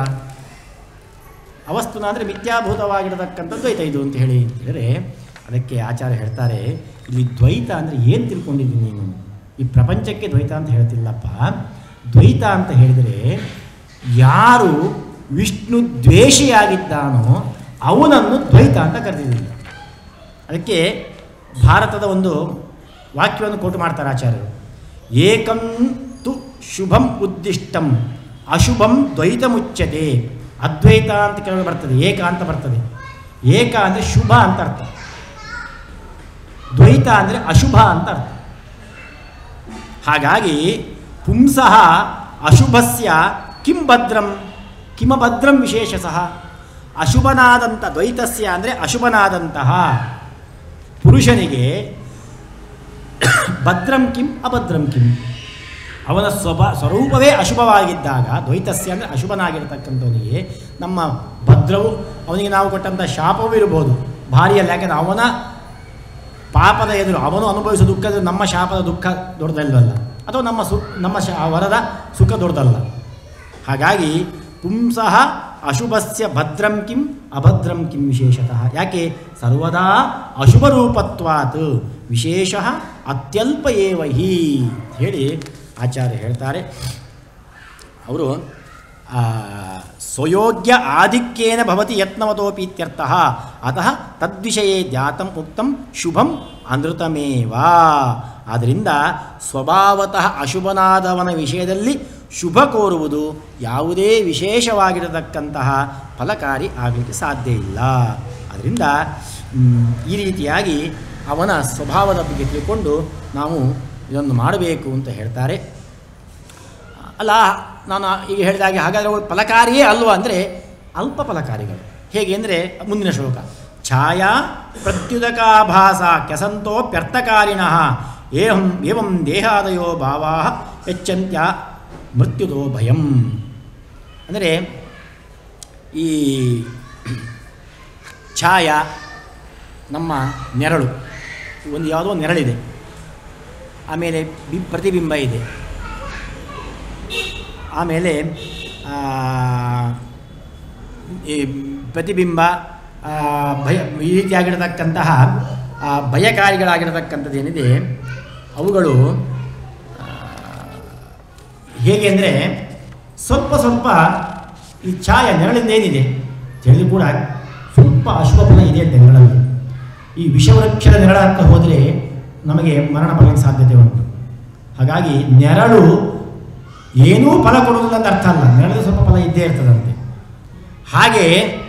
ಅವಸ್ತುನ ಅಂದರೆ ಮಿಥ್ಯಾಭೂತವಾಗಿರತಕ್ಕಂಥ ದ್ವೈತ ಇದು ಅಂತ ಹೇಳಿ ಹೇಳಿದರೆ ಅದಕ್ಕೆ ಆಚಾರ್ಯ ಹೇಳ್ತಾರೆ ಇಲ್ಲಿ ದ್ವೈತ ಅಂದರೆ ಏನು ತಿಳ್ಕೊಂಡಿದ್ದೀನಿ ನೀನು ಈ ಪ್ರಪಂಚಕ್ಕೆ ದ್ವೈತ ಅಂತ ಹೇಳ್ತಿಲ್ಲಪ್ಪ ದ್ವೈತ ಅಂತ ಹೇಳಿದರೆ ಯಾರು ವಿಷ್ಣು ದ್ವೇಷಿಯಾಗಿದ್ದಾನೋ ಅವನನ್ನು ದ್ವೈತ ಅಂತ ಕರೆದಿದ್ದೀನಿ ಅದಕ್ಕೆ ಭಾರತದ ಒಂದು ವಾಕ್ಯವನ್ನು ಕೋಟು ಮಾಡ್ತಾರೆ ಆಚಾರ್ಯರು ಏಕಂ ತು ಶುಭಂ ಉದ್ದಿಷ್ಟಂ ಅಶುಭಂ ದ್ವೈತ ಮುಚ್ಚತೆ ಅದ್ವೈತ ಅಂತ ಕೆಲವು ಬರ್ತದೆ ಏಕ ಅಂತ ಬರ್ತದೆ ಏಕ ಅಂದರೆ ಶುಭ ಅಂತ ಅರ್ಥ ದ್ವೈತ ಅಂದರೆ ಅಶುಭ ಅಂತ ಅರ್ಥ ಹಾಗಾಗಿ ಪುಂಸಃ ಅಶುಭಸ್ಯ ಕಿಂ ಭದ್ರಂ ಕಿಮಭದ್ರಂ ವಿಶೇಷ ಸಹ ಅಶುಭನಾದಂಥ ದ್ವೈತಸ್ಯ ಅಂದರೆ ಅಶುಭನಾದಂತಹ ಪುರುಷನಿಗೆ ಭದ್ರಂ ಕಿಂ ಅಭದ್ರಂ ಕಿಂ ಅವನ ಸ್ವಭ ಸ್ವರೂಪವೇ ಅಶುಭವಾಗಿದ್ದಾಗ ದ್ವೈತಸ್ಯ ಅಂದರೆ ಅಶುಭನಾಗಿರ್ತಕ್ಕಂಥವನಿಗೆ ನಮ್ಮ ಭದ್ರವು ಅವನಿಗೆ ನಾವು ಕೊಟ್ಟಂಥ ಶಾಪವೂ ಇರ್ಬೋದು ಭಾರಿಯಲ್ಲ ಯಾಕೆಂದರೆ ಅವನ ಪಾಪದ ಎದುರು ಅವನು ಅನುಭವಿಸುವ ದುಃಖದ ನಮ್ಮ ಶಾಪದ ದುಃಖ ದೊಡ್ಡದಲ್ವಲ್ಲ ಅಥವಾ ನಮ್ಮ ಸು ನಮ್ಮ ಶಾ ವರದ ಸುಖ ದೊಡ್ಡದಲ್ಲ ಹಾಗಾಗಿ ಪುಂಸಃ ಅಶುಭಸ್ಯ ಭದ್ರಂ ಕಿಂ ಅಭದ್ರಂ ಕಿಂ ವಿಶೇಷತಃ ಯಾಕೆ ಸರ್ವದಾ ಅಶುಭರೂಪತ್ವಾತ್ ವಿಶೇಷ ಅತ್ಯಲ್ಪ ಏವ ಹಿ ಹೇಳಿ ಆಚಾರ್ಯ ಹೇಳ್ತಾರೆ ಅವರು ಆ, ಸ್ವಯೋಗ್ಯ ಆಧಿಕ್ಯೇನ ಭವತಿ ಯತ್ನವತೋಪಿ ಇತ್ಯರ್ಥಃ ಅತಃ ತದ್ವಿಷಯೇ ಧ್ಯಾತಂ ಉಕ್ತಂ ಶುಭಂ ಅನೃತಮೇವ ಆದ್ದರಿಂದ ಸ್ವಭಾವತಃ ಅಶುಭನಾದವನ ವಿಷಯದಲ್ಲಿ ಶುಭ ಕೋರುವುದು ಯಾವುದೇ ವಿಶೇಷವಾಗಿರತಕ್ಕಂತಹ ಫಲಕಾರಿ ಆಗಲಿಕ್ಕೆ ಸಾಧ್ಯ ಇಲ್ಲ ಅದರಿಂದ ಮ್, ಈ ರೀತಿಯಾಗಿ ಅವನ ಸ್ವಭಾವದ ಬಗ್ಗೆ ತಿಳ್ಕೊಂಡು ನಾವು ಇದನ್ನು ಮಾಡಬೇಕು ಅಂತ ಹೇಳ್ತಾರೆ ಅಲ್ಲ ನಾನು ಈಗ ಹೇಳಿದಾಗೆ ಹಾಗಾದರೆ ಅವು ಫಲಕಾರಿಯೇ ಅಲ್ವಾ ಅಂದರೆ ಅಲ್ಪ ಫಲಕಾರಿಗಳು ಹೇಗೆ ಅಂದರೆ ಮುಂದಿನ ಶ್ಲೋಕ ಛಾಯಾ ಪ್ರತ್ಯುದಕಾಭಾಸ ಕೆಸಂತೋಪ್ಯರ್ಥಕಾರಿಣಃ ಏಹಂ ಏವಂ ದೇಹಾದಯೋ ಭಾವಾ ಹೆಚ್ಚಂತ್ಯ ಮೃತ್ಯುದೋ ಭಯಂ ಅಂದರೆ ಈ ಛಾಯಾ ನಮ್ಮ ನೆರಳು ಒಂದು ಯಾವುದೋ ನೆರಳಿದೆ ಆಮೇಲೆ ಬಿ ಪ್ರತಿಬಿಂಬ ಇದೆ ಆಮೇಲೆ ಆ, ಈ ಪ್ರತಿಬಿಂಬ ಆ, ಭಯ ಈ ರೀತಿಯಾಗಿರತಕ್ಕಂತಹ ಆ, ಭಯಕಾರಿಗಳಾಗಿರತಕ್ಕಂಥದ್ದು ಏನಿದೆ ಅವುಗಳು ಆ, ಹೇಗೆ ಅಂದರೆ ಸ್ವಲ್ಪ ಸ್ವಲ್ಪ ಈ ಛಾಯ ನೆರಳಿಂದ ಏನಿದೆ ನೆರಳು ಕೂಡ ಸ್ವಲ್ಪ ಅಶ್ವಫಲ ಇದೆ ಅಂತ ನೆರಳಲ್ಲಿ ಈ ವಿಷವೃಕ್ಷದ ನೆರಳ ಅಂತ ಹೋದರೆ ನಮಗೆ ಮರಣ ಬರಲಿಕ್ಕೆ ಸಾಧ್ಯತೆ ಉಂಟು ಹಾಗಾಗಿ ನೆರಳು ಏನೂ ಫಲ ಕೊಡುವುದಿಲ್ಲ ಅಂತ ಅರ್ಥ ಅಲ್ಲ ನೆರಳು ಸ್ವಲ್ಪ ಫಲ ಇದ್ದೇ ಇರ್ತದಂತೆ ಹಾಗೆ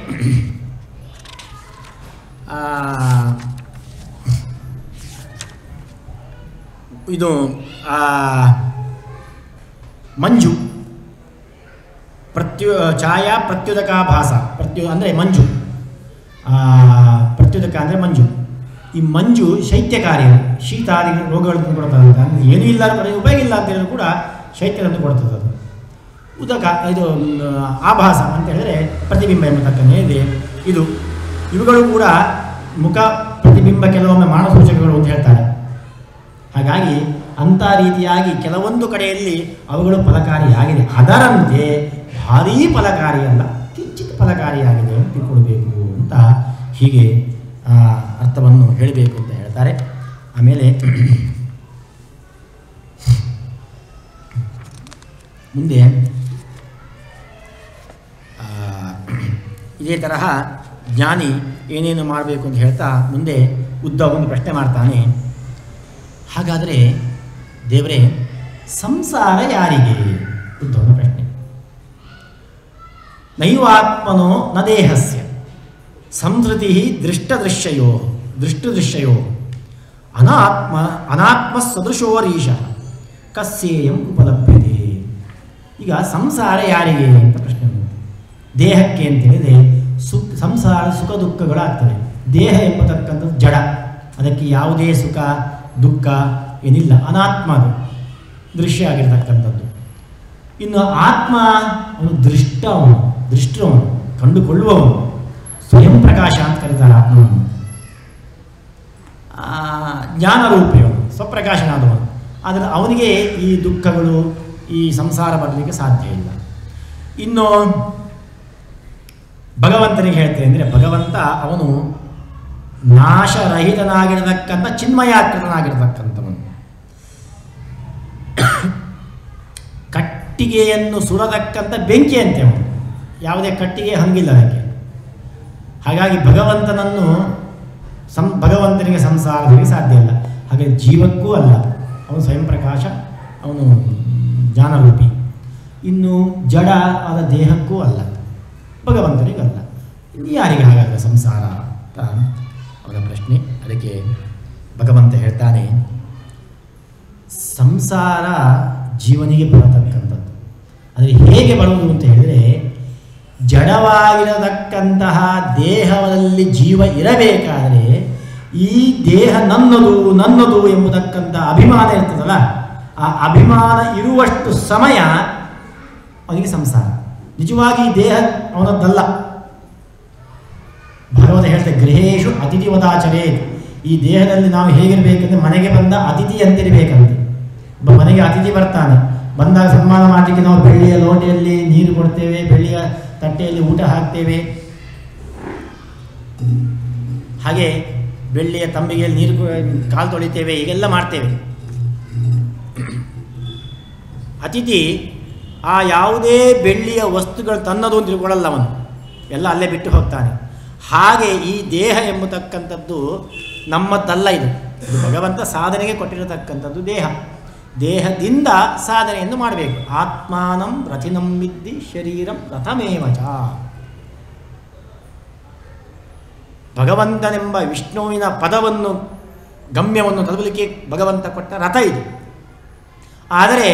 ಆ, ಇದು ಆ, ಮಂಜು ಪ್ರತ್ಯು ಛಾಯಾ ಪ್ರತ್ಯುದಕಾಭಾಸ ಪ್ರತ್ಯು ಅಂದರೆ ಮಂಜು ಆ, ಪ್ರತ್ಯುದಕ ಅಂದರೆ ಮಂಜು ಈ ಮಂಜು ಶೈತ್ಯಕಾರಿ ಶೀತಾದಿ ರೋಗಗಳನ್ನು ಕೊಡ್ತದೆ ಅಂತ ಅಂದ್ರೆ ಏನೂ ಇಲ್ಲ ಅಂದ್ರೆ ಉಪಯೋಗ ಇಲ್ಲ ಅಂತ ಹೇಳಿದ್ರು ಕೂಡ ಶೈತ್ಯವನ್ನು ಕೊಡ್ತದೆ ಅದು ಉದಕ ಇದು ಮ್, ಆಭಾಸ ಅಂತ ಹೇಳಿದರೆ ಪ್ರತಿಬಿಂಬ ಎಂಬತಕ್ಕಂಥ ಇದೆ ಇದು ಇವುಗಳು ಕೂಡ ಮುಖ ಪ್ರತಿಬಿಂಬ ಕೆಲವೊಮ್ಮೆ ಮಾನಸೂಚಕಗಳು ಅಂತ ಹೇಳ್ತಾರೆ ಹಾಗಾಗಿ ಅಂಥ ರೀತಿಯಾಗಿ ಕೆಲವೊಂದು ಕಡೆಯಲ್ಲಿ ಅವುಗಳು ಫಲಕಾರಿಯಾಗಿದೆ ಅದರಂತೆ ಭಾರೀ ಫಲಕಾರಿಯಲ್ಲ ಕಿಂಚಿತ್ ಫಲಕಾರಿಯಾಗಿದೆ ಅಂತ ತಿಳ್ಕೊಳ್ಬೇಕು ಅಂತ ಹೀಗೆ ಆ, ಅರ್ಥವನ್ನು ಹೇಳಬೇಕು ಅಂತ ಹೇಳ್ತಾರೆ ಆಮೇಲೆ ಮುಂದೆ ಆ, ಇದೇ ತರಹ ಜ್ಞಾನಿ ಏನೇನು ಮಾಡಬೇಕು ಅಂತ ಹೇಳ್ತಾ ಮುಂದೆ ಉದ್ದ ಒಂದು ಪ್ರಶ್ನೆ ಮಾಡ್ತಾನೆ ಹಾಗಾದರೆ ದೇವರೇ ಸಂಸಾರ ಯಾರಿಗೆ ಉದ್ದ ಪ್ರಶ್ನೆ ನೈವಾತ್ಮನೋ ನ ದೇಹಸ್ಯ ಸಂಸ್ಕೃತಿ ದೃಷ್ಟದೃಶ್ಯಯೋ ದೃಷ್ಟದೃಶ್ಯಯೋ ಅನಾತ್ಮ ಅನಾತ್ಮ ಸದೃಶೋರೀಶ ಕಸ್ಯೇಯಂ ಉಪಲಭ್ಯತೆ ಈಗ ಸಂಸಾರ ಯಾರಿಗೆ ಅಂತ ಪ್ರಶ್ನೆ ಬಂತು. ದೇಹಕ್ಕೆ ಅಂತ ಹೇಳಿದರೆ ಸು ಸಂಸಾರ ಸುಖ ದುಃಖಗಳಾಗ್ತವೆ ದೇಹ ಎಂಬತಕ್ಕಂಥದ್ದು ಜಡ ಅದಕ್ಕೆ ಯಾವುದೇ ಸುಖ ದುಃಖ ಏನಿಲ್ಲ ಅನಾತ್ಮ ಅದು ದೃಶ್ಯ ಆಗಿರ್ತಕ್ಕಂಥದ್ದು ಇನ್ನು ಆತ್ಮ ಅವನು ದೃಷ್ಟ ಅವನು ದೃಷ್ಟವನು ಕಂಡುಕೊಳ್ಳುವವನು ಸ್ವಯಂ ಪ್ರಕಾಶ ಅಂತ ಕರೀತಾರೆ ಆತ್ಮವನ್ನು ಆ, ಜ್ಞಾನರೂಪಿಯವನು ಸ್ವಪ್ರಕಾಶನಾದವನು ಆದರೆ ಅವನಿಗೆ ಈ ದುಃಖಗಳು ಈ ಸಂಸಾರ ಬರಲಿಕ್ಕೆ ಸಾಧ್ಯ ಇಲ್ಲ ಇನ್ನು ಭಗವಂತನಿಗೆ ಹೇಳ್ತೇನೆ ಅಂದರೆ ಭಗವಂತ ಅವನು ನಾಶರಹಿತನಾಗಿರತಕ್ಕಂಥ ಚಿನ್ಮಯಾಕೃತನಾಗಿರತಕ್ಕಂಥವನು ಕಟ್ಟಿಗೆಯನ್ನು ಸುರತಕ್ಕಂಥ ಬೆಂಕಿ ಅಂತೆ ಅವನು ಯಾವುದೇ ಕಟ್ಟಿಗೆ ಹಂಗಿಲ್ಲ ಅದಕ್ಕೆ ಹಾಗಾಗಿ ಭಗವಂತನನ್ನು ಸಂ ಭಗವಂತನಿಗೆ ಸಂಸಾರದಲ್ಲಿ ಸಾಧ್ಯ ಇಲ್ಲ ಹಾಗೆ ಜೀವಕ್ಕೂ ಅಲ್ಲ ಅವನು ಸ್ವಯಂ ಪ್ರಕಾಶ ಅವನು ಜ್ಞಾನರೂಪಿ ಇನ್ನು ಜಡ ಆದ ದೇಹಕ್ಕೂ ಅಲ್ಲ ಭಗವಂತನಿಗಲ್ಲ ಇನ್ನು ಯಾರಿಗೆ ಹಾಗಾದರೆ ಸಂಸಾರ ಅಂತ ಅವನ ಪ್ರಶ್ನೆ ಅದಕ್ಕೆ ಭಗವಂತ ಹೇಳ್ತಾನೆ ಸಂಸಾರ ಜೀವನಿಗೆ ಬರತಕ್ಕಂಥದ್ದು ಆದರೆ ಹೇಗೆ ಬರುವುದು ಅಂತ ಹೇಳಿದರೆ ಜಡವಾಗಿರತಕ್ಕಂತಹ ದೇಹದಲ್ಲಿ ಜೀವ ಇರಬೇಕಾದರೆ ಈ ದೇಹ ನನ್ನದು ನನ್ನದು ಎಂಬುದಕ್ಕಂಥ ಅಭಿಮಾನ ಇರ್ತದಲ್ಲ ಆ ಅಭಿಮಾನ ಇರುವಷ್ಟು ಸಮಯ ಅವನಿಗೆ ಸಂಸಾರ ನಿಜವಾಗಿ ಈ ದೇಹ ಅವನದ್ದಲ್ಲ ಭಗವತ ಹೇಳ್ತಾರೆ ಗೃಹೇಶು ಅತಿಥಿವದಾಚರೇ ಈ ದೇಹದಲ್ಲಿ ನಾವು ಹೇಗಿರಬೇಕಂದ್ರೆ ಮನೆಗೆ ಬಂದ ಅತಿಥಿ ಅಂತಿರಬೇಕಂತೆ ಒಬ್ಬ ಮನೆಗೆ ಅತಿಥಿ ಬರ್ತಾನೆ ಬಂದಾಗ ಸನ್ಮಾನ ಮಾಡಲಿಕ್ಕೆ ನಾವು ಬೆಳ್ಳಿಯ ಲೋಟೆಯಲ್ಲಿ ನೀರು ಕೊಡ್ತೇವೆ ಬೆಳ್ಳಿಯ ತಟ್ಟೆಯಲ್ಲಿ ಊಟ ಹಾಕ್ತೇವೆ ಹಾಗೆ ಬೆಳ್ಳಿಯ ತಂಬಿಗೆಯಲ್ಲಿ ನೀರು ಕೊ- ಕಾಲು ತೊಳಿತೇವೆ ಹೀಗೆಲ್ಲ ಮಾಡ್ತೇವೆ ಅತಿಥಿ ಆ ಯಾವುದೇ ಬೆಳ್ಳಿಯ ವಸ್ತುಗಳು ತನ್ನದು ಅಂತ ತಿಳ್ಕೊಳ್ಳಲ್ಲ ಅವನು ಎಲ್ಲ ಅಲ್ಲೇ ಬಿಟ್ಟು ಹೋಗ್ತಾನೆ ಹಾಗೆ ಈ ದೇಹ ಎಂಬತಕ್ಕಂಥದ್ದು ನಮ್ಮದ್ದಲ್ಲ ಇದು ಇದು ಭಗವಂತ ಸಾಧನೆಗೆ ಕೊಟ್ಟಿರತಕ್ಕಂಥದ್ದು ದೇಹ ದೇಹದಿಂದ ಸಾಧನೆಯನ್ನು ಮಾಡಬೇಕು ಆತ್ಮಾನಂ ರಥಿನಂ ವಿದ್ದಿ ಶರೀರಂ ರಥಮೇವಚ ಭಗವಂತನೆಂಬ ವಿಷ್ಣುವಿನ ಪದವನ್ನು ಗಮ್ಯವನ್ನು ತಲುಪಲಿಕ್ಕೆ ಭಗವಂತ ಕೊಟ್ಟ ರಥ ಇದು ಆದರೆ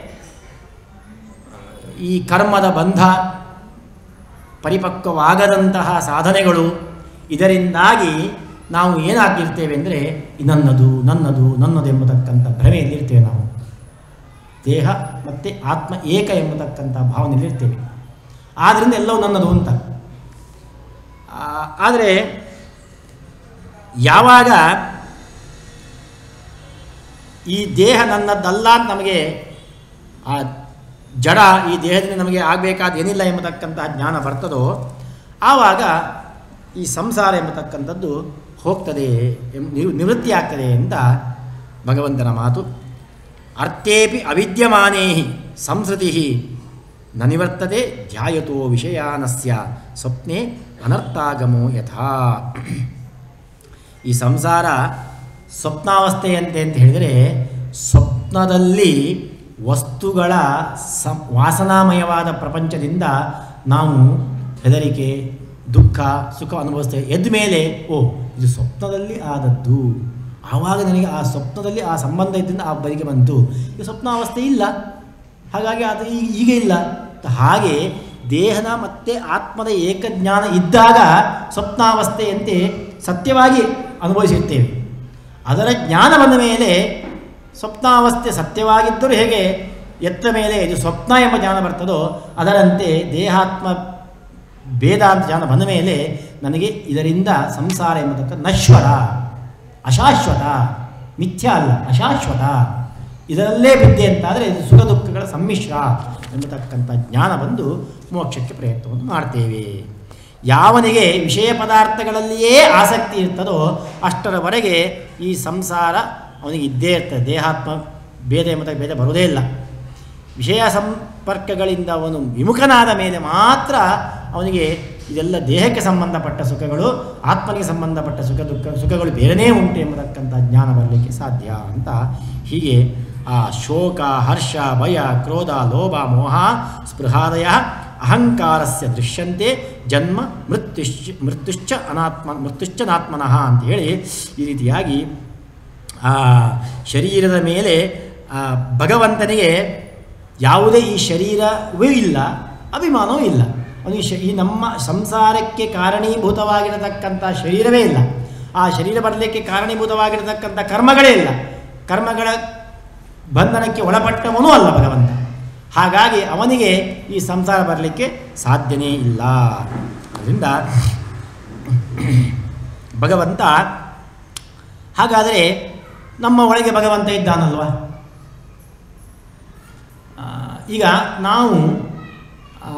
ಈ ಕರ್ಮದ ಬಂಧ ಪರಿಪಕ್ವವಾಗದಂತಹ ಸಾಧನೆಗಳು ಇದರಿಂದಾಗಿ ನಾವು ಏನಾಗಿರ್ತೇವೆ ಅಂದರೆ ನನ್ನದು ನನ್ನದು ನನ್ನದು ಎಂಬತಕ್ಕಂಥ ಭ್ರಮೆಯಲ್ಲಿರ್ತೇವೆ ನಾವು ದೇಹ ಮತ್ತು ಆತ್ಮ ಏಕ ಎಂಬತಕ್ಕಂಥ ಭಾವನೆಯಲ್ಲಿರ್ತೇವೆ ಆದ್ದರಿಂದ ಎಲ್ಲವೂ ನನ್ನದು ಅಂತ ಆ, ಆದರೆ ಯಾವಾಗ ಈ ದೇಹ ನನ್ನದ್ದಲ್ಲ ಅಂತ ನಮಗೆ ಆ ಜಡ ಈ ದೇಹದಿಂದ ನಮಗೆ ಆಗಬೇಕಾದ ಏನಿಲ್ಲ ಎಂಬತಕ್ಕಂತಹ ಜ್ಞಾನ ಬರ್ತದೋ ಆವಾಗ ಈ ಸಂಸಾರ ಎಂಬತಕ್ಕಂಥದ್ದು ಹೋಗ್ತದೆ ಎಂ- ನಿವ್- ನಿವೃತ್ತಿ ಆಗ್ತದೆ ಅಂತ ಭಗವಂತನ ಮಾತು ಅರ್ಥೇಪಿ ಅವಿದ್ಯಮಾನೇ ಸಂಸ್ಕೃತಿ ನ ನಿವರ್ತದೆ ಧ್ಯಾಯತೋ ವಿಷಯಾನಸ್ಯ ಸ್ವಪ್ನೆ ಅನರ್ಥಾಗಮೋ ಯಥಾ ಈ ಸಂಸಾರ ಸ್ವಪ್ನಾವಸ್ಥೆಯಂತೆ ಅಂತ ಹೇಳಿದರೆ ಸ್ವಪ್ನದಲ್ಲಿ ವಸ್ತುಗಳ ಸ ವಾಸನಾಮಯವಾದ ಪ್ರಪಂಚದಿಂದ ನಾವು ಹೆದರಿಕೆ ದುಃಖ ಸುಖ ಅನುಭವಿಸ್ತೇವೆ ಎದ್ದ ಮೇಲೆ ಓ ಇದು ಸ್ವಪ್ನದಲ್ಲಿ ಆದದ್ದು ಆವಾಗ ನನಗೆ ಆ ಸ್ವಪ್ನದಲ್ಲಿ ಆ ಸಂಬಂಧ ಇದ್ದಿಂದ ಆ ಬರಿಗೆ ಬಂತು ಈ ಸ್ವಪ್ನಾವಸ್ಥೆ ಇಲ್ಲ ಹಾಗಾಗಿ ಅದು ಈಗ ಈಗ ಇಲ್ಲ ಹಾಗೆ ದೇಹದ ಮತ್ತು ಆತ್ಮದ ಏಕಜ್ಞಾನ ಇದ್ದಾಗ ಸ್ವಪ್ನಾವಸ್ಥೆಯಂತೆ ಸತ್ಯವಾಗಿ ಅನುಭವಿಸಿರ್ತೇವೆ ಅದರ ಜ್ಞಾನ ಬಂದ ಮೇಲೆ ಸ್ವಪ್ನಾವಸ್ಥೆ ಸತ್ಯವಾಗಿದ್ದರೂ ಹೇಗೆ ಎತ್ತ ಮೇಲೆ ಇದು ಸ್ವಪ್ನ ಎಂಬ ಜ್ಞಾನ ಬರ್ತದೋ ಅದರಂತೆ ದೇಹಾತ್ಮ ಭೇದ ಅಂತ ಜ್ಞಾನ ಬಂದ ಮೇಲೆ ನನಗೆ ಇದರಿಂದ ಸಂಸಾರ ಎಂಬತಕ್ಕ ನಶ್ವರ ಅಶಾಶ್ವತ ಮಿಥ್ಯ ಅಲ್ಲ ಅಶಾಶ್ವತ ಇದರಲ್ಲೇ ಬಿದ್ದೆ ಅಂತಾದರೆ ಇದು ಸುಖ ದುಃಖಗಳ ಸಮ್ಮಿಶ್ರ ಎಂಬತಕ್ಕಂಥ ಜ್ಞಾನ ಬಂದು ಮೋಕ್ಷಕ್ಕೆ ಪ್ರಯತ್ನವನ್ನು ಮಾಡ್ತೇವೆ ಯಾವನಿಗೆ ವಿಷಯ ಪದಾರ್ಥಗಳಲ್ಲಿಯೇ ಆಸಕ್ತಿ ಇರ್ತದೋ ಅಷ್ಟರವರೆಗೆ ಈ ಸಂಸಾರ ಅವನಿಗೆ ಇದ್ದೇ ಇರ್ತದೆ ದೇಹಾತ್ಮ ಭೇದ ಎಂಬ ಭೇದ ಬರುವುದೇ ಇಲ್ಲ ವಿಷಯ ಸಂಪರ್ಕಗಳಿಂದ ಅವನು ವಿಮುಖನಾದ ಮೇಲೆ ಮಾತ್ರ ಅವನಿಗೆ ಇದೆಲ್ಲ ದೇಹಕ್ಕೆ ಸಂಬಂಧಪಟ್ಟ ಸುಖಗಳು ಆತ್ಮನಿಗೆ ಸಂಬಂಧಪಟ್ಟ ಸುಖ ದುಃಖ ಸುಖಗಳು ಬೇರೆನೇ ಉಂಟು ಎಂಬತಕ್ಕಂಥ ಜ್ಞಾನ ಬರಲಿಕ್ಕೆ ಸಾಧ್ಯ ಅಂತ ಹೀಗೆ ಆ ಶೋಕ ಹರ್ಷ ಭಯ ಕ್ರೋಧ ಲೋಭ ಮೋಹ ಸ್ಪೃಹಾದಯ ಅಹಂಕಾರಸ್ಯ ದೃಶ್ಯಂತೆ ಜನ್ಮ ಮೃತ್ಯುಶ್ಚ ಮೃತ್ಯುಶ್ಚ ಅನಾತ್ಮ ಮೃತ್ಯುಶ್ಚ ನಾತ್ಮನಃ ಅಂತ ಹೇಳಿ ಈ ರೀತಿಯಾಗಿ ಆ ಶರೀರದ ಮೇಲೆ ಆ ಭಗವಂತನಿಗೆ ಯಾವುದೇ ಈ ಶರೀರವೂ ಇಲ್ಲ ಅಭಿಮಾನವೂ ಇಲ್ಲ ಅವನಿಗೆ ಶ ಈ ನಮ್ಮ ಸಂಸಾರಕ್ಕೆ ಕಾರಣೀಭೂತವಾಗಿರತಕ್ಕಂಥ ಶರೀರವೇ ಇಲ್ಲ ಆ ಶರೀರ ಬರಲಿಕ್ಕೆ ಕಾರಣೀಭೂತವಾಗಿರತಕ್ಕಂಥ ಕರ್ಮಗಳೇ ಇಲ್ಲ ಕರ್ಮಗಳ ಬಂಧನಕ್ಕೆ ಒಳಪಟ್ಟವನೂ ಅಲ್ಲ ಭಗವಂತ ಹಾಗಾಗಿ ಅವನಿಗೆ ಈ ಸಂಸಾರ ಬರಲಿಕ್ಕೆ ಸಾಧ್ಯನೇ ಇಲ್ಲ ಅದರಿಂದ ಭಗವಂತ ಹಾಗಾದರೆ ನಮ್ಮ ಒಳಗೆ ಭಗವಂತ ಇದ್ದಾನಲ್ವ ಆ, ಈಗ ನಾವು ಆ,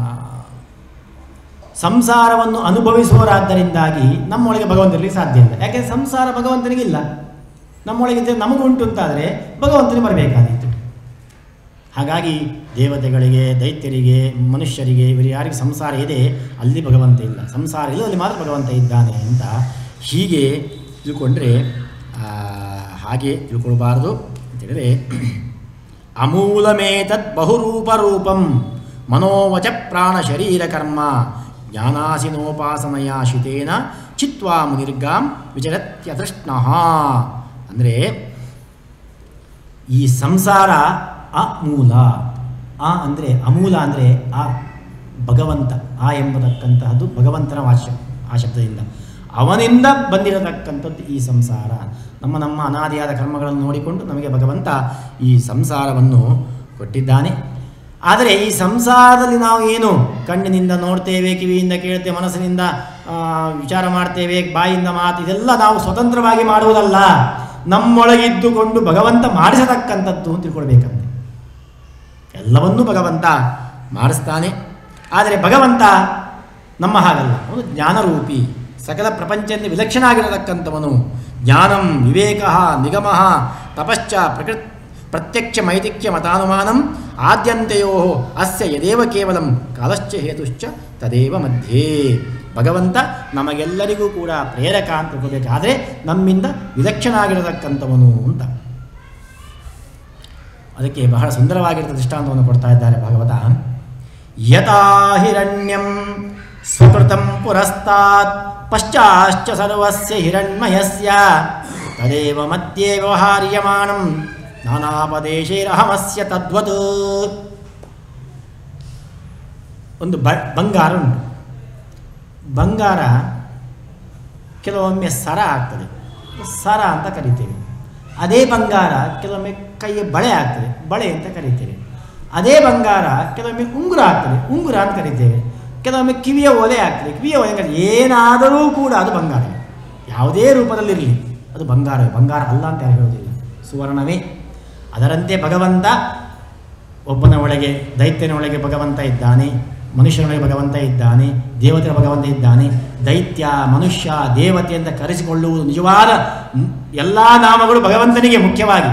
ಸಂಸಾರವನ್ನು ಅನುಭವಿಸುವರಾದ್ದರಿಂದಾಗಿ ನಮ್ಮೊಳಗೆ ಭಗವಂತ ಇರಲಿಕ್ಕೆ ಸಾಧ್ಯ ಇಲ್ಲ ಯಾಕೆಂದರೆ ಸಂಸಾರ ಭಗವಂತನಿಗಿಲ್ಲ ನಮ್ಮೊಳಗಿದ್ದರೆ ನಮಗೂ ಉಂಟು ಅಂತಾದರೆ ಭಗವಂತನಿಗೆ ಬರಬೇಕಾದೀತು ಹಾಗಾಗಿ ದೇವತೆಗಳಿಗೆ ದೈತ್ಯರಿಗೆ ಮನುಷ್ಯರಿಗೆ ಇವರು ಯಾರಿಗೆ ಸಂಸಾರ ಇದೆ ಅಲ್ಲಿ ಭಗವಂತ ಇಲ್ಲ ಸಂಸಾರ ಇಲ್ಲ ಅಲ್ಲಿ ಮಾತ್ರ ಭಗವಂತ ಇದ್ದಾನೆ ಅಂತ ಹೀಗೆ ತಿಳ್ಕೊಂಡ್ರೆ ಆ, ಹಾಗೆ ತಿಳ್ಕೊಳ್ಬಾರ್ದು ಅಂತೇಳಿದರೆ ಅಮೂಲಮೇತದ್ ಬಹುರೂಪರೂಪಂ ಮನೋವಚ ಪ್ರಾಣ ಶರೀರ ಕರ್ಮ ಜ್ಞಾನಾಸಿನೋಪಾಸನಯ ಶಿತೇನ ಚಿತ್ವಾ ಮುನಿರ್ಗಾಂ ವಿಚರತ್ಯತೃಷ್ಣಃ ಅಂದರೆ ಈ ಸಂಸಾರ ಅಮೂಲ ಆ ಅಂದರೆ ಅಮೂಲ ಅಂದರೆ ಆ ಭಗವಂತ ಆ ಎಂಬತಕ್ಕಂತಹದ್ದು ಭಗವಂತನ ವಾಚ್ಯ ಆ ಶಬ್ದದಿಂದ ಅವನಿಂದ ಬಂದಿರತಕ್ಕಂಥದ್ದು ಈ ಸಂಸಾರ ನಮ್ಮ ನಮ್ಮ ಅನಾದಿಯಾದ ಕರ್ಮಗಳನ್ನು ನೋಡಿಕೊಂಡು ನಮಗೆ ಭಗವಂತ ಈ ಸಂಸಾರವನ್ನು ಕೊಟ್ಟಿದ್ದಾನೆ ಆದರೆ ಈ ಸಂಸಾರದಲ್ಲಿ ನಾವು ಏನು ಕಣ್ಣಿನಿಂದ ನೋಡ್ತೇವೆ ಕಿವಿಯಿಂದ ಕೇಳ್ತೇವೆ ಮನಸ್ಸಿನಿಂದ ಆ, ವಿಚಾರ ಮಾಡ್ತೇವೆ ಬಾಯಿಂದ ಮಾತು ಇದೆಲ್ಲ ನಾವು ಸ್ವತಂತ್ರವಾಗಿ ಮಾಡುವುದಲ್ಲ ನಮ್ಮೊಳಗಿದ್ದುಕೊಂಡು ಭಗವಂತ ಮಾಡಿಸತಕ್ಕಂಥದ್ದು ಅಂತ ತಿಳ್ಕೊಳ್ಬೇಕಂತೆ ಎಲ್ಲವನ್ನೂ ಭಗವಂತ ಮಾಡಿಸ್ತಾನೆ ಆದರೆ ಭಗವಂತ ನಮ್ಮ ಹಾಗಲ್ಲ ಅವನು ಜ್ಞಾನರೂಪಿ ಸಕಲ ಪ್ರಪಂಚದಲ್ಲಿ ವಿಲಕ್ಷಣ ಆಗಿರತಕ್ಕಂಥವನು ಜ್ಞಾನಂ ವಿವೇಕ ನಿಗಮ ತಪಶ್ಚ ಪ್ರಕೃತ್ ಪ್ರತ್ಯಕ್ಷ ಮೈತಿಕ್ಯ ಮತಾನುಮಾನಂ ಆದ್ಯಂತೆಯೋ ಅಸ್ಯ ಯದೇವ ಕೇವಲಂ ಕಾಲಶ್ಚ ಹೇತುಶ್ಚ ತದೇವ ಮಧ್ಯೆ ಭಗವಂತ ನಮಗೆಲ್ಲರಿಗೂ ಕೂಡ ಪ್ರೇರಕ ಅಂತ ತಿಳ್ಕೋಬೇಕಾದ್ರೆ ನಮ್ಮಿಂದ ವಿಲಕ್ಷಣ ಆಗಿರತಕ್ಕಂಥವನು ಅಂತ ಅದಕ್ಕೆ ಬಹಳ ಸುಂದರವಾಗಿರುವ ದೃಷ್ಟಾಂತವನ್ನು ಕೊಡ್ತಾ ಇದ್ದಾರೆ ಭಾಗವತ ಯಥಾ ಹಿರಣ್ಯಂ ಸ್ವಕೃತಂ ಪುರಸ್ತಾತ್ ಪಶ್ಚಾಶ್ಚ ಸರ್ವಸ್ಯ ಹಿರಣ್ಮಯಸ್ಯ ತದೇವ ಮಧ್ಯೆ ವ್ಯವಹಾರ್ಯಮಾಣಂ ನಾನಾಪದೇಶೈರಹಮಸ್ಯ ತದ್ವತ್ ಒಂದು ಬ ಬಂಗಾರ ಉಂಟು ಬಂಗಾರ ಕೆಲವೊಮ್ಮೆ ಸರ ಆಗ್ತದೆ ಸರ ಅಂತ ಕರಿತೇವೆ ಅದೇ ಬಂಗಾರ ಕೆಲವೊಮ್ಮೆ ಕೈಯ ಬಳೆ ಆಗ್ತದೆ ಬಳೆ ಅಂತ ಕರಿತೇವೆ ಅದೇ ಬಂಗಾರ ಕೆಲವೊಮ್ಮೆ ಉಂಗುರ ಆಗ್ತದೆ ಉಂಗುರ ಅಂತ ಕರಿತೇವೆ ಕೆಲವೊಮ್ಮೆ ಕಿವಿಯ ಒಲೆ ಆಗ್ತದೆ ಕಿವಿಯ ಒಲೆ ಅಂತ ಏನಾದರೂ ಕೂಡ ಅದು ಬಂಗಾರ ಯಾವುದೇ ರೂಪದಲ್ಲಿರಲಿ ಅದು ಬಂಗಾರ ಬಂಗಾರ ಅಲ್ಲ ಅಂತ ಯಾರು ಹೇಳೋದಿಲ್ಲ ಸುವರ್ಣವೇ ಅದರಂತೆ ಭಗವಂತ ಒಬ್ಬನ ಒಳಗೆ ದೈತ್ಯನ ಒಳಗೆ ಭಗವಂತ ಇದ್ದಾನೆ ಮನುಷ್ಯನೊಳಗೆ ಭಗವಂತ ಇದ್ದಾನೆ ದೇವತೆಯ ಭಗವಂತ ಇದ್ದಾನೆ ದೈತ್ಯ ಮನುಷ್ಯ ದೇವತೆ ಅಂತ ಕರೆಸಿಕೊಳ್ಳುವುದು ನಿಜವಾದ ಮ್- ಎಲ್ಲ ನಾಮಗಳು ಭಗವಂತನಿಗೆ ಮುಖ್ಯವಾಗಿ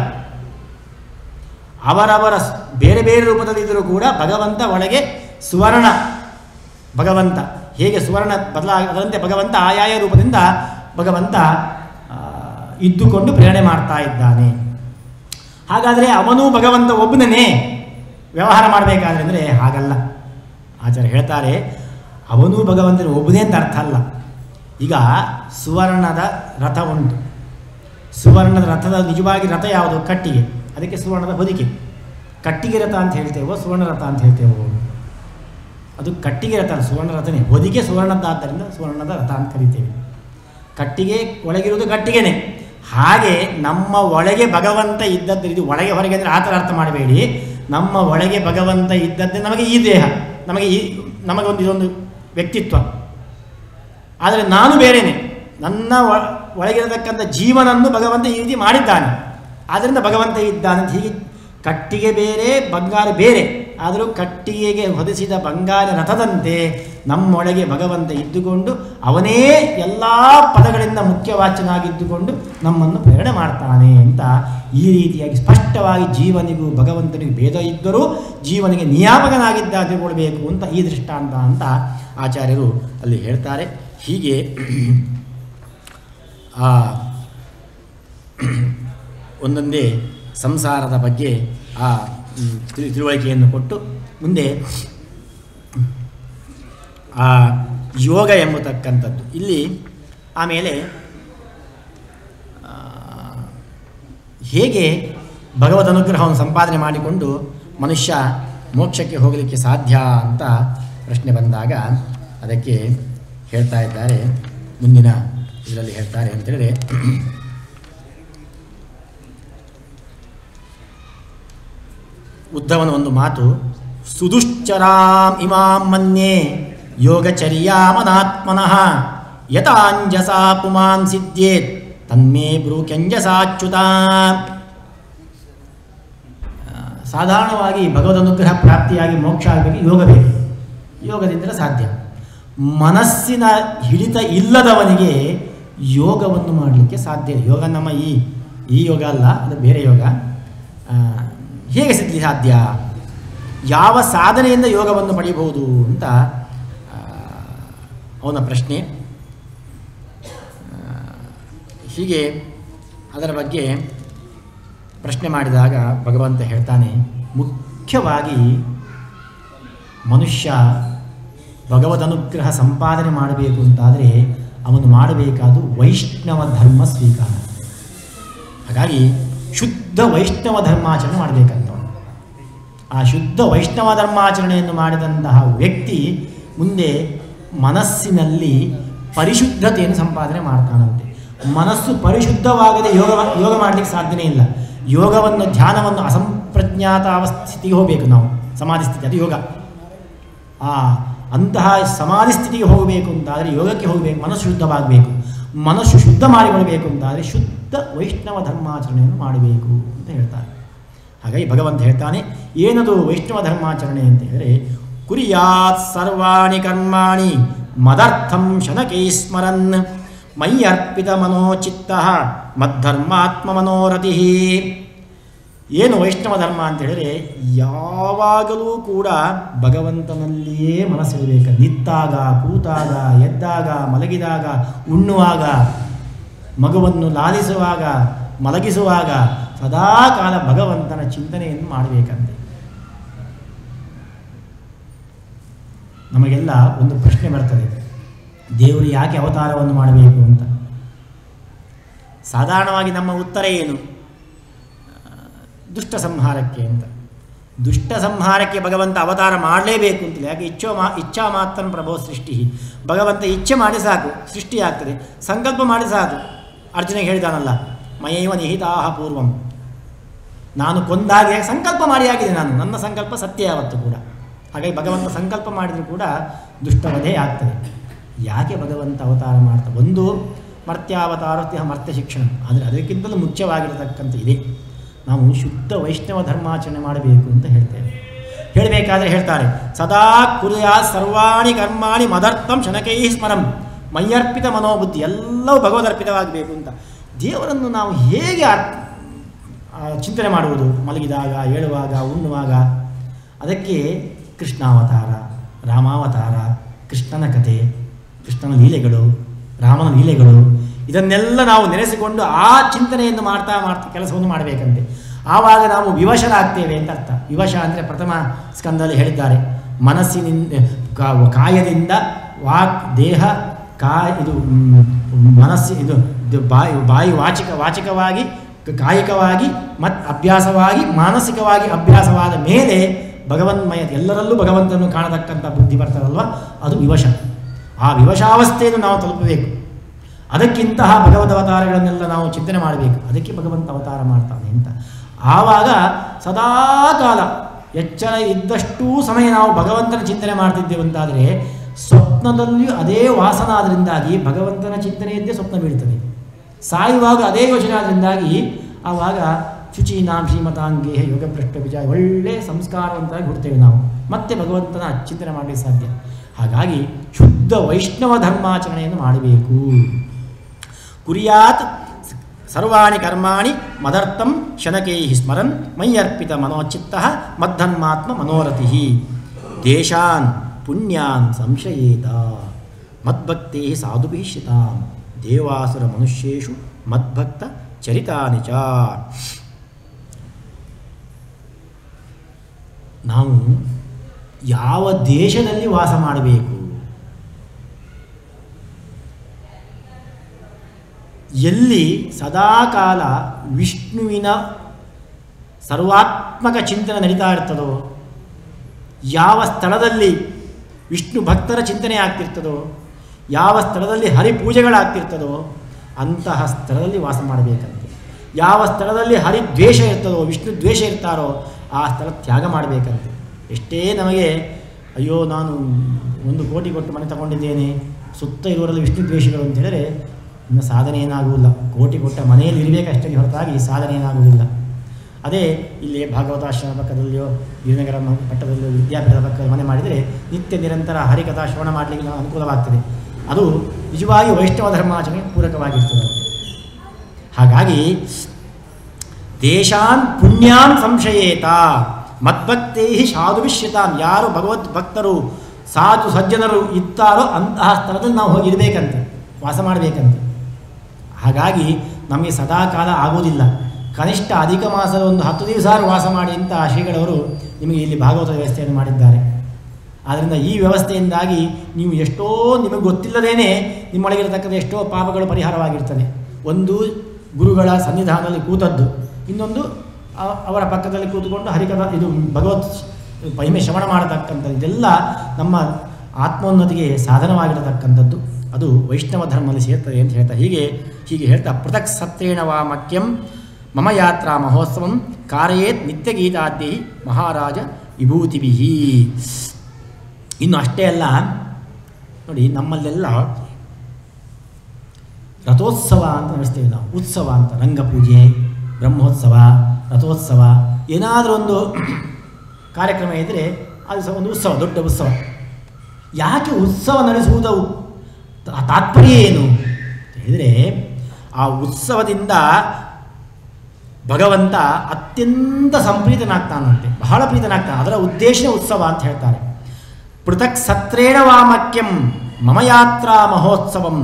ಅವರವರ ಸ್- ಬೇರೆ ಬೇರೆ ರೂಪದಲ್ಲಿದ್ದರೂ ಕೂಡ ಭಗವಂತ ಒಳಗೆ ಸುವರ್ಣ ಭಗವಂತ ಹೇಗೆ ಸುವರ್ಣ ಬದಲಾಗದಂತೆ ಭಗವಂತ ಆಯಾಯ ರೂಪದಿಂದ ಭಗವಂತ ಆ, ಇದ್ದುಕೊಂಡು ಪ್ರೇರಣೆ ಮಾಡ್ತಾ ಇದ್ದಾನೆ ಹಾಗಾದರೆ ಅವನು ಭಗವಂತ ಒಬ್ಬನೇ ವ್ಯವಹಾರ ಮಾಡಬೇಕಾದ್ರೆ ಅಂದರೆ ಹಾಗಲ್ಲ ಆಚಾರ್ಯ ಹೇಳ್ತಾರೆ ಅವನು ಭಗವಂತನ ಒಬ್ಬನೇ ಅಂತ ಅರ್ಥ ಅಲ್ಲ ಈಗ ಸುವರ್ಣದ ರಥ ಉಂಟು ಸುವರ್ಣದ ರಥದ ನಿಜವಾಗಿ ರಥ ಯಾವುದು ಕಟ್ಟಿಗೆ ಅದಕ್ಕೆ ಸುವರ್ಣದ ಹೊದಿಕೆ ಕಟ್ಟಿಗೆ ರಥ ಅಂತ ಹೇಳ್ತೇವೋ ಸುವರ್ಣ ರಥ ಅಂತ ಹೇಳ್ತೇವೋ ಅದು ಕಟ್ಟಿಗೆ ರಥ ಅಲ್ಲ, ಸುವರ್ಣ ರಥನೇ ಹೊದಿಕೆ ಸುವರ್ಣದ್ದಾದ್ದರಿಂದ ಸುವರ್ಣದ ರಥ ಅಂತ ಕರಿತೇವೆ ಕಟ್ಟಿಗೆ ಒಳಗಿರುವುದು ಕಟ್ಟಿಗೆನೆ ಹಾಗೆ ನಮ್ಮ ಒಳಗೆ ಭಗವಂತ ಇದ್ದದ್ದು ಇದು ಒಳಗೆ ಹೊರಗೆ ಅಂದರೆ ಆ ಥರ ಅರ್ಥ ಮಾಡಬೇಡಿ ನಮ್ಮ ಒಳಗೆ ಭಗವಂತ ಇದ್ದದ್ದೇ ನಮಗೆ ಈ ದೇಹ ನಮಗೆ ಈ ನಮಗೊಂದು ಇದೊಂದು ವ್ಯಕ್ತಿತ್ವ ಆದರೆ ನಾನು ಬೇರೆನೆ ನನ್ನ ಒ- ಒಳಗಿರತಕ್ಕಂಥ ಜೀವನನ್ನು ಭಗವಂತ ಈ ರೀತಿ ಮಾಡಿದ್ದಾನೆ ಆದ್ದರಿಂದ ಭಗವಂತ ಇದ್ದಾನೆ ಅಂತ ಹೀಗೆ ಕಟ್ಟಿಗೆ ಬೇರೆ ಬಂಗಾರ ಬೇರೆ ಆದರೂ ಕಟ್ಟಿಗೆಗೆ ಹೊದಿಸಿದ ಬಂಗಾರ ರಥದಂತೆ ನಮ್ಮೊಳಗೆ ಭಗವಂತ ಇದ್ದುಕೊಂಡು ಅವನೇ ಎಲ್ಲ ಪದಗಳಿಂದ ಮುಖ್ಯವಾಚ್ಯನಾಗಿದ್ದುಕೊಂಡು ನಮ್ಮನ್ನು ಪ್ರೇರಣೆ ಮಾಡ್ತಾನೆ ಅಂತ ಈ ರೀತಿಯಾಗಿ ಸ್ಪಷ್ಟವಾಗಿ ಜೀವನಿಗೂ ಭಗವಂತನಿಗೂ ಭೇದ ಇದ್ದರೂ ಜೀವನಿಗೆ ನಿಯಾಮಕನಾಗಿದ್ದ ತಿಳ್ಕೊಳ್ಬೇಕು ಅಂತ ಈ ದೃಷ್ಟಾಂತ ಅಂತ ಆಚಾರ್ಯರು ಅಲ್ಲಿ ಹೇಳ್ತಾರೆ ಹೀಗೆ ಆ ಒಂದೊಂದೇ ಸಂಸಾರದ ಬಗ್ಗೆ ಆ ಮ್, ತಿಳಿ- ತಿಳುವಳಿಕೆಯನ್ನು ಕೊಟ್ಟು ಮುಂದೆ ಆ ಯೋಗ ಎಂಬತಕ್ಕಂಥದ್ದು ಇಲ್ಲಿ ಆಮೇಲೆ ಆ, ಹೇಗೆ ಭಗವದ್ ಅನುಗ್ರಹವನ್ನು ಸಂಪಾದನೆ ಮಾಡಿಕೊಂಡು ಮನುಷ್ಯ ಮೋಕ್ಷಕ್ಕೆ ಹೋಗಲಿಕ್ಕೆ ಸಾಧ್ಯ ಅಂತ ಪ್ರಶ್ನೆ ಬಂದಾಗ ಅದಕ್ಕೆ ಹೇಳ್ತಾ ಇದ್ದಾರೆ ಮುಂದಿನ ಇದರಲ್ಲಿ ಹೇಳ್ತಾರೆ ಅಂತೇಳಿದ್ರೆ ಉದ್ಧವನ ಒಂದು ಮಾತು ಸುದುಶ್ಚರಾಂ ಇಮಾಂ ಮನ್ಯೆ ಯೋಗಚರ್ಯಾಮನಾತ್ಮನಃ ಯತಾಂಜಸಾ ಪುಮಾನ್ ಸಿದ್ಧೇತ್ ತನ್ಮೇ ಬ್ರೂಕ್ಯಂಜಸಾಚ್ಯುತ ಸಾಧಾರಣವಾಗಿ ಭಗವದ್ ಅನುಗ್ರಹ ಪ್ರಾಪ್ತಿಯಾಗಿ ಮೋಕ್ಷ ಆಗಬೇಕು ಯೋಗ ಬೇಕು ಯೋಗದಿಂದಲೇ ಸಾಧ್ಯ ಮನಸ್ಸಿನ ಹಿಡಿತ ಇಲ್ಲದವನಿಗೆ ಯೋಗವನ್ನು ಮಾಡಲಿಕ್ಕೆ ಸಾಧ್ಯ ಇಲ್ಲ. ಯೋಗ ನಮ್ಮ ಈ ಈ ಯೋಗ ಅಲ್ಲ ಅದು ಬೇರೆ ಯೋಗ ಆ, ಹೇಗೆ ಸಿದ್ಧಿ ಸಾಧ್ಯ ಯಾವ ಸಾಧನೆಯಿಂದ ಯೋಗವನ್ನು ಪಡೆಯಬಹುದು ಅಂತ ಆ, ಅವನ ಪ್ರಶ್ನೆ ಆ, ಹೀಗೆ ಅದರ ಬಗ್ಗೆ ಪ್ರಶ್ನೆ ಮಾಡಿದಾಗ ಭಗವಂತ ಹೇಳ್ತಾನೆ ಮುಖ್ಯವಾಗಿ ಮನುಷ್ಯ ಭಗವದ್ ಅನುಗ್ರಹ ಸಂಪಾದನೆ ಮಾಡಬೇಕು ಅಂತಾದರೆ ಅವನು ಮಾಡಬೇಕಾದು ವೈಷ್ಣವ ಧರ್ಮ ಸ್ವೀಕಾರ ಹಾಗಾಗಿ ಶುದ್ಧ ವೈಷ್ಣವ ಧರ್ಮಾಚರಣೆ ಮಾಡಬೇಕಂತವನು ಆ ಶುದ್ಧ ವೈಷ್ಣವ ಧರ್ಮಾಚರಣೆಯನ್ನು ಮಾಡಿದಂತಹ ವ್ಯಕ್ತಿ ಮುಂದೆ ಮನಸ್ಸಿನಲ್ಲಿ ಪರಿಶುದ್ಧತೆಯನ್ನು ಸಂಪಾದನೆ ಮಾಡ್ತಾನಂತೆ ಮನಸ್ಸು ಪರಿಶುದ್ಧವಾಗದೆ ಯೋಗ ಯೋಗ ಮಾಡಲಿಕ್ಕೆ ಸಾಧ್ಯನೇ ಇಲ್ಲ ಯೋಗವನ್ನು ಧ್ಯಾನವನ್ನು ಅಸಂಪ್ರಜ್ಞಾತ ಅವಸ್ಥಿತಿಗೆ ಹೋಗಬೇಕು ನಾವು ಸಮಾಧಿ ಸ್ಥಿತಿ ಅದು ಯೋಗ ಆ ಅಂತಹ ಸಮಾಧಿ ಸ್ಥಿತಿಗೆ ಹೋಗಬೇಕು ಅಂತಾದರೆ ಯೋಗಕ್ಕೆ ಹೋಗಬೇಕು ಮನಸ್ಸು ಶುದ್ಧವಾಗಬೇಕು ಮನಸ್ಸು ಶುದ್ಧ ಮಾಡಿಕೊಳ್ಬೇಕು ಅಂತಾದರೆ ಶುದ್ಧ ವೈಷ್ಣವ ಧರ್ಮಾಚರಣೆಯನ್ನು ಮಾಡಬೇಕು ಅಂತ ಹೇಳ್ತಾರೆ ಹಾಗಾಗಿ ಭಗವಂತ ಹೇಳ್ತಾನೆ ಏನದು ವೈಷ್ಣವ ಧರ್ಮಾಚರಣೆ ಅಂತ ಹೇಳಿದರೆ ಕುರಿಯಾತ್ ಸರ್ವಾಣಿ ಕರ್ಮಾಣಿ ಮದರ್ಥಂ ಶನಕೈ ಸ್ಮರನ್ ಮೈ ಅರ್ಪಿತ ಮನೋಚಿತ್ತ ಮದ್ಧರ್ಮಾತ್ಮ ಮನೋರಥಿ ಏನು ವೈಷ್ಣವ ಧರ್ಮ ಅಂತ ಹೇಳಿದ್ರೆ ಯಾವಾಗಲೂ ಕೂಡ ಭಗವಂತನಲ್ಲಿಯೇ ಮನಸ್ಸಿಡಬೇಕು ನಿತ್ತಾಗ ಕೂತಾಗ ಎದ್ದಾಗ ಮಲಗಿದಾಗ ಉಣ್ಣುವಾಗ ಮಗುವನ್ನು ಲಾಲಿಸುವಾಗ ಮಲಗಿಸುವಾಗ ಸದಾ ಕಾಲ ಭಗವಂತನ ಚಿಂತನೆಯನ್ನು ಮಾಡಬೇಕಂತೆ ನಮಗೆಲ್ಲ ಒಂದು ಪ್ರಶ್ನೆ ಬರ್ತದೆ ದೇವರು ಯಾಕೆ ಅವತಾರವನ್ನು ಮಾಡಬೇಕು ಅಂತ ಸಾಧಾರಣವಾಗಿ ನಮ್ಮ ಉತ್ತರ ಏನು ದುಷ್ಟ ಸಂಹಾರಕ್ಕೆ ಅಂತ ದುಷ್ಟ ಸಂಹಾರಕ್ಕೆ ಭಗವಂತ ಅವತಾರ ಮಾಡಲೇಬೇಕು ಅಂತಿಲ್ಲ ಯಾಕೆ ಇಚ್ಛೋ ಮಾ ಇಚ್ಛಾ ಮಾತ್ರ ಪ್ರಭೋ ಸೃಷ್ಟಿ ಭಗವಂತ ಇಚ್ಛೆ ಮಾಡಿ ಸಾಕು ಸೃಷ್ಟಿ ಆಗ್ತದೆ ಸಂಕಲ್ಪ ಮಾಡಿ ಸಾಕು ಅರ್ಜುನಿಗೆ ಹೇಳಿದಾನಲ್ಲ ಮಯೈವ ನಿಹಿತಾಹ ಪೂರ್ವಂ ನಾನು ಕೊಂದಾಗೆ ಸಂಕಲ್ಪ ಮಾಡಿ ಆಗಿದೆ ನಾನು ನನ್ನ ಸಂಕಲ್ಪ ಸತ್ಯ ಯಾವತ್ತು ಕೂಡ ಹಾಗಾಗಿ ಭಗವಂತ ಸಂಕಲ್ಪ ಮಾಡಿದರೂ ಕೂಡ ದುಷ್ಟವಧೆ ಆಗ್ತದೆ ಯಾಕೆ ಭಗವಂತ ಅವತಾರ ಮಾಡ್ತಾ ಒಂದು ಮರ್ತ್ಯಾವತಾರತ್ಯ ಮರ್ತ್ಯ ಶಿಕ್ಷಣ ಆದರೆ ಅದಕ್ಕಿಂತಲೂ ಮುಖ್ಯವಾಗಿರತಕ್ಕಂಥ ಇದೆ ನಾವು ಶುದ್ಧ ವೈಷ್ಣವ ಧರ್ಮಾಚರಣೆ ಮಾಡಬೇಕು ಅಂತ ಹೇಳ್ತೇವೆ ಹೇಳಬೇಕಾದ್ರೆ ಹೇಳ್ತಾರೆ ಸದಾ ಕುರಿಯ ಸರ್ವಾಣಿ ಕರ್ಮಾಣಿ ಮದರ್ಥಂ ಶನಕೈ ಸ್ಮರಂ ಮೈಯರ್ಪಿತ ಮನೋಬುದ್ಧಿ ಎಲ್ಲವೂ ಭಗವದರ್ಪಿತವಾಗಬೇಕು ಅಂತ ದೇವರನ್ನು ನಾವು ಹೇಗೆ ಅರ್- ಆ, ಚಿಂತನೆ ಮಾಡುವುದು ಮಲಗಿದಾಗ ಏಳುವಾಗ ಉಣ್ಣುವಾಗ ಅದಕ್ಕೆ ಕೃಷ್ಣಾವತಾರ ರಾಮಾವತಾರ ಕೃಷ್ಣನ ಕಥೆ ಕೃಷ್ಣನ ಲೀಲೆಗಳು ರಾಮನ ಲೀಲೆಗಳು ಇದನ್ನೆಲ್ಲ ನಾವು ನೆನೆಸಿಕೊಂಡು ಆ ಚಿಂತನೆಯನ್ನು ಮಾಡ್ತಾ ಮಾಡ್ತಾ ಕೆಲಸವನ್ನು ಮಾಡಬೇಕಂತೆ ಆವಾಗ ನಾವು ವಿವಶರಾಗ್ತೇವೆ ಅಂತ ಅರ್ಥ ವಿವಶ ಅಂದರೆ ಪ್ರಥಮ ಸ್ಕಂದಲ್ಲಿ ಹೇಳಿದ್ದಾರೆ ಮನಸ್ಸಿನಿಂದ ಕಾ- ಕಾಯದಿಂದ ವಾಕ್ ದೇಹ ಕಾ ಇದು ಮ್, ಮನಸ್ಸು ಇದು ಇದು ಬಾಯಿ ಬಾಯಿ ವಾಚಿಕ ವಾಚಿಕವಾಗಿ ಕ- ಕಾಯಿಕವಾಗಿ ಮತ್ತು ಅಭ್ಯಾಸವಾಗಿ ಮಾನಸಿಕವಾಗಿ ಅಭ್ಯಾಸವಾದ ಮೇಲೆ ಭಗವನ್ಮಯ ಎಲ್ಲರಲ್ಲೂ ಭಗವಂತನನ್ನು ಕಾಣತಕ್ಕಂಥ ಬುದ್ಧಿ ಬರ್ತದಲ್ವ ಅದು ವಿವಶ ಆ ವಿವಶಾವಸ್ಥೆಯನ್ನು ನಾವು ತಲುಪಬೇಕು ಅದಕ್ಕಿಂತಹ ಭಗವದ್ ಅವತಾರಗಳನ್ನೆಲ್ಲ ನಾವು ಚಿಂತನೆ ಮಾಡಬೇಕು ಅದಕ್ಕೆ ಭಗವಂತ ಅವತಾರ ಮಾಡ್ತಾನೆ ಅಂತ ಆವಾಗ ಸದಾ ಕಾಲ ಎಚ್ಚರ ಇದ್ದಷ್ಟೂ ಸಮಯ ನಾವು ಭಗವಂತನ ಚಿಂತನೆ ಮಾಡ್ತಿದ್ದೇವಂತಾದರೆ ಸ್ವಪ್ನದಲ್ಲಿಯೂ ಅದೇ ವಾಸನ ಆದ್ರಿಂದಾಗಿ ಭಗವಂತನ ಚಿಂತನೆಯದ್ದೇ ಸ್ವಪ್ನ ಬೀಳ್ತದೆ ಸಾಯುವಾಗ ಅದೇ ಯೋಚನೆ ಆದ್ರಿಂದಾಗಿ ಆವಾಗ ಶುಚೀನಾಂ ಶ್ರೀಮತಾಂಗೇ ಯೋಗಭ್ರಷ್ಟ ವಿಚಾರ ಒಳ್ಳೆ ಸಂಸ್ಕಾರವಂತರಾಗಿ ಹುಡ್ತೇವೆ ನಾವು ಮತ್ತೆ ಭಗವಂತನ ಚಿಂತನೆ ಮಾಡಲಿಕ್ಕೆ ಸಾಧ್ಯ ಹಾಗಾಗಿ ಶುದ್ಧ ವೈಷ್ಣವ ಧರ್ಮಾಚರಣೆಯನ್ನು ಮಾಡಬೇಕು ಕುರಿಯಾತ್ ಸರ್ವಾಣಿ ಕರ್ಮಾಣಿ ಮದರ್ಥಂ ಶನಕೈ ಸ್ಮರನ್ ಮೈಯರ್ಪಿತ ಮನೋಚಿತ್ತ ಮದ್ದನ್ಮಾತ್ಮ ಮನೋರಥಿ ದೇಶಾನ್ ಪುಣ್ಯಾನ್ ಸಂಶಯೇತ ಮದ್ಭಕ್ತೇ ಸಾಧುಭೀಷಿತಾಂ ದೇವಾಸುರ ಮನುಷ್ಯೇಷು ಮದ್ಭಕ್ತ ಚರಿತಾನಿ ಚ ನಾವು ಯಾವ ದೇಶದಲ್ಲಿ ವಾಸ ಮಾಡಬೇಕು ಎಲ್ಲಿ ಸದಾಕಾಲ ವಿಷ್ಣುವಿನ ಸರ್ವಾತ್ಮಕ ಚಿಂತನೆ ನಡೀತಾ ಇರ್ತದೋ ಯಾವ ಸ್ಥಳದಲ್ಲಿ ವಿಷ್ಣು ಭಕ್ತರ ಚಿಂತನೆ ಆಗ್ತಿರ್ತದೋ ಯಾವ ಸ್ಥಳದಲ್ಲಿ ಹರಿಪೂಜೆಗಳಾಗ್ತಿರ್ತದೋ ಅಂತಹ ಸ್ಥಳದಲ್ಲಿ ವಾಸ ಮಾಡಬೇಕಂತೆ ಯಾವ ಸ್ಥಳದಲ್ಲಿ ಹರಿದ್ವೇಷ ಇರ್ತದೋ ವಿಷ್ಣು ದ್ವೇಷ ಇರ್ತಾರೋ ಆ ಸ್ಥಳ ತ್ಯಾಗ ಮಾಡಬೇಕಂತೆ ಎಷ್ಟೇ ನಮಗೆ ಅಯ್ಯೋ ನಾನು ಒಂದು ಕೋಟಿ ಕೊಟ್ಟು ಮನೆ ತಗೊಂಡಿದ್ದೇನೆ ಸುತ್ತ ಇರುವವರಲ್ಲಿ ವಿಷ್ಣು ದ್ವೇಷಗಳು ಅಂತ ಹೇಳಿದ್ರೆ ಇನ್ನು ಸಾಧನೆ ಏನಾಗುವುದಿಲ್ಲ ಕೋಟಿ ಕೊಟ್ಟ ಮನೆಯಲ್ಲಿ ಇರಬೇಕಷ್ಟೇ ಹೊರತಾಗಿ ಸಾಧನೆ ಏನಾಗುವುದಿಲ್ಲ ಅದೇ ಇಲ್ಲಿ ಭಾಗವತಾಶ್ರಮ ಪಕ್ಕದಲ್ಲಿಯೋ ಗಿರಿನಗರ ಮ- ಮಟ್ಟದಲ್ಲಿಯೋ ವಿದ್ಯಾಪೀಠದ ಪಕ್ಕ ಮನೆ ಮಾಡಿದರೆ ನಿತ್ಯ ನಿರಂತರ ಹರಿಕಥಾ ಶ್ರವಣ ಮಾಡಲಿಕ್ಕೆ ನಾವು ಅನುಕೂಲವಾಗ್ತದೆ ಅದು ನಿಜವಾಗಿ ವೈಷ್ಣವ ಧರ್ಮಾಚರಣೆ ಪೂರಕವಾಗಿರ್ತದೆ ಹಾಗಾಗಿ ದೇಶಾನ್ ಪುಣ್ಯಾನ್ ಸಂಶಯೇತ ಮದ್ಭಕ್ತೈ ಸಾಧುವಿಷ್ಯತಾಂ ಯಾರು ಭಗವದ್ ಭಕ್ತರು ಸಾಧು ಸಜ್ಜನರು ಇದ್ದಾರೋ ಅಂತಹ ಸ್ಥಳದಲ್ಲಿ ನಾವು ಹೋಗಿ ಇರಬೇಕಂತೆ ವಾಸ ಮಾಡಬೇಕಂತೆ ಹಾಗಾಗಿ ನಮಗೆ ಸದಾ ಕಾಲ ಆಗೋದಿಲ್ಲ ಕನಿಷ್ಠ ಅಧಿಕ ಮಾಸದ ಒಂದು ಹತ್ತು ದಿವಸ ವಾಸ ಮಾಡಿ ಅಂತ ಶ್ರೀಗಳವರು ನಿಮಗೆ ಇಲ್ಲಿ ಭಾಗವತ ವ್ಯವಸ್ಥೆಯನ್ನು ಮಾಡಿದ್ದಾರೆ ಆದ್ದರಿಂದ ಈ ವ್ಯವಸ್ಥೆಯಿಂದಾಗಿ ನೀವು ಎಷ್ಟೋ ನಿಮಗೆ ಗೊತ್ತಿಲ್ಲದೇನೆ ನಿಮ್ಮೊಳಗಿರತಕ್ಕಂಥ ಎಷ್ಟೋ ಪಾಪಗಳು ಪರಿಹಾರವಾಗಿರ್ತದೆ ಒಂದು ಗುರುಗಳ ಸನ್ನಿಧಾನದಲ್ಲಿ ಕೂತದ್ದು ಇನ್ನೊಂದು ಅ- ಅವರ ಪಕ್ಕದಲ್ಲಿ ಕೂತ್ಕೊಂಡು ಹರಿಕಥ ಇದು ಭಗವತ್ ಮಹಿಮೆ ಶ್ರವಣ ಮಾಡತಕ್ಕಂಥದ್ದು ಇದೆಲ್ಲ ನಮ್ಮ ಆತ್ಮೋನ್ನತಿಗೆ ಸಾಧನವಾಗಿರತಕ್ಕಂಥದ್ದು ಅದು ವೈಷ್ಣವ ಧರ್ಮದಲ್ಲಿ ಸೇರ್ತದೆ ಅಂತ ಹೇಳ್ತಾ ಹೀಗೆ ಹೀಗೆ ಹೇಳ್ತಾ ಪೃಥಕ್ ಸತ್ರೇಣ ವಾ ಮಕ್ಯಂ ಮಮ ಯಾತ್ರಾ ಮಹೋತ್ಸವಂ ಕಾರಯೇತ್ ನಿತ್ಯಗೀತಾದ್ಯೈ ಮಹಾರಾಜ ವಿಭೂತಿಭಿ ಇನ್ನು ಅಷ್ಟೇ ಅಲ್ಲ ನೋಡಿ ನಮ್ಮಲ್ಲೆಲ್ಲ ರಥೋತ್ಸವ ಅಂತ ನಡೆಸ್ತೇವೆ ನಾವು ಉತ್ಸವ ಅಂತ ರಂಗಪೂಜೆ ಬ್ರಹ್ಮೋತ್ಸವ ರಥೋತ್ಸವ ಏನಾದರೂ ಒಂದು ಕಾರ್ಯಕ್ರಮ ಇದ್ದರೆ ಅದು ಸಹ ಒಂದು ಉತ್ಸವ ದೊಡ್ಡ ಉತ್ಸವ ಯಾಕೆ ಉತ್ಸವ ನಡೆಸುವುದು ತಾ- ತಾತ್ಪರ್ಯ ಏನು ಅಂತ ಹೇಳಿದರೆ ಆ ಉತ್ಸವದಿಂದ ಭಗವಂತ ಅತ್ಯಂತ ಸಂಪ್ರೀತನಾಗ್ತಾನಂತೆ ಬಹಳ ಪ್ರೀತನಾಗ್ತಾನೆ ಅದರ ಉದ್ದೇಶ ಉತ್ಸವ ಅಂತ ಹೇಳ್ತಾರೆ ಪೃಥಕ್ ಸತ್ರೇಣ ವಾಮಕ್ಯಂ ಮಮ ಯಾತ್ರಾ ಮಹೋತ್ಸವಂ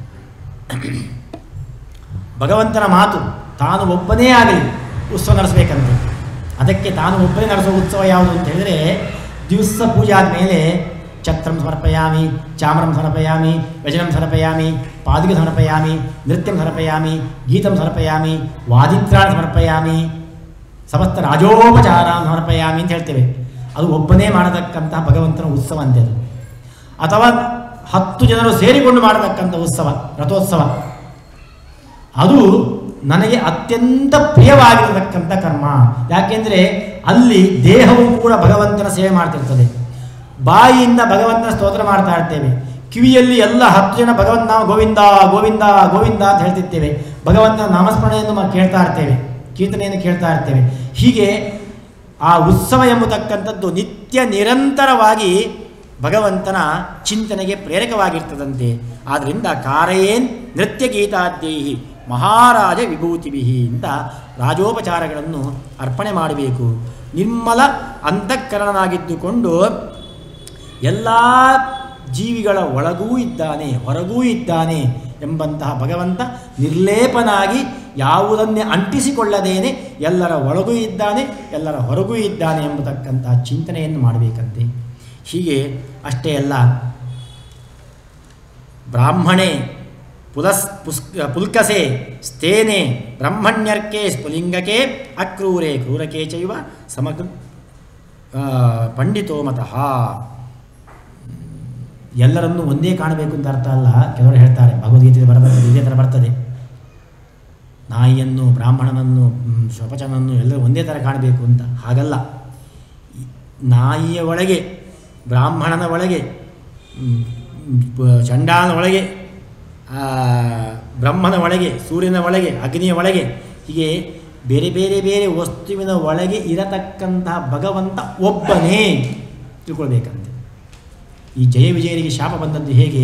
ಭಗವಂತನ ಮಾತು ತಾನು ಒಬ್ಬನೇ ಆಗಲಿ ಉತ್ಸವ ನಡೆಸಬೇಕಂತೆ ಅದಕ್ಕೆ ತಾನು ಒಬ್ಬನೇ ನಡೆಸುವ ಉತ್ಸವ ಯಾವುದು ಅಂತ ಹೇಳಿದರೆ ದಿವಸ ಪೂಜೆ ಆದಮೇಲೆ ಛತ್ರಂ ಸಮರ್ಪಯಾಮಿ ಚಾಮರಂ ಸಮರ್ಪಯಾಮಿ ವ್ಯಜನಂ ಸಮರ್ಪಯಾಮಿ ಪಾದುಕೆ ಸಮರ್ಪಯಾಮಿ ನೃತ್ಯಂ ಸಮರ್ಪಯಾಮಿ ಗೀತಂ ಸಮರ್ಪಯಾಮಿ ವಾದಿತ್ರಾಣ ಸಮರ್ಪಯಾಮಿ ಸಮಸ್ತ ರಾಜೋಪಚಾರ ಸಮರ್ಪಯಾಮಿ ಅಂತ ಹೇಳ್ತೇವೆ ಅದು ಒಬ್ಬನೇ ಮಾಡತಕ್ಕಂತಹ ಭಗವಂತನ ಉತ್ಸವ ಅಂತೆ ಅದು ಅಥವಾ ಹತ್ತು ಜನರು ಸೇರಿಕೊಂಡು ಮಾಡತಕ್ಕಂಥ ಉತ್ಸವ ರಥೋತ್ಸವ ಅದು ನನಗೆ ಅತ್ಯಂತ ಪ್ರಿಯವಾಗಿರತಕ್ಕಂಥ ಕರ್ಮ ಯಾಕೆಂದರೆ ಅಲ್ಲಿ ದೇಹವು ಕೂಡ ಭಗವಂತನ ಸೇವೆ ಮಾಡ್ತಿರ್ತದೆ ಬಾಯಿಯಿಂದ ಭಗವಂತನ ಸ್ತೋತ್ರ ಮಾಡ್ತಾ ಇರ್ತೇವೆ ಕಿವಿಯಲ್ಲಿ ಎಲ್ಲ ಹತ್ತು ಜನ ಭಗವಂತ ನಾವು ಗೋವಿಂದ ಗೋವಿಂದ ಗೋವಿಂದ ಅಂತ ಹೇಳ್ತಿರ್ತೇವೆ ಭಗವಂತನ ನಾಮಸ್ಮರಣೆಯನ್ನು ಮ- ಕೇಳ್ತಾ ಇರ್ತೇವೆ ಕೀರ್ತನೆಯನ್ನು ಕೇಳ್ತಾ ಇರ್ತೇವೆ ಹೀಗೆ ಆ ಉತ್ಸವ ಎಂಬತಕ್ಕಂಥದ್ದು ನಿತ್ಯ ನಿರಂತರವಾಗಿ ಭಗವಂತನ ಚಿಂತನೆಗೆ ಪ್ರೇರಕವಾಗಿರ್ತದಂತೆ ಆದ್ದರಿಂದ ಕಾರಯೇನ್ ನೃತ್ಯ ಗೀತಾದ್ಯೈಹಿ ಮಹಾರಾಜ ವಿಭೂತಿವಿಹಿ ಅಂತ ರಾಜೋಪಚಾರಗಳನ್ನು ಅರ್ಪಣೆ ಮಾಡಬೇಕು ನಿರ್ಮಲ ಅಂತಃಕರಣನಾಗಿದ್ದುಕೊಂಡು ಎಲ್ಲ ಜೀವಿಗಳ ಒಳಗೂ ಇದ್ದಾನೆ ಹೊರಗೂ ಇದ್ದಾನೆ ಎಂಬಂತಹ ಭಗವಂತ ನಿರ್ಲೇಪನಾಗಿ ಯಾವುದನ್ನೇ ಅಂಟಿಸಿಕೊಳ್ಳದೇನೆ ಎಲ್ಲರ ಒಳಗೂ ಇದ್ದಾನೆ ಎಲ್ಲರ ಹೊರಗೂ ಇದ್ದಾನೆ ಎಂಬತಕ್ಕಂತಹ ಚಿಂತನೆಯನ್ನು ಮಾಡಬೇಕಂತೆ ಹೀಗೆ ಅಷ್ಟೇ ಅಲ್ಲ ಬ್ರಾಹ್ಮಣೆ ಪುಲಸ್ ಪುಸ್ ಪುಲ್ಕಸೆ ಸ್ಥೇನೆ ಬ್ರಹ್ಮಣ್ಯರ್ಕೆ ಸ್ಫುಲಿಂಗಕೆ ಅಕ್ರೂರೆ ಕ್ರೂರಕೆ ಚೈವ ಸಮಗ್ರ ಆ, ಪಂಡಿತೋ ಮತಃ ಎಲ್ಲರನ್ನೂ ಒಂದೇ ಕಾಣಬೇಕು ಅಂತ ಅರ್ಥ ಅಲ್ಲ ಕೆಲವರು ಹೇಳ್ತಾರೆ ಭಗವದ್ಗೀತೆ ಬರಬರ್ತದೆ ಇದೇ ಥರ ಬರ್ತದೆ ನಾಯಿಯನ್ನು ಬ್ರಾಹ್ಮಣನನ್ನು ಮ್, ಶ್ವಪಚನನ್ನು ಎಲ್ಲರೂ ಒಂದೇ ಥರ ಕಾಣಬೇಕು ಅಂತ ಹಾಗಲ್ಲ ಈ ನಾಯಿಯ ಒಳಗೆ ಬ್ರಾಹ್ಮಣನ ಒಳಗೆ ಮ್, ಮ್, ಪ- ಚಂಡಾಲನ ಒಳಗೆ ಆ, ಬ್ರಹ್ಮನ ಒಳಗೆ ಸೂರ್ಯನ ಒಳಗೆ ಅಗ್ನಿಯ ಒಳಗೆ ಹೀಗೆ ಬೇರೆ ಬೇರೆ ಬೇರೆ ವಸ್ತುವಿನ ಒಳಗೆ ಇರತಕ್ಕಂತಹ ಭಗವಂತ ಒಬ್ಬನೇ ತಿಳ್ಕೊಳ್ಬೇಕಂತೆ ಈ ಜಯ ವಿಜಯರಿಗೆ ಶಾಪ ಬಂದದ್ದು ಹೇಗೆ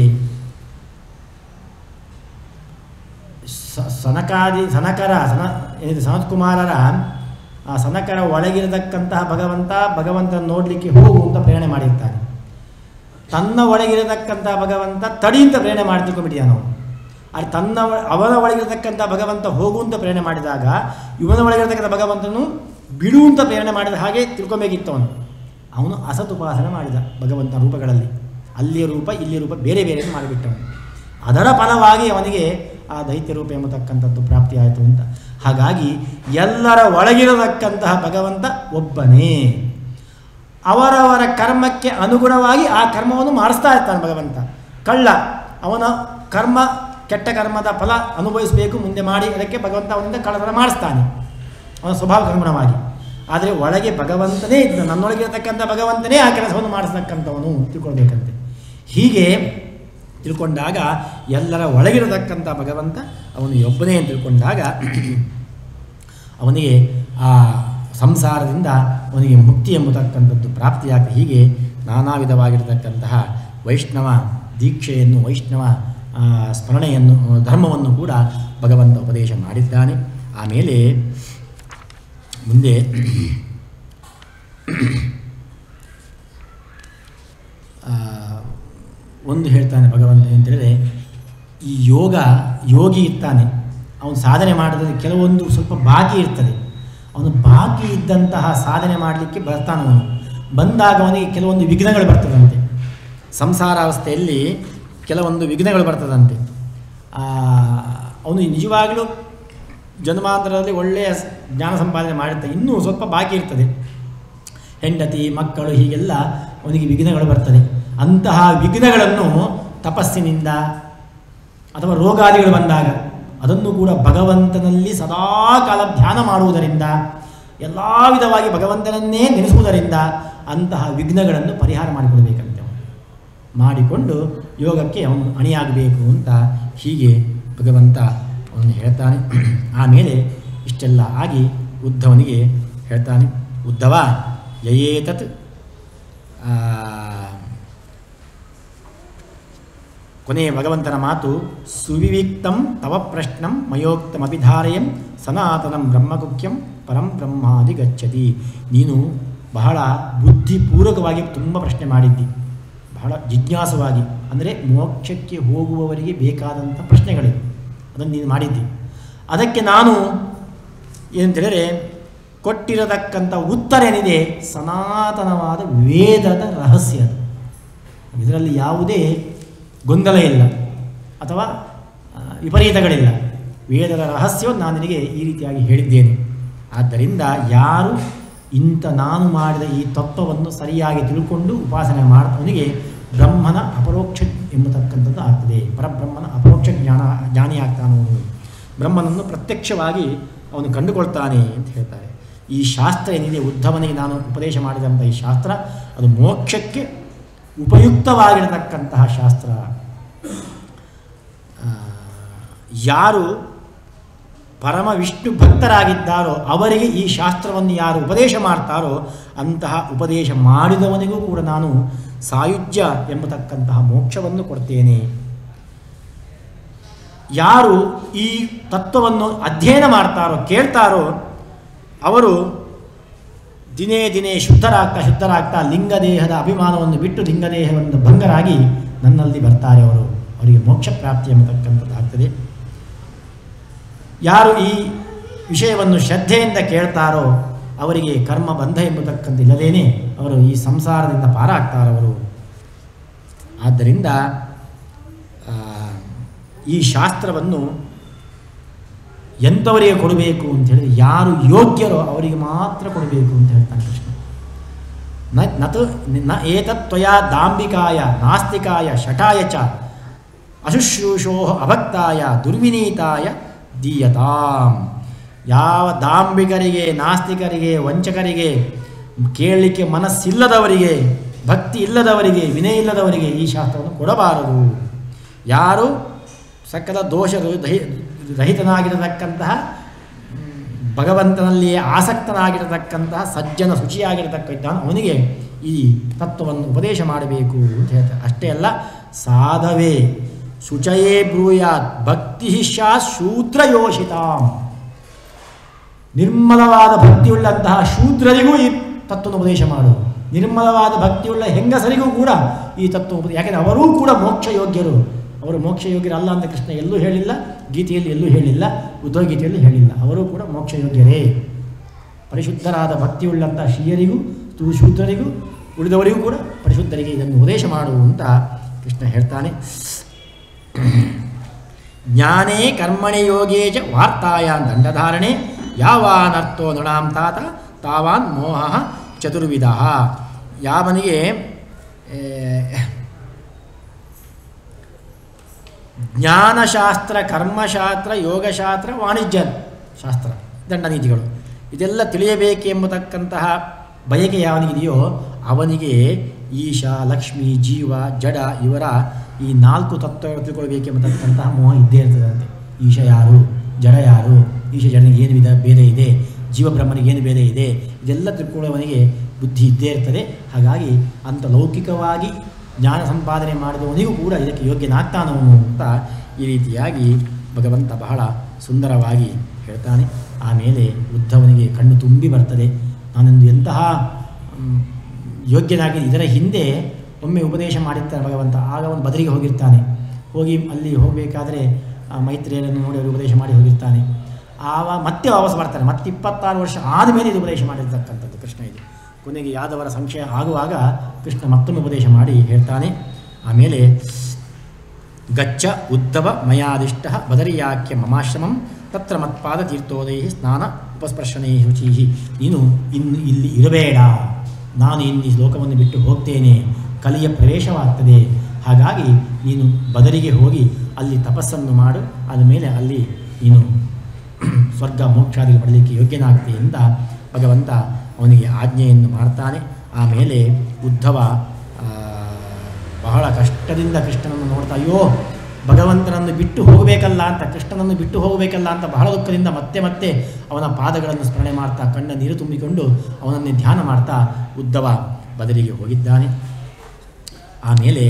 ಸ- ಸನಕಾದಿ ಸನಕರ ಸನ ಏನಿದೆ ಸನತ್ಕುಮಾರರ ಆ ಸನಕರ ಒಳಗಿರತಕ್ಕಂತಹ ಭಗವಂತ ಭಗವಂತನ ನೋಡಲಿಕ್ಕೆ ಹೋಗು ಅಂತ ಪ್ರೇರಣೆ ಮಾಡಿರ್ತಾನೆ ತನ್ನ ಒಳಗಿರತಕ್ಕಂಥ ಭಗವಂತ ತಡಿ ಅಂತ ಪ್ರೇರಣೆ ಮಾಡಿ ತಿಳ್ಕೊಂಡ್ಬಿಟ್ಟಿದ್ದಾನೆ ಅವನು ಆದರೆ ತನ್ನ ಒಳ- ಅವನ ಒಳಗಿರತಕ್ಕಂಥ ಭಗವಂತ ಹೋಗು ಅಂತ ಪ್ರೇರಣೆ ಮಾಡಿದಾಗ ಇವನ ಒಳಗಿರತಕ್ಕಂಥ ಭಗವಂತನು ಬಿಡು ಅಂತ ಪ್ರೇರಣೆ ಮಾಡಿದ ಹಾಗೆ ತಿಳ್ಕೊಬೇಕಿತ್ತು ಅವನು ಅವನು ಅಸತುಪಾಸನೆ ಮಾಡಿದ ಭಗವಂತನ ರೂಪಗಳಲ್ಲಿ ಅಲ್ಲಿಯ ರೂಪ ಇಲ್ಲಿಯ ರೂಪ ಬೇರೆ ಬೇರೆ ಮಾಡಿಬಿಟ್ಟವನು ಅದರ ಫಲವಾಗಿ ಅವನಿಗೆ ಆ ದೈತ್ಯ ರೂಪ ಎಂಬತಕ್ಕಂಥದ್ದು ಪ್ರಾಪ್ತಿಯಾಯಿತು ಅಂತ ಹಾಗಾಗಿ ಎಲ್ಲರ ಒಳಗಿರತಕ್ಕಂತಹ ಭಗವಂತ ಒಬ್ಬನೇ ಅವರವರ ಕರ್ಮಕ್ಕೆ ಅನುಗುಣವಾಗಿ ಆ ಕರ್ಮವನ್ನು ಮಾಡಿಸ್ತಾ ಇರ್ತಾನೆ ಭಗವಂತ ಕಳ್ಳ ಅವನ ಕರ್ಮ ಕೆಟ್ಟ ಕರ್ಮದ ಫಲ ಅನುಭವಿಸಬೇಕು ಮುಂದೆ ಮಾಡಿ ಅದಕ್ಕೆ ಭಗವಂತ ಅವನಿಂದ ಕಳ್ಳತನ ಮಾಡಿಸ್ತಾನೆ ಅವನ ಸ್ವಭಾವಕ್ಕೆ ಅನುಗುಣವಾಗಿ ಆದರೆ ಒಳಗೆ ಭಗವಂತನೇ ಇದ್ದ ನನ್ನೊಳಗಿರತಕ್ಕಂಥ ಭಗವಂತನೇ ಆ ಕೆಲಸವನ್ನು ಮಾಡಿಸ್ತಕ್ಕಂಥವನು ತಿಳ್ಕೊಳ್ಬೇಕಂತೆ ಹೀಗೆ ತಿಳ್ಕೊಂಡಾಗ ಎಲ್ಲರ ಒಳಗಿರತಕ್ಕಂಥ ಭಗವಂತ ಅವನು ಒಬ್ಬನೇ ಅಂತ ತಿಳ್ಕೊಂಡಾಗ ಅವನಿಗೆ ಆ ಸಂಸಾರದಿಂದ ಅವನಿಗೆ ಮುಕ್ತಿ ಎಂಬತಕ್ಕಂಥದ್ದು ಪ್ರಾಪ್ತಿಯಾಗ್ತದೆ ಹೀಗೆ ನಾನಾ ವಿಧವಾಗಿರತಕ್ಕಂತಹ ವೈಷ್ಣವ ದೀಕ್ಷೆಯನ್ನು ವೈಷ್ಣವ ಆ, ಸ್ಮರಣೆಯನ್ನು ಧರ್ಮವನ್ನು ಕೂಡ ಭಗವಂತ ಉಪದೇಶ ಮಾಡಿದ್ದಾನೆ ಆಮೇಲೆ ಮುಂದೆ ಆ, ಒಂದು ಹೇಳ್ತಾನೆ ಭಗವಂತ ಅಂತೇಳಿದ್ರೆ ಈ ಯೋಗ ಯೋಗಿ ಇರ್ತಾನೆ ಅವನು ಸಾಧನೆ ಮಾಡೋದ್ರಲ್ಲಿ ಕೆಲವೊಂದು ಸ್ವಲ್ಪ ಬಾಕಿ ಇರ್ತದೆ ಅವನು ಬಾಕಿ ಇದ್ದಂತಹ ಸಾಧನೆ ಮಾಡಲಿಕ್ಕೆ ಬರ್ತಾನವನು ಬಂದಾಗ ಅವನಿಗೆ ಕೆಲವೊಂದು ವಿಘ್ನಗಳು ಬರ್ತದಂತೆ ಸಂಸಾರಾವಸ್ಥೆಯಲ್ಲಿ ಕೆಲವೊಂದು ವಿಘ್ನಗಳು ಬರ್ತದಂತೆ ಆ, ಅವನು ನಿಜವಾಗಲೂ ಜನ್ಮಾಂತರದಲ್ಲಿ ಒಳ್ಳೆಯ ಸ್- ಜ್ಞಾನ ಸಂಪಾದನೆ ಮಾಡಿರ್ತಾನೆ ಇನ್ನೂ ಸ್ವಲ್ಪ ಬಾಕಿ ಇರ್ತದೆ ಹೆಂಡತಿ ಮಕ್ಕಳು ಹೀಗೆಲ್ಲ ಅವನಿಗೆ ವಿಘ್ನಗಳು ಬರ್ತದೆ ಅಂತಹ ವಿಘ್ನಗಳನ್ನು ತಪಸ್ಸಿನಿಂದ ಅಥವಾ ರೋಗಾದಿಗಳು ಬಂದಾಗ ಅದನ್ನು ಕೂಡ ಭಗವಂತನಲ್ಲಿ ಸದಾಕಾಲ ಧ್ಯಾನ ಮಾಡುವುದರಿಂದ ಎಲ್ಲ ವಿಧವಾಗಿ ಭಗವಂತನನ್ನೇ ನೆನೆಸುವುದರಿಂದ ಅಂತಹ ವಿಘ್ನಗಳನ್ನು ಪರಿಹಾರ ಮಾಡಿಕೊಡಬೇಕಂತೆ ಅವನು ಮಾಡಿಕೊಂಡು ಯೋಗಕ್ಕೆ ಅವನು ಅಣಿಯಾಗಬೇಕು ಅಂತ ಹೀಗೆ ಭಗವಂತ ಅವನು ಹೇಳ್ತಾನೆ ಆಮೇಲೆ ಇಷ್ಟೆಲ್ಲ ಆಗಿ ಉದ್ಧವನಿಗೆ ಹೇಳ್ತಾನೆ ಉದ್ಧವ ಯಯೇತತ್ ಆ, ಕೊನೆಯ ಭಗವಂತನ ಮಾತು ಸುವಿವಿಕ್ತಂ ತವ ಪ್ರಶ್ನಂ ಮಯೋಕ್ತಮಭಿಧಾರಯಂ ಸನಾತನಂ ಬ್ರಹ್ಮಗುಖ್ಯಂ ಪರಂ ಬ್ರಹ್ಮಾದಿ ಗಚ್ಚತಿ ನೀನು ಬಹಳ ಬುದ್ಧಿಪೂರ್ವಕವಾಗಿ ತುಂಬ ಪ್ರಶ್ನೆ ಮಾಡಿದ್ದಿ ಬಹಳ ಜಿಜ್ಞಾಸವಾಗಿ ಅಂದರೆ ಮೋಕ್ಷಕ್ಕೆ ಹೋಗುವವರಿಗೆ ಬೇಕಾದಂಥ ಪ್ರಶ್ನೆಗಳಿವೆ ಅದನ್ನು ನೀನು ಮಾಡಿದ್ದಿ ಅದಕ್ಕೆ ನಾನು ಏನಂತೇಳಿದರೆ ಕೊಟ್ಟಿರತಕ್ಕಂಥ ಉತ್ತರ ಏನಿದೆ ಸನಾತನವಾದ ವೇದದ ರಹಸ್ಯ ಅದು ಇದರಲ್ಲಿ ಯಾವುದೇ ಗೊಂದಲ ಇಲ್ಲ ಅಥವಾ ಆ, ವಿಪರೀತಗಳಿಲ್ಲ ವೇದದ ರಹಸ್ಯವನ್ನು ನಾನು ನಿನಗೆ ಈ ರೀತಿಯಾಗಿ ಹೇಳಿದ್ದೇನೆ ಆದ್ದರಿಂದ ಯಾರು ಇಂಥ ನಾನು ಮಾಡಿದ ಈ ತತ್ವವನ್ನು ಸರಿಯಾಗಿ ತಿಳ್ಕೊಂಡು ಉಪಾಸನೆ ಮಾಡಿದವನಿಗೆ ಬ್ರಹ್ಮನ ಅಪರೋಕ್ಷ ಎಂಬತಕ್ಕಂಥದ್ದು ಆಗ್ತದೆ ಪರಬ್ರಹ್ಮನ ಅಪರೋಕ್ಷ ಜ್ಞಾನ ಜ್ಞಾನಿ ಆಗ್ತಾನು ಬ್ರಹ್ಮನನ್ನು ಪ್ರತ್ಯಕ್ಷವಾಗಿ ಅವನು ಕಂಡುಕೊಳ್ತಾನೆ ಅಂತ ಹೇಳ್ತಾರೆ ಈ ಶಾಸ್ತ್ರ ಏನಿದೆ ಉದ್ಧವನಿಗೆ ನಾನು ಉಪದೇಶ ಮಾಡಿದಂಥ ಈ ಶಾಸ್ತ್ರ ಅದು ಮೋಕ್ಷಕ್ಕೆ ಉಪಯುಕ್ತವಾಗಿರತಕ್ಕಂತಹ ಶಾಸ್ತ್ರ ಆ, ಯಾರು ಪರಮ ವಿಷ್ಣು ಭಕ್ತರಾಗಿದ್ದಾರೋ ಅವರಿಗೆ ಈ ಶಾಸ್ತ್ರವನ್ನು ಯಾರು ಉಪದೇಶ ಮಾಡ್ತಾರೋ ಅಂತಹ ಉಪದೇಶ ಮಾಡಿದವನಿಗೂ ಕೂಡ ನಾನು ಸಾಯುಜ್ಯ ಎಂಬತಕ್ಕಂತಹ ಮೋಕ್ಷವನ್ನು ಕೊಡ್ತೇನೆ ಯಾರು ಈ ತತ್ವವನ್ನು ಅಧ್ಯಯನ ಮಾಡ್ತಾರೋ ಕೇಳ್ತಾರೋ ಅವರು ದಿನೇ ದಿನೇ ಶುದ್ಧರಾಗ್ತಾ ಶುದ್ಧರಾಗ್ತಾ ಲಿಂಗದೇಹದ ಅಭಿಮಾನವನ್ನು ಬಿಟ್ಟು ಲಿಂಗದೇಹವನ್ನು ಭಂಗರಾಗಿ ನನ್ನಲ್ಲಿ ಬರ್ತಾರೆ ಅವರು ಅವರಿಗೆ ಮೋಕ್ಷ ಪ್ರಾಪ್ತಿ ಎಂಬತಕ್ಕಂಥದ್ದಾಗ್ತದೆ ಯಾರು ಈ ವಿಷಯವನ್ನು ಶ್ರದ್ಧೆಯಿಂದ ಕೇಳ್ತಾರೋ ಅವರಿಗೆ ಕರ್ಮ ಬಂಧ ಎಂಬತಕ್ಕಂಥ ಇಲ್ಲದೇನೆ ಅವರು ಈ ಸಂಸಾರದಿಂದ ಪಾರಾಗ್ತಾರವರು ಆದ್ದರಿಂದ ಆ, ಈ ಶಾಸ್ತ್ರವನ್ನು ಎಂಥವರಿಗೆ ಕೊಡಬೇಕು ಅಂತ ಹೇಳಿದ್ರೆ ಯಾರು ಯೋಗ್ಯರೋ ಅವರಿಗೆ ಮಾತ್ರ ಕೊಡಬೇಕು ಅಂತ ಹೇಳ್ತಾನೆ ಕೃಷ್ಣ ನ ನತು ನ ಏತತ್ ತ್ವಯಾ ದಾಂಬಿಕಾಯ ನಾಸ್ತಿಕಾಯ ಶಠಾಯ ಚ ಅಶುಶ್ರೂಷೋ ಅಭಕ್ತಾಯ ದುರ್ವಿನೀತಾಯ ದೀಯತಾಂ ಯಾವ ದಾಂಬಿಕರಿಗೆ ನಾಸ್ತಿಕರಿಗೆ ವಂಚಕರಿಗೆ ಕೇಳಲಿಕ್ಕೆ ಮನಸ್ಸಿಲ್ಲದವರಿಗೆ ಭಕ್ತಿ ಇಲ್ಲದವರಿಗೆ ವಿನಯ ಇಲ್ಲದವರಿಗೆ ಈ ಶಾಸ್ತ್ರವನ್ನು ಕೊಡಬಾರದು ಯಾರು ಸಕಲ ದೋಷರು ದಹಿ ರಹಿತನಾಗಿರತಕ್ಕಂತಹ ಭಗವಂತನಲ್ಲಿಯೇ ಆಸಕ್ತನಾಗಿರತಕ್ಕಂತಹ ಸಜ್ಜನ ಶುಚಿಯಾಗಿರತಕ್ಕಂತಹ ಅವನಿಗೆ ಈ ತತ್ವವನ್ನು ಉಪದೇಶ ಮಾಡಬೇಕು ಅಂತ ಹೇಳ್ತಾರೆ ಅಷ್ಟೇ ಅಲ್ಲ ಸಾಧವೇ ಶುಚಯೇ ಬ್ರೂಯಾತ್ ಭಕ್ತಿ ಶಾ ಶೂದ್ರಯೋಷಿತಾಂ ನಿರ್ಮಲವಾದ ಭಕ್ತಿಯುಳ್ಳಂತಹ ಶೂದ್ರರಿಗೂ ಈ ತತ್ವವನ್ನು ಉಪದೇಶ ಮಾಡು ನಿರ್ಮಲವಾದ ಭಕ್ತಿಯುಳ್ಳ ಹೆಂಗಸರಿಗೂ ಕೂಡ ಈ ತತ್ವ ಉಪದೇಶ ಯಾಕೆಂದರೆ ಅವರೂ ಕೂಡ ಮೋಕ್ಷ ಯೋಗ್ಯರು ಅವರು ಮೋಕ್ಷ ಯೋಗ್ಯರಲ್ಲ ಅಂತ ಕೃಷ್ಣ ಎಲ್ಲೂ ಹೇಳಿಲ್ಲ ಗೀತೆಯಲ್ಲಿ ಎಲ್ಲೂ ಹೇಳಿಲ್ಲ ಉದ್ಧವ ಗೀತೆಯಲ್ಲಿ ಹೇಳಿಲ್ಲ ಅವರು ಕೂಡ ಮೋಕ್ಷ ಯೋಗ್ಯರೇ ಪರಿಶುದ್ಧರಾದ ಭಕ್ತಿಯುಳ್ಳಂತಹ ಶ್ರೀಯರಿಗೂ ತು- ಶೂದ್ರರಿಗೂ ಉಳಿದವರಿಗೂ ಕೂಡ ಪರಿಶುದ್ಧರಿಗೆ ಇದನ್ನು ಉಪದೇಶ ಮಾಡು ಅಂತ ಕೃಷ್ಣ ಹೇಳ್ತಾನೆ ಜ್ಞಾನೇ ಕರ್ಮಣಿ ಯೋಗೇ ಚ ವಾರ್ತಾಯಾನ್ ದಂಡಧಾರಣೆ ಯಾವಾನರ್ಥೋ ನೃಣಾಂ ತಾತ ತಾವಾನ್ ಮೋಹ ಚತುರ್ವಿಧ ಯಾವನಿಗೆ ಏ, ಜ್ಞಾನಶಾಸ್ತ್ರ ಕರ್ಮಶಾಸ್ತ್ರ ಯೋಗಶಾಸ್ತ್ರ ವಾಣಿಜ್ಯ ಶಾಸ್ತ್ರ ದಂಡನೀತಿಗಳು ಇದೆಲ್ಲ ತಿಳಿಯಬೇಕೆಂಬತಕ್ಕಂತಹ ಬಯಕೆ ಯಾವನಿಗಿದೆಯೋ ಅವನಿಗೆ ಈಶ ಲಕ್ಷ್ಮಿ ಜೀವ ಜಡ ಇವರ ಈ ನಾಲ್ಕು ತತ್ವಗಳು ತಿಳ್ಕೊಳ್ಬೇಕೆಂಬತಕ್ಕಂತಹ ಮೋಹ ಇದ್ದೇ ಇರ್ತದಂತೆ ಈಶ ಯಾರು ಜಡ ಯಾರು ಈಶ ಜಡನಿಗೆ ಏನು ವಿಧ ಭೇದ ಇದೆ ಜೀವಬ್ರಹ್ಮನಿಗೆ ಏನು ಭೇದ ಇದೆ ಇದೆಲ್ಲ ತಿಳ್ಕೊಳ್ಳುವವನಿಗೆ ಬುದ್ಧಿ ಇದ್ದೇ ಇರ್ತದೆ ಹಾಗಾಗಿ ಅಂಥ ಲೌಕಿಕವಾಗಿ ಜ್ಞಾನ ಸಂಪಾದನೆ ಮಾಡಿದವನಿಗೂ ಕೂಡ ಇದಕ್ಕೆ ಯೋಗ್ಯನಾಗ್ತಾನವನು ಅಂತ ಈ ರೀತಿಯಾಗಿ ಭಗವಂತ ಬಹಳ ಸುಂದರವಾಗಿ ಹೇಳ್ತಾನೆ ಆಮೇಲೆ ಉದ್ಧವನಿಗೆ ಕಣ್ಣು ತುಂಬಿ ಬರ್ತದೆ ನಾನೊಂದು ಎಂತಹ ಮ್, ಯೋಗ್ಯನಾಗಿ ಇದರ ಹಿಂದೆ ಒಮ್ಮೆ ಉಪದೇಶ ಮಾಡಿರ್ತಾನೆ ಭಗವಂತ ಆಗ ಅವನು ಬದರಿಗೆ ಹೋಗಿರ್ತಾನೆ ಹೋಗಿ ಅಲ್ಲಿ ಹೋಗಬೇಕಾದ್ರೆ ಮೈತ್ರಿಯರನ್ನು ನೋಡಿ ಅವರು ಉಪದೇಶ ಮಾಡಿ ಹೋಗಿರ್ತಾನೆ ಆವ ಮತ್ತೆ ವಾಪಸ್ ಬರ್ತಾನೆ ಮತ್ತೆ ಇಪ್ಪತ್ತಾರು ವರ್ಷ ಆದಮೇಲೆ ಇದು ಉಪದೇಶ ಮಾಡಿರ್ತಕ್ಕಂಥದ್ದು ಕೃಷ್ಣ ಇದು ಕೊನೆಗೆ ಯಾದವರ ಸಂಶಯ ಆಗುವಾಗ ಕೃಷ್ಣ ಮತ್ತೊಮ್ಮೆ ಉಪದೇಶ ಮಾಡಿ ಹೇಳ್ತಾನೆ ಆಮೇಲೆ ಗಚ್ಚ ಉದ್ಧವ ಮಯಾದಿಷ್ಟ ಬದರಿಯಾಖ್ಯ ಮಮಾಶ್ರಮಂ ತತ್ರ ಮತ್ಪಾದ ತೀರ್ಥೋದಯ ಸ್ನಾನ ಉಪಸ್ಪರ್ಶನೇ ಶುಚಿ ನೀನು ಇನ್ನು ಇಲ್ಲಿ ಇರಬೇಡ ನಾನು ಇನ್ನು ಈ ಲೋಕವನ್ನು ಬಿಟ್ಟು ಹೋಗ್ತೇನೆ ಕಲಿಯ ಪ್ರವೇಶವಾಗ್ತದೆ ಹಾಗಾಗಿ ನೀನು ಬದರಿಗೆ ಹೋಗಿ ಅಲ್ಲಿ ತಪಸ್ಸನ್ನು ಮಾಡು ಆದಮೇಲೆ ಅಲ್ಲಿ ನೀನು ಸ್ವರ್ಗ ಮೋಕ್ಷಾದಿಗಳು ಪಡಲಿಕ್ಕೆ ಯೋಗ್ಯನಾಗ್ತಿ ಅಂತ ಭಗವಂತ ಅವನಿಗೆ ಆಜ್ಞೆಯನ್ನು ಮಾಡ್ತಾನೆ ಆಮೇಲೆ ಉದ್ಧವ ಆ, ಬಹಳ ಕಷ್ಟದಿಂದ ಕೃಷ್ಣನನ್ನು ನೋಡ್ತಾ ಅಯ್ಯೋ ಭಗವಂತನನ್ನು ಬಿಟ್ಟು ಹೋಗಬೇಕಲ್ಲ ಅಂತ ಕೃಷ್ಣನನ್ನು ಬಿಟ್ಟು ಹೋಗಬೇಕಲ್ಲ ಅಂತ ಬಹಳ ದುಃಖದಿಂದ ಮತ್ತೆ ಮತ್ತೆ ಅವನ ಪಾದಗಳನ್ನು ಸ್ಮರಣೆ ಮಾಡ್ತಾ ಕಣ್ಣ ನೀರು ತುಂಬಿಕೊಂಡು ಅವನನ್ನೇ ಧ್ಯಾನ ಮಾಡ್ತಾ ಉದ್ಧವ ಬದಲಿಗೆ ಹೋಗಿದ್ದಾನೆ ಆಮೇಲೆ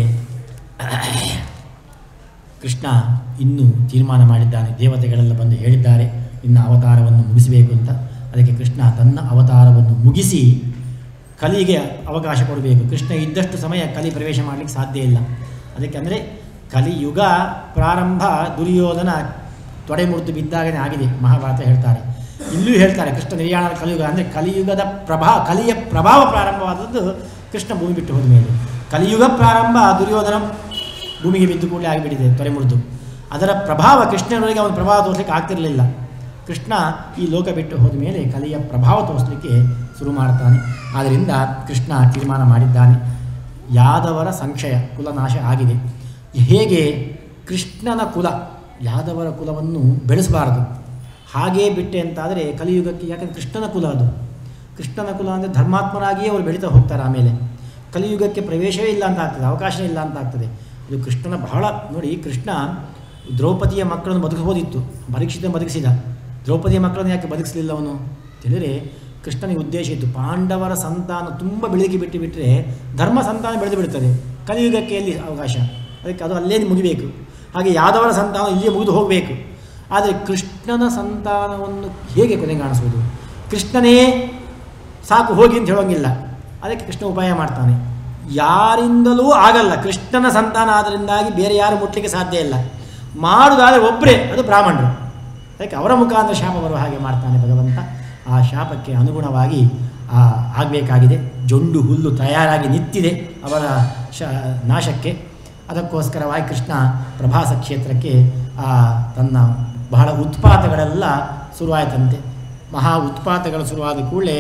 ಕೃಷ್ಣ ಇನ್ನೂ ತೀರ್ಮಾನ ಮಾಡಿದ್ದಾನೆ ದೇವತೆಗಳೆಲ್ಲ ಬಂದು ಹೇಳಿದ್ದಾರೆ ನಿನ್ನ ಅವತಾರವನ್ನು ಮುಗಿಸಬೇಕು ಅಂತ ಅದಕ್ಕೆ ಕೃಷ್ಣ ತನ್ನ ಅವತಾರವನ್ನು ಮುಗಿಸಿ ಕಲಿಗೆ ಅವಕಾಶ ಕೊಡಬೇಕು ಕೃಷ್ಣ ಇದ್ದಷ್ಟು ಸಮಯ ಕಲಿ ಪ್ರವೇಶ ಮಾಡಲಿಕ್ಕೆ ಸಾಧ್ಯ ಇಲ್ಲ ಅದಕ್ಕೆ ಅಂದರೆ ಕಲಿಯುಗ ಪ್ರಾರಂಭ ದುರ್ಯೋಧನ ತೊಡೆ ಮುರಿದು ಬಿದ್ದಾಗನೇ ಆಗಿದೆ ಮಹಾಭಾರತ ಹೇಳ್ತಾರೆ ಇಲ್ಲೂ ಹೇಳ್ತಾರೆ ಕೃಷ್ಣ ನಿರ್ಯಾಣ ಕಲಿಯುಗ ಅಂದರೆ ಕಲಿಯುಗದ ಪ್ರಭಾ ಕಲಿಯ ಪ್ರಭಾವ ಪ್ರಾರಂಭವಾದದ್ದು ಕೃಷ್ಣ ಭೂಮಿ ಬಿಟ್ಟು ಹೋದ ಮೇಲೆ ಕಲಿಯುಗ ಪ್ರಾರಂಭ ದುರ್ಯೋಧನ ಭೂಮಿಗೆ ಬಿದ್ದು ಕೂಡಲೇ ಆಗಿಬಿಟ್ಟಿದೆ ತೊರೆ ಮುರಿದು ಅದರ ಪ್ರಭಾವ ಕೃಷ್ಣನವರಿಗೆ ಅವನ ಪ್ರಭಾವ ತೋರಿಸಲಿಕ್ಕೆ ಆಗ್ತಿರಲಿಲ್ಲ ಕೃಷ್ಣ ಈ ಲೋಕ ಬಿಟ್ಟು ಹೋದ ಮೇಲೆ ಕಲಿಯ ಪ್ರಭಾವ ತೋರಿಸಲಿಕ್ಕೆ ಶುರು ಮಾಡ್ತಾನೆ ಆದ್ದರಿಂದ ಕೃಷ್ಣ ತೀರ್ಮಾನ ಮಾಡಿದ್ದಾನೆ ಯಾದವರ ಸಂಶಯ ಕುಲನಾಶ ಆಗಿದೆ ಹೇಗೆ ಕೃಷ್ಣನ ಕುಲ ಯಾದವರ ಕುಲವನ್ನು ಬೆಳೆಸಬಾರದು ಹಾಗೇ ಬಿಟ್ಟೆ ಅಂತಾದರೆ ಕಲಿಯುಗಕ್ಕೆ ಯಾಕಂದರೆ ಕೃಷ್ಣನ ಕುಲ ಅದು ಕೃಷ್ಣನ ಕುಲ ಅಂದರೆ ಧರ್ಮಾತ್ಮರಾಗಿಯೇ ಅವರು ಬೆಳೀತಾ ಹೋಗ್ತಾರೆ ಆಮೇಲೆ ಕಲಿಯುಗಕ್ಕೆ ಪ್ರವೇಶವೇ ಇಲ್ಲ ಅಂತ ಆಗ್ತದೆ ಅವಕಾಶವೇ ಇಲ್ಲ ಅಂತ ಆಗ್ತದೆ ಇದು ಕೃಷ್ಣನ ಬಹಳ ನೋಡಿ ಕೃಷ್ಣ ದ್ರೌಪದಿಯ ಮಕ್ಕಳನ್ನು ಬದುಕಬಹುದಿತ್ತು ಪರೀಕ್ಷಿತ ಬದುಕಿಸಿದ ದ್ರೌಪದಿ ಮಕ್ಕಳನ್ನು ಯಾಕೆ ಬದುಕಿಸಲಿಲ್ಲ ಅವನು ತಿಳಿದರೆ ಕೃಷ್ಣನಿಗೆ ಉದ್ದೇಶ ಇತ್ತು ಪಾಂಡವರ ಸಂತಾನ ತುಂಬ ಬೆಳಗ್ಗೆ ಬಿಟ್ಟು ಬಿಟ್ಟರೆ ಧರ್ಮ ಸಂತಾನ ಬೆಳೆದು ಬಿಡ್ತದೆ ಕಲಿಯುಗಕ್ಕೆ ಎಲ್ಲಿ ಅವಕಾಶ ಅದಕ್ಕೆ ಅದು ಅಲ್ಲೇ ಮುಗಿಬೇಕು ಹಾಗೆ ಯಾದವರ ಸಂತಾನ ಇಲ್ಲಿಯೇ ಮುಗಿದು ಹೋಗಬೇಕು ಆದರೆ ಕೃಷ್ಣನ ಸಂತಾನವನ್ನು ಹೇಗೆ ಕೊನೆಗಾಣಿಸುವುದು ಕೃಷ್ಣನೇ ಸಾಕು ಹೋಗಿ ಅಂತ ಹೇಳೋಂಗಿಲ್ಲ ಅದಕ್ಕೆ ಕೃಷ್ಣ ಉಪಾಯ ಮಾಡ್ತಾನೆ ಯಾರಿಂದಲೂ ಆಗಲ್ಲ ಕೃಷ್ಣನ ಸಂತಾನ ಆದ್ದರಿಂದಾಗಿ ಬೇರೆ ಯಾರು ಮುಟ್ಲಿಕ್ಕೆ ಸಾಧ್ಯ ಇಲ್ಲ ಮಾಡುವುದಾದರೆ ಒಬ್ಬರೇ ಅದು ಬ್ರಾಹ್ಮಣರು ಅದಕ್ಕೆ ಅವರ ಮುಖಾಂತರ ಶಾಪ ಬರುವ ಹಾಗೆ ಮಾಡ್ತಾನೆ ಭಗವಂತ ಆ ಶಾಪಕ್ಕೆ ಅನುಗುಣವಾಗಿ ಆಗಬೇಕಾಗಿದೆ ಜೊಂಡು ಹುಲ್ಲು ತಯಾರಾಗಿ ನಿಂತಿದೆ ಅವರ ಶ ನಾಶಕ್ಕೆ ಅದಕ್ಕೋಸ್ಕರವಾಗಿ ಕೃಷ್ಣ ಪ್ರಭಾಸ ಕ್ಷೇತ್ರಕ್ಕೆ ಆ ತನ್ನ ಬಹಳ ಉತ್ಪಾತಗಳೆಲ್ಲ ಶುರುವಾಯಿತಂತೆ ಮಹಾ ಉತ್ಪಾತಗಳು ಶುರುವಾದ ಕೂಡಲೇ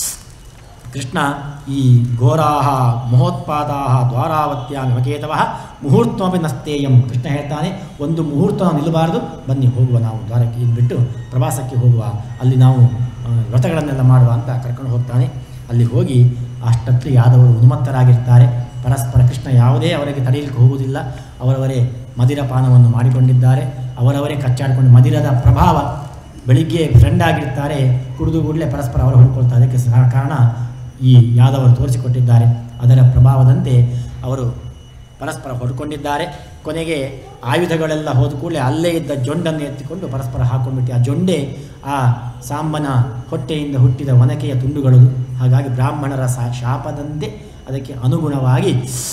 ಕೃಷ್ಣ ಈ ಘೋರಾಹ ಮಹೋತ್ಪಾದಾಹ ದ್ವಾರಾವತ್ಯ ನಮಕೇತವ ಮುಹೂರ್ತಮಪಿ ನಸ್ತೇಯಂ ಕೃಷ್ಣ ಹೇಳ್ತಾನೆ ಒಂದು ಮುಹೂರ್ತ ನಿಲ್ಲಬಾರದು ಬನ್ನಿ ಹೋಗುವ ನಾವು ದ್ವಾರಕ್ಕೆ ಇದು ಬಿಟ್ಟು ಪ್ರವಾಸಕ್ಕೆ ಹೋಗುವ ಅಲ್ಲಿ ನಾವು ಆ, ವ್ರತಗಳನ್ನೆಲ್ಲ ಮಾಡುವ ಅಂತ ಕರ್ಕೊಂಡು ಹೋಗ್ತಾನೆ ಅಲ್ಲಿ ಹೋಗಿ ಅಷ್ಟೊತ್ತಿಗೆ ಯಾದವರು ಉನ್ಮತ್ತರಾಗಿರ್ತಾರೆ ಪರಸ್ಪರ ಕೃಷ್ಣ ಯಾವುದೇ ಅವರಿಗೆ ತಡೆಯಲಿಕ್ಕೆ ಹೋಗುವುದಿಲ್ಲ ಅವರವರೇ ಮದಿರ ಪಾನವನ್ನು ಮಾಡಿಕೊಂಡಿದ್ದಾರೆ ಅವರವರೇ ಕಚ್ಚಾಡಿಕೊಂಡು ಮದಿರದ ಪ್ರಭಾವ ಬೆಳಿಗ್ಗೆ ಫ್ರೆಂಡ್ ಆಗಿರ್ತಾರೆ ಕುಡಿದು ಕೂಡಲೇ ಪರಸ್ಪರ ಅವರು ಹೊಡ್ಕೊಳ್ತಾರೆ ಅದಕ್ಕೆ ಸಹ ಕಾರಣ ಈ ಯಾದವರು ತೋರಿಸಿಕೊಟ್ಟಿದ್ದಾರೆ ಅದರ ಪ್ರಭಾವದಂತೆ ಅವರು ಪರಸ್ಪರ ಹೊಡ್ಕೊಂಡಿದ್ದಾರೆ ಕೊನೆಗೆ ಆಯುಧಗಳೆಲ್ಲ ಹೋದ ಕೂಡಲೇ ಅಲ್ಲೇ ಇದ್ದ ಜೊಂಡನ್ನು ಎತ್ತಿಕೊಂಡು ಪರಸ್ಪರ ಹಾಕೊಂಡ್ಬಿಟ್ಟು ಆ ಜೊಂಡೆ ಆ ಸಾಂಬನ ಹೊಟ್ಟೆಯಿಂದ ಹುಟ್ಟಿದ ಒನಕೆಯ ತುಂಡುಗಳು ಹಾಗಾಗಿ ಬ್ರಾಹ್ಮಣರ ಸಾ ಶಾಪದಂತೆ ಅದಕ್ಕೆ ಅನುಗುಣವಾಗಿ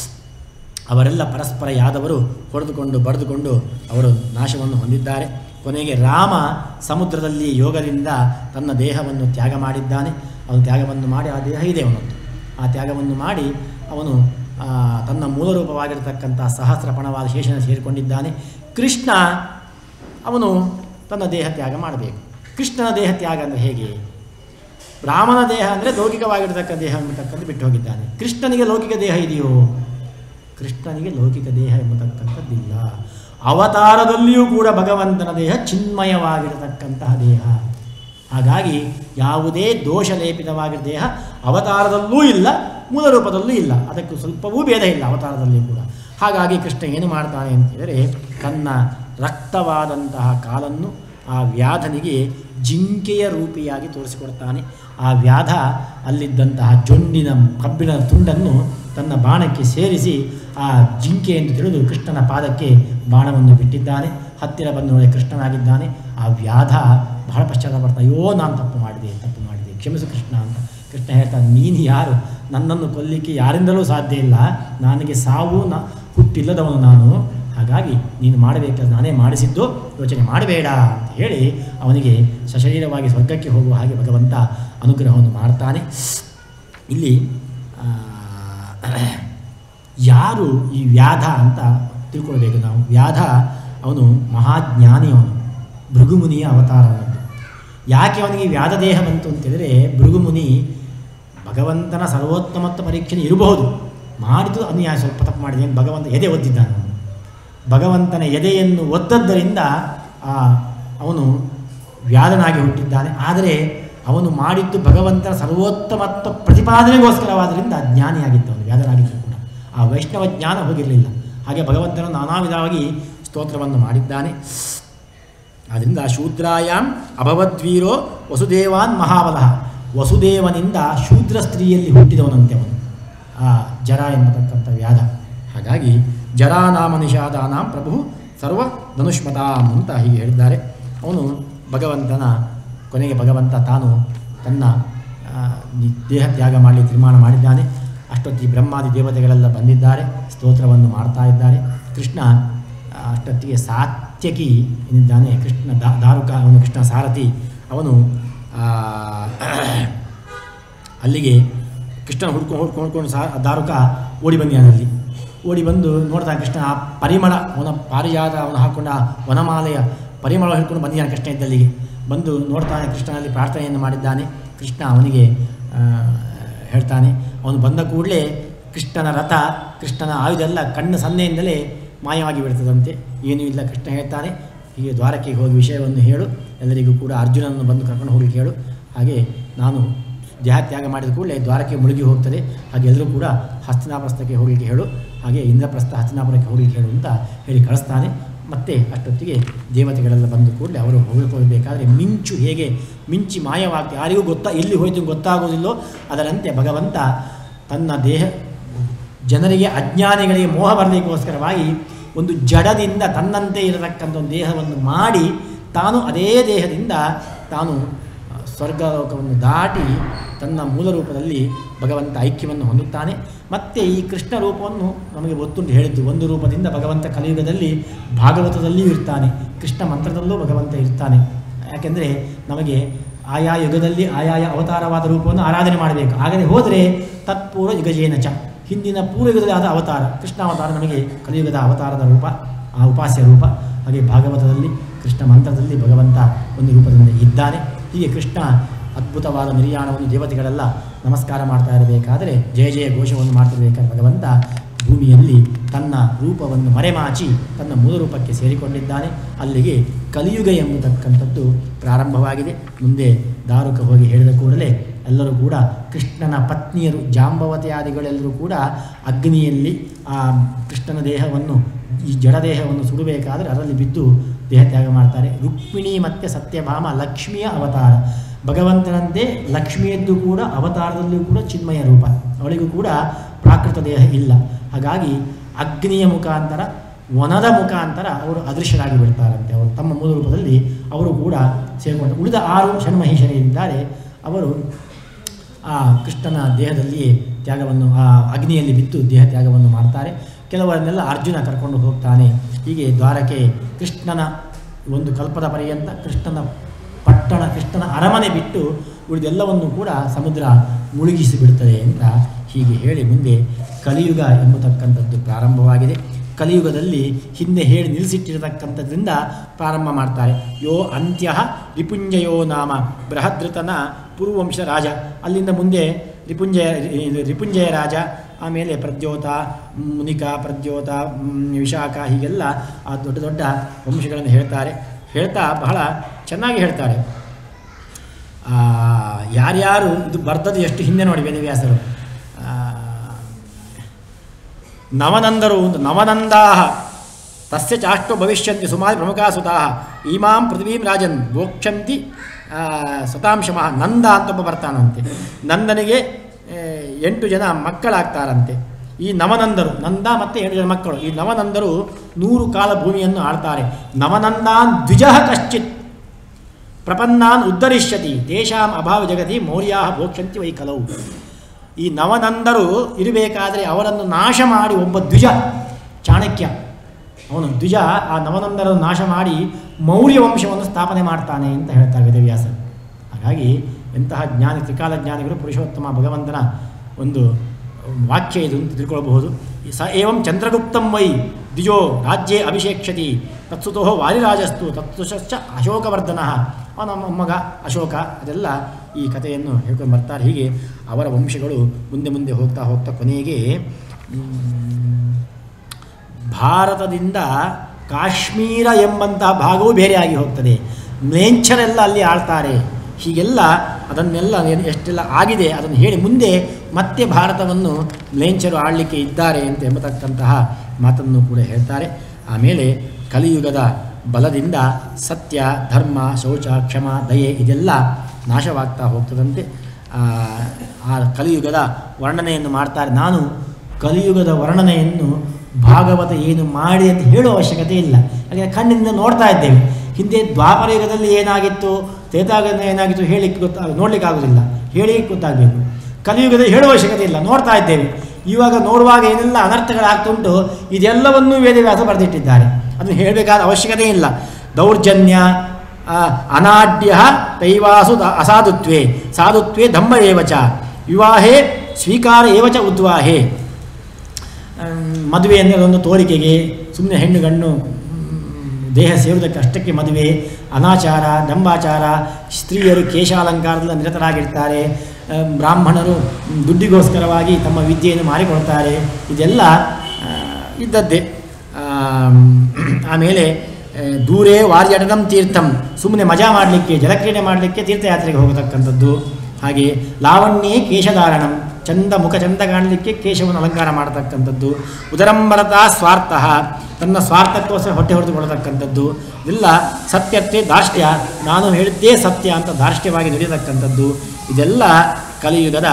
ಅವರೆಲ್ಲ ಪರಸ್ಪರ ಯಾದವರು ಹೊಡೆದುಕೊಂಡು ಬಡಿದುಕೊಂಡು ಅವರು ನಾಶವನ್ನು ಹೊಂದಿದ್ದಾರೆ ಕೊನೆಗೆ ರಾಮ ಸಮುದ್ರದಲ್ಲಿ ಯೋಗದಿಂದ ತನ್ನ ದೇಹವನ್ನು ತ್ಯಾಗ ಮಾಡಿದ್ದಾನೆ ಅವನು ತ್ಯಾಗವನ್ನು ಮಾಡಿ ಆ ದೇಹ ಇದೆ ಅವನದ್ದು ಆ ತ್ಯಾಗವನ್ನು ಮಾಡಿ ಅವನು ಆ, ತನ್ನ ಮೂಲ ರೂಪವಾಗಿರತಕ್ಕಂಥ ಸಹಸ್ರಪಣವಾದ ಶೇಷನ ಸೇರಿಕೊಂಡಿದ್ದಾನೆ ಕೃಷ್ಣ ಅವನು ತನ್ನ ದೇಹ ತ್ಯಾಗ ಮಾಡಬೇಕು ಕೃಷ್ಣನ ದೇಹ ತ್ಯಾಗ ಅಂದರೆ ಹೇಗೆ ರಾಮನ ದೇಹ ಅಂದರೆ ಲೌಕಿಕವಾಗಿರತಕ್ಕ ದೇಹ ಎಂಬತಕ್ಕಂಥ ಬಿಟ್ಟು ಹೋಗಿದ್ದಾನೆ ಕೃಷ್ಣನಿಗೆ ಲೌಕಿಕ ದೇಹ ಇದೆಯೋ ಕೃಷ್ಣನಿಗೆ ಲೌಕಿಕ ದೇಹ ಎಂಬತಕ್ಕಂಥದ್ದಿಲ್ಲ ಅವತಾರದಲ್ಲಿಯೂ ಕೂಡ ಭಗವಂತನ ದೇಹ ಚಿನ್ಮಯವಾಗಿರತಕ್ಕಂತಹ ದೇಹ ಹಾಗಾಗಿ ಯಾವುದೇ ದೋಷ ಲೇಪಿತವಾಗಿರೋ ದೇಹ ಅವತಾರದಲ್ಲೂ ಇಲ್ಲ ಮೂಲ ರೂಪದಲ್ಲೂ ಇಲ್ಲ ಅದಕ್ಕೂ ಸ್ವಲ್ಪವೂ ಭೇದ ಇಲ್ಲ ಅವತಾರದಲ್ಲಿ ಕೂಡ ಹಾಗಾಗಿ ಕೃಷ್ಣ ಏನು ಮಾಡ್ತಾನೆ ಅಂತ ಹೇಳಿದರೆ ತನ್ನ ರಕ್ತವಾದಂತಹ ಕಾಲನ್ನು ಆ ವ್ಯಾಧನಿಗೆ ಜಿಂಕೆಯ ರೂಪಿಯಾಗಿ ತೋರಿಸಿಕೊಡ್ತಾನೆ ಆ ವ್ಯಾಧ ಅಲ್ಲಿದ್ದಂತಹ ಜೊಂಡಿನ ಕಬ್ಬಿಣ ತುಂಡನ್ನು ತನ್ನ ಬಾಣಕ್ಕೆ ಸೇರಿಸಿ ಆ ಜಿಂಕೆ ಎಂದು ತಿಳಿದು ಕೃಷ್ಣನ ಪಾದಕ್ಕೆ ಬಾಣವನ್ನು ಬಿಟ್ಟಿದ್ದಾನೆ ಹತ್ತಿರ ಬಂದು ನೋಡಿ ಕೃಷ್ಣನಾಗಿದ್ದಾನೆ ಆ ವ್ಯಾಧ ಬಹಳ ಪಶ್ಚಾತ್ತಾಪ ಪಡ್ತಾ ಅಯ್ಯೋ ನಾನು ತಪ್ಪು ಮಾಡಿದೆ ತಪ್ಪು ಮಾಡಿದೆ ಕ್ಷಮಿಸು ಕೃಷ್ಣ ಅಂತ ಕೃಷ್ಣ ಹೇಳ್ತಾನೆ ನೀನು ಯಾರು ನನ್ನನ್ನು ಕೊಲ್ಲಿಕ್ಕೆ ಯಾರಿಂದಲೂ ಸಾಧ್ಯ ಇಲ್ಲ ನನಗೆ ಸಾವು ನ ಹುಟ್ಟಿಲ್ಲದವನು ನಾನು ಹಾಗಾಗಿ ನೀನು ಮಾಡಬೇಕಾದ ನಾನೇ ಮಾಡಿಸಿದ್ದು ಯೋಚನೆ ಮಾಡಬೇಡ ಅಂತ ಹೇಳಿ ಅವನಿಗೆ ಸಶರೀರವಾಗಿ ಸ್ವರ್ಗಕ್ಕೆ ಹೋಗುವ ಹಾಗೆ ಭಗವಂತ ಅನುಗ್ರಹವನ್ನು ಮಾಡ್ತಾನೆ ಇಲ್ಲಿ ಆ, ಯಾರು ಈ ವ್ಯಾಧ ಅಂತ ತಿಳ್ಕೊಳ್ಬೇಕು ನಾವು ವ್ಯಾಧ ಅವನು ಮಹಾಜ್ಞಾನಿ ಅವನು ಭೃಗುಮುನಿಯ ಅವತಾರ ಅವನದ್ದು ಯಾಕೆ ಅವನಿಗೆ ವ್ಯಾಧ ದೇಹ ಬಂತು ಅಂತೇಳಿದರೆ ಭೃಗುಮುನಿ ಭಗವಂತನ ಸರ್ವೋತ್ತಮತ್ವ ಪರೀಕ್ಷೆ ಇರಬಹುದು ಮಾಡಿದ್ದು ಅನ್ಯಾಯ ಸ್ವಲ್ಪ ತಪ್ಪು ಮಾಡಿದೆ ಅಂತ ಭಗವಂತ ಎದೆ ಒದ್ದಿದ್ದಾನೆ ಅವನು ಭಗವಂತನ ಎದೆಯನ್ನು ಒದ್ದದ್ದರಿಂದ ಆ, ಅವನು ವ್ಯಾಧನಾಗಿ ಹುಟ್ಟಿದ್ದಾನೆ ಆದರೆ ಅವನು ಮಾಡಿದ್ದು ಭಗವಂತನ ಸರ್ವೋತ್ತಮತ್ವ ಪ್ರತಿಪಾದನೆಗೋಸ್ಕರವಾದ್ದರಿಂದ ಜ್ಞಾನಿಯಾಗಿದ್ದವನು ವ್ಯಾಧನಾಗಿದ್ದರೂ ಕೂಡ ಆ ವೈಷ್ಣವ ಜ್ಞಾನ ಹೋಗಿರಲಿಲ್ಲ ಹಾಗೆ ಭಗವಂತನು ನಾನಾ ವಿಧವಾಗಿ ಸ್ತೋತ್ರವನ್ನು ಮಾಡಿದ್ದಾನೆ ಆದ್ದರಿಂದ ಶೂದ್ರಾಯಾಮ್ ಅಭವದ್ವೀರೋ ವಸುದೇವಾನ್ ಮಹಾಬಲಃ ವಸುದೇವನಿಂದ ಶೂದ್ರ ಸ್ತ್ರೀಯಲ್ಲಿ ಹುಟ್ಟಿದವನಂತೆ ಅವನು ಆ ಜರ ಎಂಬತಕ್ಕಂಥ ವ್ಯಾಧ ಹಾಗಾಗಿ ಜರಾ ನಾಮ ನಿಷಾದಾನಾಂ ಪ್ರಭು ಸರ್ವ ಧನುಷ್ಮತಾಂ ಅಂತ ಹೀಗೆ ಹೇಳಿದ್ದಾರೆ ಅವನು ಭಗವಂತನ ಕೊನೆಗೆ ಭಗವಂತ ತಾನು ತನ್ನ ಆ, ನಿ- ದೇಹ ತ್ಯಾಗ ಮಾಡಲಿ ತೀರ್ಮಾನ ಮಾಡಿದ್ದಾನೆ ಅಷ್ಟೊತ್ತಿಗೆ ಬ್ರಹ್ಮಾದಿ ದೇವತೆಗಳೆಲ್ಲ ಬಂದಿದ್ದಾರೆ ಸ್ತೋತ್ರವನ್ನು ಮಾಡ್ತಾ ಇದ್ದಾರೆ ಕೃಷ್ಣ ಆ, ಅಷ್ಟೊತ್ತಿಗೆ ಸಾತ್ಯಕಿ ಏನಿದ್ದಾನೆ ಕೃಷ್ಣ ದಾ ದಾರುಕ ಅವನು ಕೃಷ್ಣ ಸಾರಥಿ ಅವನು ಆ, ಅಲ್ಲಿಗೆ ಕೃಷ್ಣನ ಹುಡ್ಕೊಂಡು ಹುಡ್ಕೊಂಡು ಹುಡ್ಕೊಂಡು ಸಾ ದಾರುಕ ಓಡಿ ಬಂದಿದ್ದಾನಲ್ಲಿ ಓಡಿ ಬಂದು ನೋಡ್ತಾ ಕೃಷ್ಣ ಆ ಪರಿಮಳ ಅವನ ಪಾರಿಜಾತ ಅವನು ಹಾಕೊಂಡ ವನಮಾಲೆಯ ಪರಿಮಳ ಹಿಡ್ಕೊಂಡು ಬಂದಿದ್ದಾನೆ ಕೃಷ್ಣ ಇದ್ದಲ್ಲಿಗೆ ಬಂದು ನೋಡ್ತಾನೆ ಕೃಷ್ಣನಲ್ಲಿ ಪ್ರಾರ್ಥನೆಯನ್ನು ಮಾಡಿದ್ದಾನೆ ಕೃಷ್ಣ ಅವನಿಗೆ ಆ, ಹೇಳ್ತಾನೆ ಅವನು ಬಂದ ಕೂಡಲೇ ಕೃಷ್ಣನ ರಥ ಕೃಷ್ಣನ ಆಯುಧ ಎಲ್ಲ ಕಣ್ಣು ಸನ್ನೆಯಿಂದಲೇ ಮಾಯವಾಗಿ ಬಿಡ್ತದಂತೆ ಏನೂ ಇಲ್ಲ ಕೃಷ್ಣ ಹೇಳ್ತಾನೆ ಹೀಗೆ ದ್ವಾರಕ್ಕೆ ಹೋಗಿ ವಿಷಯವನ್ನು ಹೇಳು ಎಲ್ಲರಿಗೂ ಕೂಡ ಅರ್ಜುನನ್ನು ಬಂದು ಕರ್ಕೊಂಡು ಹೋಗ್ಲಿಕ್ಕೆ ಹೇಳು ಹಾಗೆ ನಾನು ದೇಹ ತ್ಯಾಗ ಮಾಡಿದ ಕೂಡಲೇ ದ್ವಾರಕ್ಕೆ ಮುಳುಗಿ ಹೋಗ್ತದೆ ಹಾಗೆ ಎಲ್ಲರೂ ಕೂಡ ಹಸ್ತಿನಾಪ್ರಸ್ಥಕ್ಕೆ ಹೋಗಲಿಕ್ಕೆ ಹೇಳು ಹಾಗೆ ಇಂದ್ರಪ್ರಸ್ಥ ಹಸ್ತಿನಾಪುರಕ್ಕೆ ಹೋಗಲಿಕ್ಕೆ ಹೇಳು ಅಂತ ಹೇಳಿ ಕಳಿಸ್ತಾನೆ ಮತ್ತೆ ಅಷ್ಟೊತ್ತಿಗೆ ದೇವತೆಗಳೆಲ್ಲ ಬಂದು ಕೂಡಲೇ ಅವರು ಹೊಗಳ್ಕೊಳ್ಬೇಕಾದ್ರೆ ಮಿಂಚು ಹೇಗೆ ಮಿಂಚಿ ಮಾಯವಾಗ್ತದೆ ಯಾರಿಗೂ ಗೊತ್ತಾ ಎಲ್ಲಿ ಹೋಯ್ತು ಗೊತ್ತಾಗೋದಿಲ್ಲೋ ಅದರಂತೆ ಭಗವಂತ ತನ್ನ ದೇಹ ಜನರಿಗೆ ಅಜ್ಞಾನಿಗಳಿಗೆ ಮೋಹ ಬರಲಿಕ್ಕೋಸ್ಕರವಾಗಿ ಒಂದು ಜಡದಿಂದ ತನ್ನಂತೆ ಇರತಕ್ಕಂಥ ಒಂದು ದೇಹವನ್ನು ಮಾಡಿ ತಾನು ಅದೇ ದೇಹದಿಂದ ತಾನು ಆ, ಸ್ವರ್ಗಲೋಕವನ್ನು ದಾಟಿ ತನ್ನ ಮೂಲ ರೂಪದಲ್ಲಿ ಭಗವಂತ ಐಕ್ಯವನ್ನು ಹೊಂದುತ್ತಾನೆ ಮತ್ತು ಈ ಕೃಷ್ಣ ರೂಪವನ್ನು ನಮಗೆ ಗೊತ್ತುಂಟು ಹೇಳಿದ್ದು ಒಂದು ರೂಪದಿಂದ ಭಗವಂತ ಕಲಿಯುಗದಲ್ಲಿ ಭಾಗವತದಲ್ಲಿಯೂ ಇರ್ತಾನೆ ಕೃಷ್ಣ ಮಂತ್ರದಲ್ಲೂ ಭಗವಂತ ಇರ್ತಾನೆ ಯಾಕೆಂದರೆ ನಮಗೆ ಆಯಾ ಯುಗದಲ್ಲಿ ಆಯಾಯ ಅವತಾರವಾದ ರೂಪವನ್ನು ಆರಾಧನೆ ಮಾಡಬೇಕು ಆಗದೆ ಹೋದರೆ ತತ್ಪೂರ್ವ ಯುಗಜೇನ ಚ ಹಿಂದಿನ ಪೂರ್ವಯುಗದಲ್ಲಿ ಆದ ಅವತಾರ ಕೃಷ್ಣ ಅವತಾರ ನಮಗೆ ಕಲಿಯುಗದ ಅವತಾರದ ರೂಪ ಆ ಉಪಾಸ್ಯ ರೂಪ ಹಾಗೆ ಭಾಗವತದಲ್ಲಿ ಕೃಷ್ಣ ಮಂತ್ರದಲ್ಲಿ ಭಗವಂತ ಒಂದು ರೂಪದಿಂದ ಇದ್ದಾನೆ ಹೀಗೆ ಕೃಷ್ಣ ಅದ್ಭುತವಾದ ನಿರ್ಯಾಣವನ್ನು ದೇವತೆಗಳೆಲ್ಲ ನಮಸ್ಕಾರ ಮಾಡ್ತಾ ಇರಬೇಕಾದರೆ ಜಯ ಜಯ ಘೋಷವನ್ನು ಮಾಡ್ತಿರ್ಬೇಕಾದ್ರೆ ಭಗವಂತ ಭೂಮಿಯಲ್ಲಿ ತನ್ನ ರೂಪವನ್ನು ಮರೆಮಾಚಿ ತನ್ನ ಮೂಲ ರೂಪಕ್ಕೆ ಸೇರಿಕೊಂಡಿದ್ದಾನೆ ಅಲ್ಲಿಗೆ ಕಲಿಯುಗ ಎಂಬತಕ್ಕಂಥದ್ದು ಪ್ರಾರಂಭವಾಗಿದೆ ಮುಂದೆ ದಾರುಕ ಹೋಗಿ ಹೇಳಿದ ಕೂಡಲೇ ಎಲ್ಲರೂ ಕೂಡ ಕೃಷ್ಣನ ಪತ್ನಿಯರು ಜಾಂಬವತಿಯಾದಿಗಳೆಲ್ಲರೂ ಕೂಡ ಅಗ್ನಿಯಲ್ಲಿ ಆ ಕೃಷ್ಣನ ದೇಹವನ್ನು ಈ ಜಡದೇಹವನ್ನು ಸುಡಬೇಕಾದರೆ ಅದರಲ್ಲಿ ಬಿದ್ದು ದೇಹ ತ್ಯಾಗ ಮಾಡ್ತಾರೆ ರುಕ್ಮಿಣಿ ಮತ್ತು ಸತ್ಯಭಾಮ ಲಕ್ಷ್ಮಿಯ ಅವತಾರ ಭಗವಂತನಂತೆ ಲಕ್ಷ್ಮಿಯದ್ದು ಕೂಡ ಅವತಾರದಲ್ಲಿಯೂ ಕೂಡ ಚಿನ್ಮಯ ರೂಪ ಅವಳಿಗೂ ಕೂಡ ಪ್ರಾಕೃತ ದೇಹ ಇಲ್ಲ ಹಾಗಾಗಿ ಅಗ್ನಿಯ ಮುಖಾಂತರ ವನದ ಮುಖಾಂತರ ಅವರು ಅದೃಶ್ಯರಾಗಿ ಬಿಡ್ತಾರಂತೆ ಅವರು ತಮ್ಮ ಮೂಲ ರೂಪದಲ್ಲಿ ಅವರು ಕೂಡ ಸೇರಿಕೊಂಡು ಉಳಿದ ಆರು ಷಣ್ಮಹೇಶ್ವರಿದ್ದಾರೆ ಅವರು ಆ ಕೃಷ್ಣನ ದೇಹದಲ್ಲಿಯೇ ತ್ಯಾಗವನ್ನು ಆ ಅಗ್ನಿಯಲ್ಲಿ ಬಿದ್ದು ದೇಹ ತ್ಯಾಗವನ್ನು ಮಾಡ್ತಾರೆ ಕೆಲವರನ್ನೆಲ್ಲ ಅರ್ಜುನ ಕರ್ಕೊಂಡು ಹೋಗ್ತಾನೆ ಹೀಗೆ ದ್ವಾರಕೆ ಕೃಷ್ಣನ ಒಂದು ಕಲ್ಪದ ಪರ್ಯಂತ ಕೃಷ್ಣನ ಪಟ್ಟಣ ಕೃಷ್ಣನ ಅರಮನೆ ಬಿಟ್ಟು ಉಳಿದೆಲ್ಲವನ್ನು ಕೂಡ ಸಮುದ್ರ ಮುಳುಗಿಸಿ ಬಿಡುತ್ತದೆ ಅಂತ ಹೀಗೆ ಹೇಳಿ ಮುಂದೆ ಕಲಿಯುಗ ಎಂಬತಕ್ಕಂಥದ್ದು ಪ್ರಾರಂಭವಾಗಿದೆ ಕಲಿಯುಗದಲ್ಲಿ ಹಿಂದೆ ಹೇಳಿ ನಿಲ್ಲಿಸಿಟ್ಟಿರತಕ್ಕಂಥದ್ರಿಂದ ಪ್ರಾರಂಭ ಮಾಡ್ತಾರೆ ಯೋ ಅಂತ್ಯ ರಿಪುಂಜಯೋ ನಾಮ ಬೃಹದೃತನ ಪುರುವಂಶ ರಾಜ ಅಲ್ಲಿಂದ ಮುಂದೆ ರಿಪುಂಜಯ ಇದು ರಿಪುಂಜಯ ರಾಜ ಆಮೇಲೆ ಪ್ರದ್ಯೋತ ಮುನಿಕ ಪ್ರದ್ಯೋತ ಮ್, ವಿಶಾಖ ಹೀಗೆಲ್ಲ ಆ ದೊಡ್ಡ ದೊಡ್ಡ ವಂಶಗಳನ್ನು ಹೇಳ್ತಾರೆ ಹೇಳ್ತಾ ಬಹಳ ಚೆನ್ನಾಗಿ ಹೇಳ್ತಾರೆ ಆ, ಯಾರ್ಯಾರು ಇದು ಬರ್ತದೆ ಎಷ್ಟು ಹಿಂದೆ ನೋಡಿ ವೇದವ್ಯಾಸರು ಆ, ನವನಂದರು ಒಂದು ನವನಂದಾಹ ತಸ್ಯ ಚಾಷ್ಟು ಭವಿಷ್ಯಂತಿ ಸುಮಾರು ಪ್ರಮುಖಾಸುತಾಹ ಈಮಾಂ ಪೃಥ್ವೀಂ ರಾಜನ್ ಭೋಕ್ಷಂತಿ ಆ, ಸತಾಂಶಮಃ ನಂದ ಅಂತ ಒಬ್ಬ ಬರ್ತಾನಂತೆ ನಂದನಿಗೆ ಆ, ಎಂಟು ಜನ ಮಕ್ಕಳಾಗ್ತಾರಂತೆ ಈ ನವನಂದರು ನಂದ ಮತ್ತು ಎಂಟು ಜನ ಮಕ್ಕಳು ಈ ನವನಂದರು ನೂರು ಕಾಲ ಭೂಮಿಯನ್ನು ಆಳ್ತಾರೆ ನವನಂದಾನ್ ದ್ವಿಜಃ ಕಶ್ಚಿತ್ ಪ್ರಪನ್ನಾನ್ ಉದ್ಧರಿಷ್ಯತಿ ತೇಷಾಂ ಅಭಾವ ಜಗತಿ ಮೌರ್ಯಾ ಭೋಕ್ಷಂತಿ ವೈ ಕಲವು ಈ ನವನಂದರು ಇರಬೇಕಾದರೆ ಅವರನ್ನು ನಾಶ ಮಾಡಿ ಒಬ್ಬ ದ್ವಿಜ ಚಾಣಕ್ಯ ಅವನು ದ್ವಿಜ ಆ ನವನಂದರನ್ನು ನಾಶ ಮಾಡಿ ಮೌರ್ಯ ವಂಶವನ್ನು ಸ್ಥಾಪನೆ ಮಾಡ್ತಾನೆ ಅಂತ ಹೇಳ್ತಾರೆ ವೇದವ್ಯಾಸರು ಹಾಗಾಗಿ ಎಂತಹ ಜ್ಞಾನಿ ತ್ರಿಕಾಲ ಜ್ಞಾನಿಗಳು ಪುರುಷೋತ್ತಮ ಭಗವಂತನ ಒಂದು ವಾಕ್ಯ ಇದು ಅಂತ ತಿಳ್ಕೊಳ್ಬಹುದು ಸ ಏವಂ ಚಂದ್ರಗುಪ್ತಂ ವೈ ದ್ವಿಜೋ ರಾಜ್ಯೇ ಅಭಿಷೇಕ್ಷತಿ ತತ್ಸುತೋ ವಾಲಿರಾಜಸ್ತು ತತ್ಸುಶ್ಚ ಅಶೋಕವರ್ಧನ ಅವನ ಮೊಮ್ಮಗ ಅಶೋಕ ಅದೆಲ್ಲ ಈ ಕಥೆಯನ್ನು ಹೇಳ್ಕೊಂಡು ಬರ್ತಾರೆ ಹೀಗೆ ಅವರ ವಂಶಗಳು ಮುಂದೆ ಮುಂದೆ ಹೋಗ್ತಾ ಹೋಗ್ತಾ ಕೊನೆಗೆ ಮ್, ಭಾರತದಿಂದ ಕಾಶ್ಮೀರ ಎಂಬಂತಹ ಭಾಗವೂ ಬೇರೆಯಾಗಿ ಹೋಗ್ತದೆ ಮ್ಲೇಂಛರೆಲ್ಲ ಅಲ್ಲಿ ಆಳ್ತಾರೆ ಹೀಗೆಲ್ಲ ಅದನ್ನೆಲ್ಲ ಏನು ಎಷ್ಟೆಲ್ಲ ಆಗಿದೆ ಅದನ್ನು ಹೇಳಿ ಮುಂದೆ ಮತ್ತೆ ಭಾರತವನ್ನು ಮ್ಲೇಂಛರು ಆಳಲಿಕ್ಕೆ ಇದ್ದಾರೆ ಅಂತ ಎಂಬತಕ್ಕಂತಹ ಮಾತನ್ನು ಕೂಡ ಹೇಳ್ತಾರೆ ಆಮೇಲೆ ಕಲಿಯುಗದ ಬಲದಿಂದ ಸತ್ಯ ಧರ್ಮ ಶೌಚ ಕ್ಷಮ ದಯೆ ಇದೆಲ್ಲ ನಾಶವಾಗ್ತಾ ಹೋಗ್ತದಂತೆ ಆ, ಆ ಕಲಿಯುಗದ ವರ್ಣನೆಯನ್ನು ಮಾಡ್ತಾರೆ ನಾನು ಕಲಿಯುಗದ ವರ್ಣನೆಯನ್ನು ಭಾಗವತ ಏನು ಮಾಡಿ ಅಂತ ಹೇಳುವ ಅವಶ್ಯಕತೆ ಇಲ್ಲ ಯಾಕೆಂದರೆ ಕಣ್ಣಿಂದ ನೋಡ್ತಾ ಇದ್ದೇವೆ ಹಿಂದೆ ದ್ವಾಪರ ಯುಗದಲ್ಲಿ ಏನಾಗಿತ್ತು ತ್ರೇತಾಯುಗದಲ್ಲಿ ಏನಾಗಿತ್ತು ಹೇಳಿಕ್ಕೆ ಗೊತ್ತಾ ನೋಡ್ಲಿಕ್ಕೆ ಆಗೋದಿಲ್ಲ ಹೇಳಿ ಗೊತ್ತಾಗಬೇಕು ಕಲಿಯುಗದಲ್ಲಿ ಹೇಳುವ ಅವಶ್ಯಕತೆ ಇಲ್ಲ ನೋಡ್ತಾ ಇದ್ದೇವೆ ಇವಾಗ ನೋಡುವಾಗ ಏನೆಲ್ಲ ಅನರ್ಥಗಳಾಗ್ತುಂಟು ಇದೆಲ್ಲವನ್ನೂ ವೇದವ್ಯಾಸ ಬರೆದಿಟ್ಟಿದ್ದಾರೆ ಅದನ್ನು ಹೇಳಬೇಕಾದ ಅವಶ್ಯಕತೆ ಇಲ್ಲ ದೌರ್ಜನ್ಯ ಆ, ಅನಾಢ್ಯ ತೈವಾಸು ದ- ಅಸಾಧುತ್ವೇ ಸಾಧುತ್ವೇ ಧಮ್ಮ ಏವಚ ವಿವಾಹೇ ಸ್ವೀಕಾರ ಏವಚ ಉದ್ವಾಹೇ ಮದುವೆ ಅಂದರೆ ಒಂದು ತೋರಿಕೆಗೆ ಸುಮ್ಮನೆ ಹೆಣ್ಣು ಗಣ್ಣು ಮ್, ದೇಹ ಸೇರುವುದಕ್ಕೆ ಅಷ್ಟಕ್ಕೆ ಮದುವೆ ಅನಾಚಾರ ದಂಬಾಚಾರ ಸ್ತ್ರೀಯರು ಕೇಶಾಲಂಕಾರದಲ್ಲಿ ನಿರತರಾಗಿರ್ತಾರೆ ಆ, ಬ್ರಾಹ್ಮಣರು ಮ್, ದುಡ್ಡಿಗೋಸ್ಕರವಾಗಿ ತಮ್ಮ ವಿದ್ಯೆಯನ್ನು ಮಾರಿಕೊಳ್ತಾರೆ ಇದೆಲ್ಲ ಆ, ಇದ್ದದ್ದೇ ಆಮ್, ಆಮೇಲೆ ಆ, ದೂರೇ ವಾರ್ಯಟನಂ ತೀರ್ಥಂ ಸುಮ್ಮನೆ ಮಜಾ ಮಾಡಲಿಕ್ಕೆ ಜಲಕ್ರೀಡೆ ಮಾಡಲಿಕ್ಕೆ ತೀರ್ಥಯಾತ್ರೆಗೆ ಹೋಗತಕ್ಕಂಥದ್ದು ಹಾಗೆ ಲಾವಣ್ಯೇ ಕೇಶಧಾರಣಂ ಚಂದ ಮುಖ ಚಂದ ಕಾಣಲಿಕ್ಕೆ ಕೇಶವನ್ನು ಅಲಂಕಾರ ಮಾಡತಕ್ಕಂಥದ್ದು ಉದರಂಬರತ ಸ್ವಾರ್ಥ ತನ್ನ ಸ್ವಾರ್ಥಕ್ಕೋಸ್ಕರ ಹೊಟ್ಟೆ ಹೊಡೆದುಕೊಳ್ಳತಕ್ಕಂಥದ್ದು ಇಲ್ಲ ಸತ್ಯತೆ ದಾರ್ಷ್ಟ್ಯ ನಾನು ಹೇಳಿದ್ದೇ ಸತ್ಯ ಅಂತ ದಾರ್ಷ್ಟ್ಯವಾಗಿ ನಡೆಯತಕ್ಕಂಥದ್ದು ಇದೆಲ್ಲ ಕಲಿಯುಗದ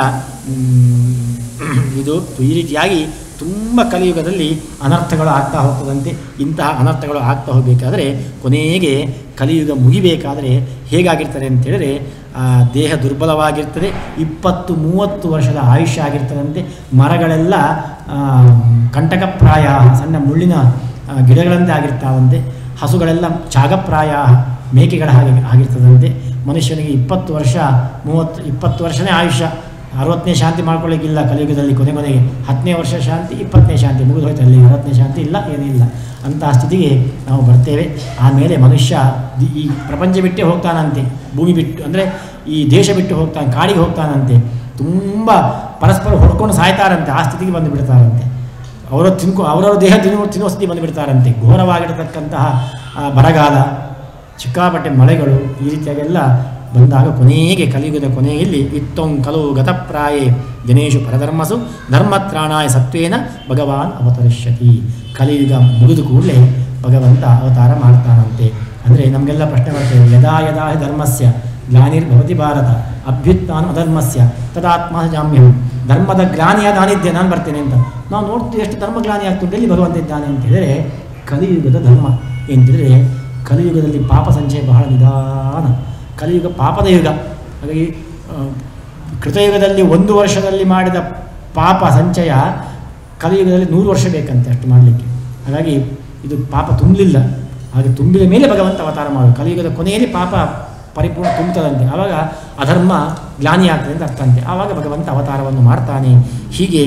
ಮ್, ಇದು ಈ ರೀತಿಯಾಗಿ ತುಂಬ ಕಲಿಯುಗದಲ್ಲಿ ಅನರ್ಥಗಳು ಆಗ್ತಾ ಹೋಗ್ತದಂತೆ ಇಂತಹ ಅನರ್ಥಗಳು ಆಗ್ತಾ ಹೋಗಬೇಕಾದ್ರೆ ಕೊನೆಗೆ ಕಲಿಯುಗ ಮುಗಿಬೇಕಾದರೆ ಹೇಗಾಗಿರ್ತಾರೆ ಅಂತ ಹೇಳಿದ್ರೆ ಆ ದೇಹ ದುರ್ಬಲವಾಗಿರ್ತದೆ ಇಪ್ಪತ್ತು ಮೂವತ್ತು ವರ್ಷದ ಆಯುಷ್ಯ ಆಗಿರ್ತದಂತೆ ಮರಗಳೆಲ್ಲ ಆ, ಕಂಟಕಪ್ರಾಯ ಸಣ್ಣ ಮುಳ್ಳಿನ ಆ, ಗಿಡಗಳಂತೆ ಆಗಿರ್ತಾವಂತೆ ಹಸುಗಳೆಲ್ಲ ಚಾಗಪ್ರಾಯ ಮೇಕೆಗಳ ಹಾಗೆ ಆಗಿರ್ತದಂತೆ ಮನುಷ್ಯನಿಗೆ ಇಪ್ಪತ್ತು ವರ್ಷ ಮೂವತ್ತು ಇಪ್ಪತ್ತು ವರ್ಷನೇ ಆಯುಷ್ಯ ಅರವತ್ತನೇ ಶಾಂತಿ ಮಾಡ್ಕೊಳ್ಳಿಕ್ಕಿಲ್ಲ ಕಲಿಯುಗದಲ್ಲಿ ಕೊನೆ ಕೊನೆಗೆ ಹತ್ತನೇ ವರ್ಷ ಶಾಂತಿ ಇಪ್ಪತ್ತನೇ ಶಾಂತಿ ಮುಗಿದು ಹೋಯ್ತು ಅಲ್ಲಿ ಅರವತ್ತನೇ ಶಾಂತಿ ಇಲ್ಲ ಏನಿಲ್ಲ ಅಂತಹ ಸ್ಥಿತಿಗೆ ನಾವು ಬರ್ತೇವೆ ಆಮೇಲೆ ಮನುಷ್ಯ ದಿ- ಈ ಪ್ರಪಂಚ ಬಿಟ್ಟೇ ಹೋಗ್ತಾನಂತೆ ಭೂಮಿ ಬಿಟ್ಟು ಅಂದರೆ ಈ ದೇಶ ಬಿಟ್ಟು ಹೋಗ್ತಾನೆ ಕಾಡಿಗೆ ಹೋಗ್ತಾನಂತೆ ತುಂಬ ಪರಸ್ಪರ ಹೊಡ್ಕೊಂಡು ಸಾಯ್ತಾರಂತೆ ಆ ಸ್ಥಿತಿಗೆ ಬಂದು ಬಿಡ್ತಾರಂತೆ ಅವರ ತಿನ್ಕೊ ಅವರವರ ದೇಹ ತಿನ್ನುವ ತಿನ್ನುವ ಸ್ಥಿತಿ ಬಂದುಬಿಡ್ತಾರಂತೆ ಘೋರವಾಗಿರತಕ್ಕಂತಹ ಆ, ಬರಗಾಲ ಸಿಕ್ಕಾಪಟ್ಟೆ ಮಳೆಗಳು ಈ ರೀತಿಯಾಗೆಲ್ಲ ಬಂದಾಗ ಕೊನೆಗೆ ಕಲಿಯುಗದ ಕೊನೆಯಲ್ಲಿ ಇತ್ತೊಂ ಕಲು ಗತಪ್ರಾಯೇ ಜನೇಶು ಪರಧರ್ಮಸು ಧರ್ಮತ್ರಾಣಾಯ ಸತ್ವೇನ ಭಗವಾನ್ ಅವತರಿಷ್ಯತಿ ಕಲಿಯುಗ ಮುಗಿದು ಕೂಡಲೇ ಭಗವಂತ ಅವತಾರ ಮಾಡ್ತಾನಂತೆ ಅಂದರೆ ನಮಗೆಲ್ಲ ಪ್ರಶ್ನೆ ಬರ್ತದೆ ಯದಾ ಯದಾ ಹಿ ಧರ್ಮಸ್ಯ ಗ್ಲಾನಿರ್ಭವತಿ ಭಾರತ ಅಭ್ಯುತ್ಥಾನ ಅಧರ್ಮಸ್ಯ ತದಾತ್ಮ ಜಾಮ್ಯಂ ಧರ್ಮದ ಗ್ಲಾನಿಯ ನಾನಿದ್ದೆ ನಾನು ಬರ್ತೇನೆ ಅಂತ ನಾವು ನೋಡ್ತೀವಿ ಎಷ್ಟು ಧರ್ಮ ಗ್ಲಾನಿ ಆಗ್ತುಂಟು ಎಲ್ಲಿ ಭಗವಂತ ಇದ್ದಾನೆ ಅಂತ ಹೇಳಿದ್ರೆ ಕಲಿಯುಗದ ಧರ್ಮ ಎಂತಿದ್ರೆ ಕಲಿಯುಗದಲ್ಲಿ ಪಾಪ ಸಂಚಯ ಬಹಳ ನಿಧಾನ ಕಲಿಯುಗ ಪಾಪದ ಯುಗ ಹಾಗಾಗಿ ಆ, ಕೃತಯುಗದಲ್ಲಿ ಒಂದು ವರ್ಷದಲ್ಲಿ ಮಾಡಿದ ಪಾಪ ಸಂಚಯ ಕಲಿಯುಗದಲ್ಲಿ ನೂರು ವರ್ಷ ಬೇಕಂತೆ ಅಷ್ಟು ಮಾಡಲಿಕ್ಕೆ ಹಾಗಾಗಿ ಇದು ಪಾಪ ತುಂಬಲಿಲ್ಲ ಹಾಗೆ ತುಂಬಿದ ಮೇಲೆ ಭಗವಂತ ಅವತಾರ ಮಾಡು ಕಲಿಯುಗದ ಕೊನೆಯಲ್ಲಿ ಪಾಪ ಪರಿಪೂರ್ಣ ತುಂಬುತ್ತದಂತೆ ಆವಾಗ ಅಧರ್ಮ ಗ್ಲಾನಿ ಆಗ್ತದೆ ಅಂತ ಅರ್ಥ ಅಂತೆ ಆವಾಗ ಭಗವಂತ ಅವತಾರವನ್ನು ಮಾಡ್ತಾನೆ ಹೀಗೆ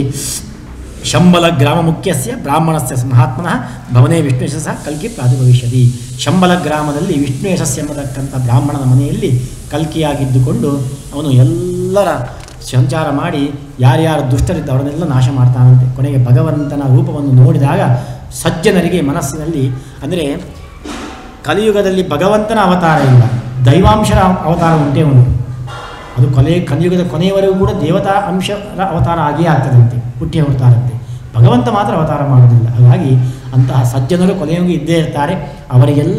ಶಂಬಲ ಗ್ರಾಮ ಮುಖ್ಯಸ್ಯ ಬ್ರಾಹ್ಮಣಸ್ಯ ಮಹಾತ್ಮನಃ ಭವನೇ ವಿಷ್ಣುಯಶ ಸಹ ಕಲ್ಕಿ ಪ್ರಾದುಭವಿಷ್ಯತಿ ಶಂಬಲ ಗ್ರಾಮದಲ್ಲಿ ವಿಷ್ಣು ಯಶಸ್ಸು ಎಂಬತಕ್ಕಂಥ ಬ್ರಾಹ್ಮಣನ ಮನೆಯಲ್ಲಿ ಕಲ್ಕಿಯಾಗಿದ್ದುಕೊಂಡು ಅವನು ಎಲ್ಲರ ಸಂಚಾರ ಮಾಡಿ ಯಾರ್ಯಾರು ದುಷ್ಟರಿದ್ದ ಅವರನ್ನೆಲ್ಲ ನಾಶ ಮಾಡ್ತಾನಂತೆ ಕೊನೆಗೆ ಭಗವಂತನ ರೂಪವನ್ನು ನೋಡಿದಾಗ ಸಜ್ಜನರಿಗೆ ಮನಸ್ಸಿನಲ್ಲಿ ಅಂದರೆ ಕಲಿಯುಗದಲ್ಲಿ ಭಗವಂತನ ಅವತಾರ ಇಲ್ಲ ದೈವಾಂಶರ ಅವತಾರ ಉಂಟೇ ಉಂಟು ಅದು ಕೊನೆ ಕಲಿಯುಗದ ಕೊನೆಯವರೆಗೂ ಕೂಡ ದೇವತಾ ಅಂಶರ ಅವತಾರ ಆಗಿಯೇ ಆಗ್ತದಂತೆ ಹುಟ್ಟಿ ಹುಡ್ತಾರಂತೆ ಭಗವಂತ ಮಾತ್ರ ಅವತಾರ ಮಾಡೋದಿಲ್ಲ ಹಾಗಾಗಿ ಅಂತಹ ಸಜ್ಜನರು ಕೊನೆಯವರೆಗೂ ಇದ್ದೇ ಇರ್ತಾರೆ ಅವರಿಗೆಲ್ಲ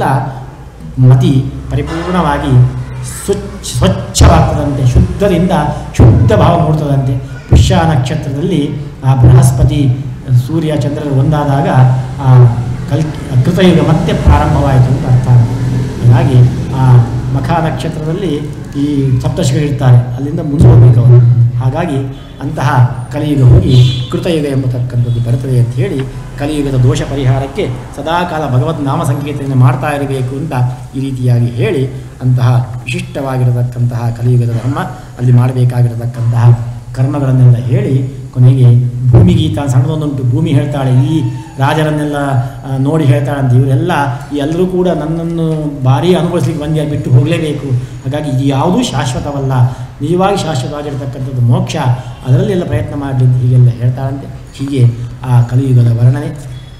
ಮತಿ ಪರಿಪೂರ್ಣವಾಗಿ ಸ್ವಚ್ಛ ಸ್ವಚ್ಛವಾಗ್ತದಂತೆ ಶುದ್ಧದಿಂದ ಶುದ್ಧ ಭಾವ ಮೂಡ್ತದಂತೆ ಪುಷ್ಯ ನಕ್ಷತ್ರದಲ್ಲಿ ಆ ಬೃಹಸ್ಪತಿ ಸೂರ್ಯ ಚಂದ್ರರು ಒಂದಾದಾಗ ಆ ಕಲ್ ಕೃತಯುಗ ಮತ್ತೆ ಪ್ರಾರಂಭವಾಯಿತು ಅಂತ ಅರ್ಥ ಹಾಗಾಗಿ ಆ ಮಖ ನಕ್ಷತ್ರದಲ್ಲಿ ಈ ಸಪ್ತರ್ಷಿಗಳಿರ್ತಾರೆ ಅಲ್ಲಿಂದ ಮುಂದೆ ಹೋಗ್ಬೇಕು ಅವರು ಹಾಗಾಗಿ ಅಂತಹ ಕಲಿಯುಗ ಹೋಗಿ ಕೃತಯುಗ ಎಂಬತಕ್ಕಂಥದ್ದು ಬರ್ತದೆ ಅಂತ ಹೇಳಿ ಕಲಿಯುಗದ ದೋಷ ಪರಿಹಾರಕ್ಕೆ ಸದಾಕಾಲ ಭಗವದ್ ನಾಮ ಸಂಕೀರ್ತನೆ ಮಾಡ್ತಾ ಇರಬೇಕು ಅಂತ ಈ ರೀತಿಯಾಗಿ ಹೇಳಿ ಅಂತಹ ವಿಶಿಷ್ಟವಾಗಿರತಕ್ಕಂತಹ ಕಲಿಯುಗದ ಧರ್ಮ ಅಲ್ಲಿ ಮಾಡಬೇಕಾಗಿರತಕ್ಕಂತಹ ಕರ್ಮಗಳನ್ನೆಲ್ಲ ಹೇಳಿ ಕೊನೆಗೆ ಭೂಮಿ ಗೀತ ಸಣ್ಣದೊಂದುಂಟು ಭೂಮಿ ಹೇಳ್ತಾಳೆ ಈ ರಾಜರನ್ನೆಲ್ಲ ಆ, ನೋಡಿ ಹೇಳ್ತಾಳೆ ಅಂತ ಇವರೆಲ್ಲ ಎಲ್ಲರೂ ಕೂಡ ನನ್ನನ್ನು ಭಾರಿ ಅನುಭವಿಸ್ಲಿಕ್ಕೆ ಬಂದು ಬಿಟ್ಟು ಹೋಗಲೇಬೇಕು ಹಾಗಾಗಿ ಇದು ಯಾವುದೂ ಶಾಶ್ವತವಲ್ಲ ನಿಜವಾಗಿ ಶಾಶ್ವತವಾಗಿರ್ತಕ್ಕಂಥದ್ದು ಮೋಕ್ಷ ಅದರಲ್ಲೆಲ್ಲ ಪ್ರಯತ್ನ ಮಾಡಲಿ ಅಂತ ಹೀಗೆಲ್ಲ ಹೇಳ್ತಾಳಂತೆ ಹೀಗೆ ಆ ಕಲಿಯುಗದ ವರ್ಣನೆ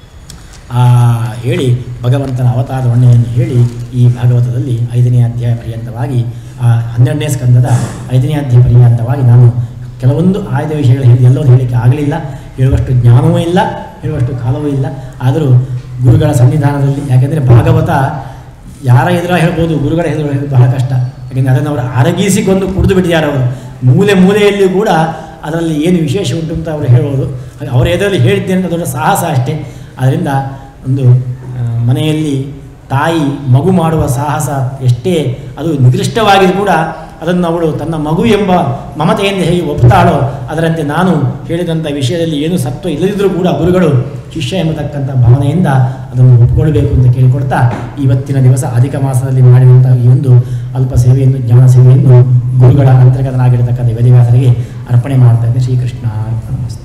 ಆ ಹೇಳಿ ಭಗವಂತನ ಅವತಾರ ವರ್ಣನೆಯನ್ನು ಹೇಳಿ ಈ ಭಾಗವತದಲ್ಲಿ ಐದನೇ ಅಧ್ಯಾಯ ಪರ್ಯಂತವಾಗಿ ಆ ಹನ್ನೆರಡನೇ ಸ್ಕಂದದ ಐದನೇ ಅಧ್ಯಾಯ ಪರ್ಯಂತವಾಗಿ ನಾನು ಕೆಲವೊಂದು ಆಯ್ದ ವಿಷಯಗಳು ಹೇಳಿ ಎಲ್ಲವೂ ಹೇಳಲಿಕ್ಕೆ ಆಗಲಿಲ್ಲ ಹೇಳುವಷ್ಟು ಜ್ಞಾನವೂ ಇಲ್ಲ ಹೇಳುವಷ್ಟು ಕಾಲವೂ ಇಲ್ಲ ಆದರೂ ಗುರುಗಳ ಸನ್ನಿಧಾನದಲ್ಲಿ ಯಾಕೆಂದರೆ ಭಾಗವತ ಯಾರ ಎದುರ ಹೇಳ್ಬೋದು ಗುರುಗಳ ಎದುರು ಹೇಳೋದು ಬಹಳ ಕಷ್ಟ ಯಾಕೆಂದರೆ ಅದನ್ನು ಅವರು ಅರಗಿಸಿಕೊಂಡು ಕುಡಿದು ಬಿಟ್ಟಿದ್ದಾರೆ ಅವರು ಮೂಲೆ ಮೂಲೆಯಲ್ಲಿ ಕೂಡ ಅದರಲ್ಲಿ ಏನು ವಿಶೇಷ ಉಂಟು ಅಂತ ಅವರು ಹೇಳೋದು ಹಾಗೆ ಅವರ ಎದುರಲ್ಲಿ ಹೇಳಿದ್ದೆ ಅಂತ ದೊಡ್ಡ ಸಾಹಸ ಅಷ್ಟೇ ಆದ್ದರಿಂದ ಒಂದು ಆ, ಮನೆಯಲ್ಲಿ ತಾಯಿ ಮಗು ಮಾಡುವ ಸಾಹಸ ಎಷ್ಟೇ ಅದು ನಿಕೃಷ್ಟವಾಗಿದ್ದು ಕೂಡ ಅದನ್ನು ಅವಳು ತನ್ನ ಮಗು ಎಂಬ ಮಮತೆಯಿಂದ ಹೇಗೆ ಒಪ್ತಾಳೋ ಅದರಂತೆ ನಾನು ಹೇಳಿದಂಥ ವಿಷಯದಲ್ಲಿ ಏನು ಸತ್ವ ಇಲ್ಲದಿದ್ದರೂ ಕೂಡ ಗುರುಗಳು ಶಿಷ್ಯ ಎಂಬತಕ್ಕಂಥ ಭಾವನೆಯಿಂದ ಅದನ್ನು ಒಪ್ಪಿಕೊಳ್ಬೇಕು ಅಂತ ಕೇಳಿಕೊಡ್ತಾ ಇವತ್ತಿನ ದಿವಸ ಅಧಿಕ ಮಾಸದಲ್ಲಿ ಮಾಡಿದಂಥ ಈ ಒಂದು ಅಲ್ಪ ಸೇವೆಯನ್ನು ಜ್ಞಾನ ಸೇವೆಯನ್ನು ಗುರುಗಳ ಅಂತರ್ಗತನಾಗಿರತಕ್ಕಂಥ ವೇದವ್ಯಾಸರಿಗೆ ಅರ್ಪಣೆ ಮಾಡ್ತಾ ಇದ್ದೆ ಶ್ರೀಕೃಷ್ಣ ನಮಸ್ತೆ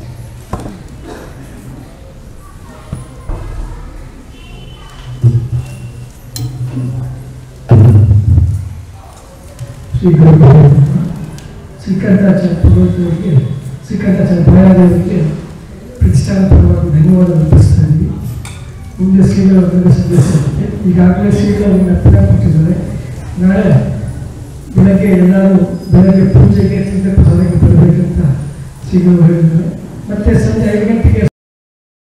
ಶ್ರೀ ಗುರು ಶ್ರೀಕಂಠಾಚಾರ್ಯ ಪೂರ್ವಜರಿಗೆ ಶ್ರೀಕಂಠಾಚಾರ್ಯ ಭಯಾದೇವರಿಗೆ ಪ್ರತಿಷ್ಠಾನಪರವಾಗಿ ಧನ್ಯವಾದ ಅರ್ಪಿಸ್ತಾ ಇದ್ದೀವಿ ಮುಂದೆ ಶ್ರೀಗಳ ಒಂದು ಸಂದೇಶ ಇರುತ್ತೆ ಈಗಾಗಲೇ ಶ್ರೀಗಳು ಪಟ್ಟಿದ್ದಾರೆ ನಾಳೆ ಬೆಳಗ್ಗೆ ಎಲ್ಲರೂ ಬೆಳಗ್ಗೆ ಪೂಜೆಗೆ ಚಿಂತೆ ಪ್ರಸಾದಕ್ಕೆ ಬರಬೇಕಂತ ಶ್ರೀಗಳು ಹೇಳಿದ್ದಾರೆ ಮತ್ತೆ ಸಂಜೆ ಐದು ಗಂಟೆಗೆ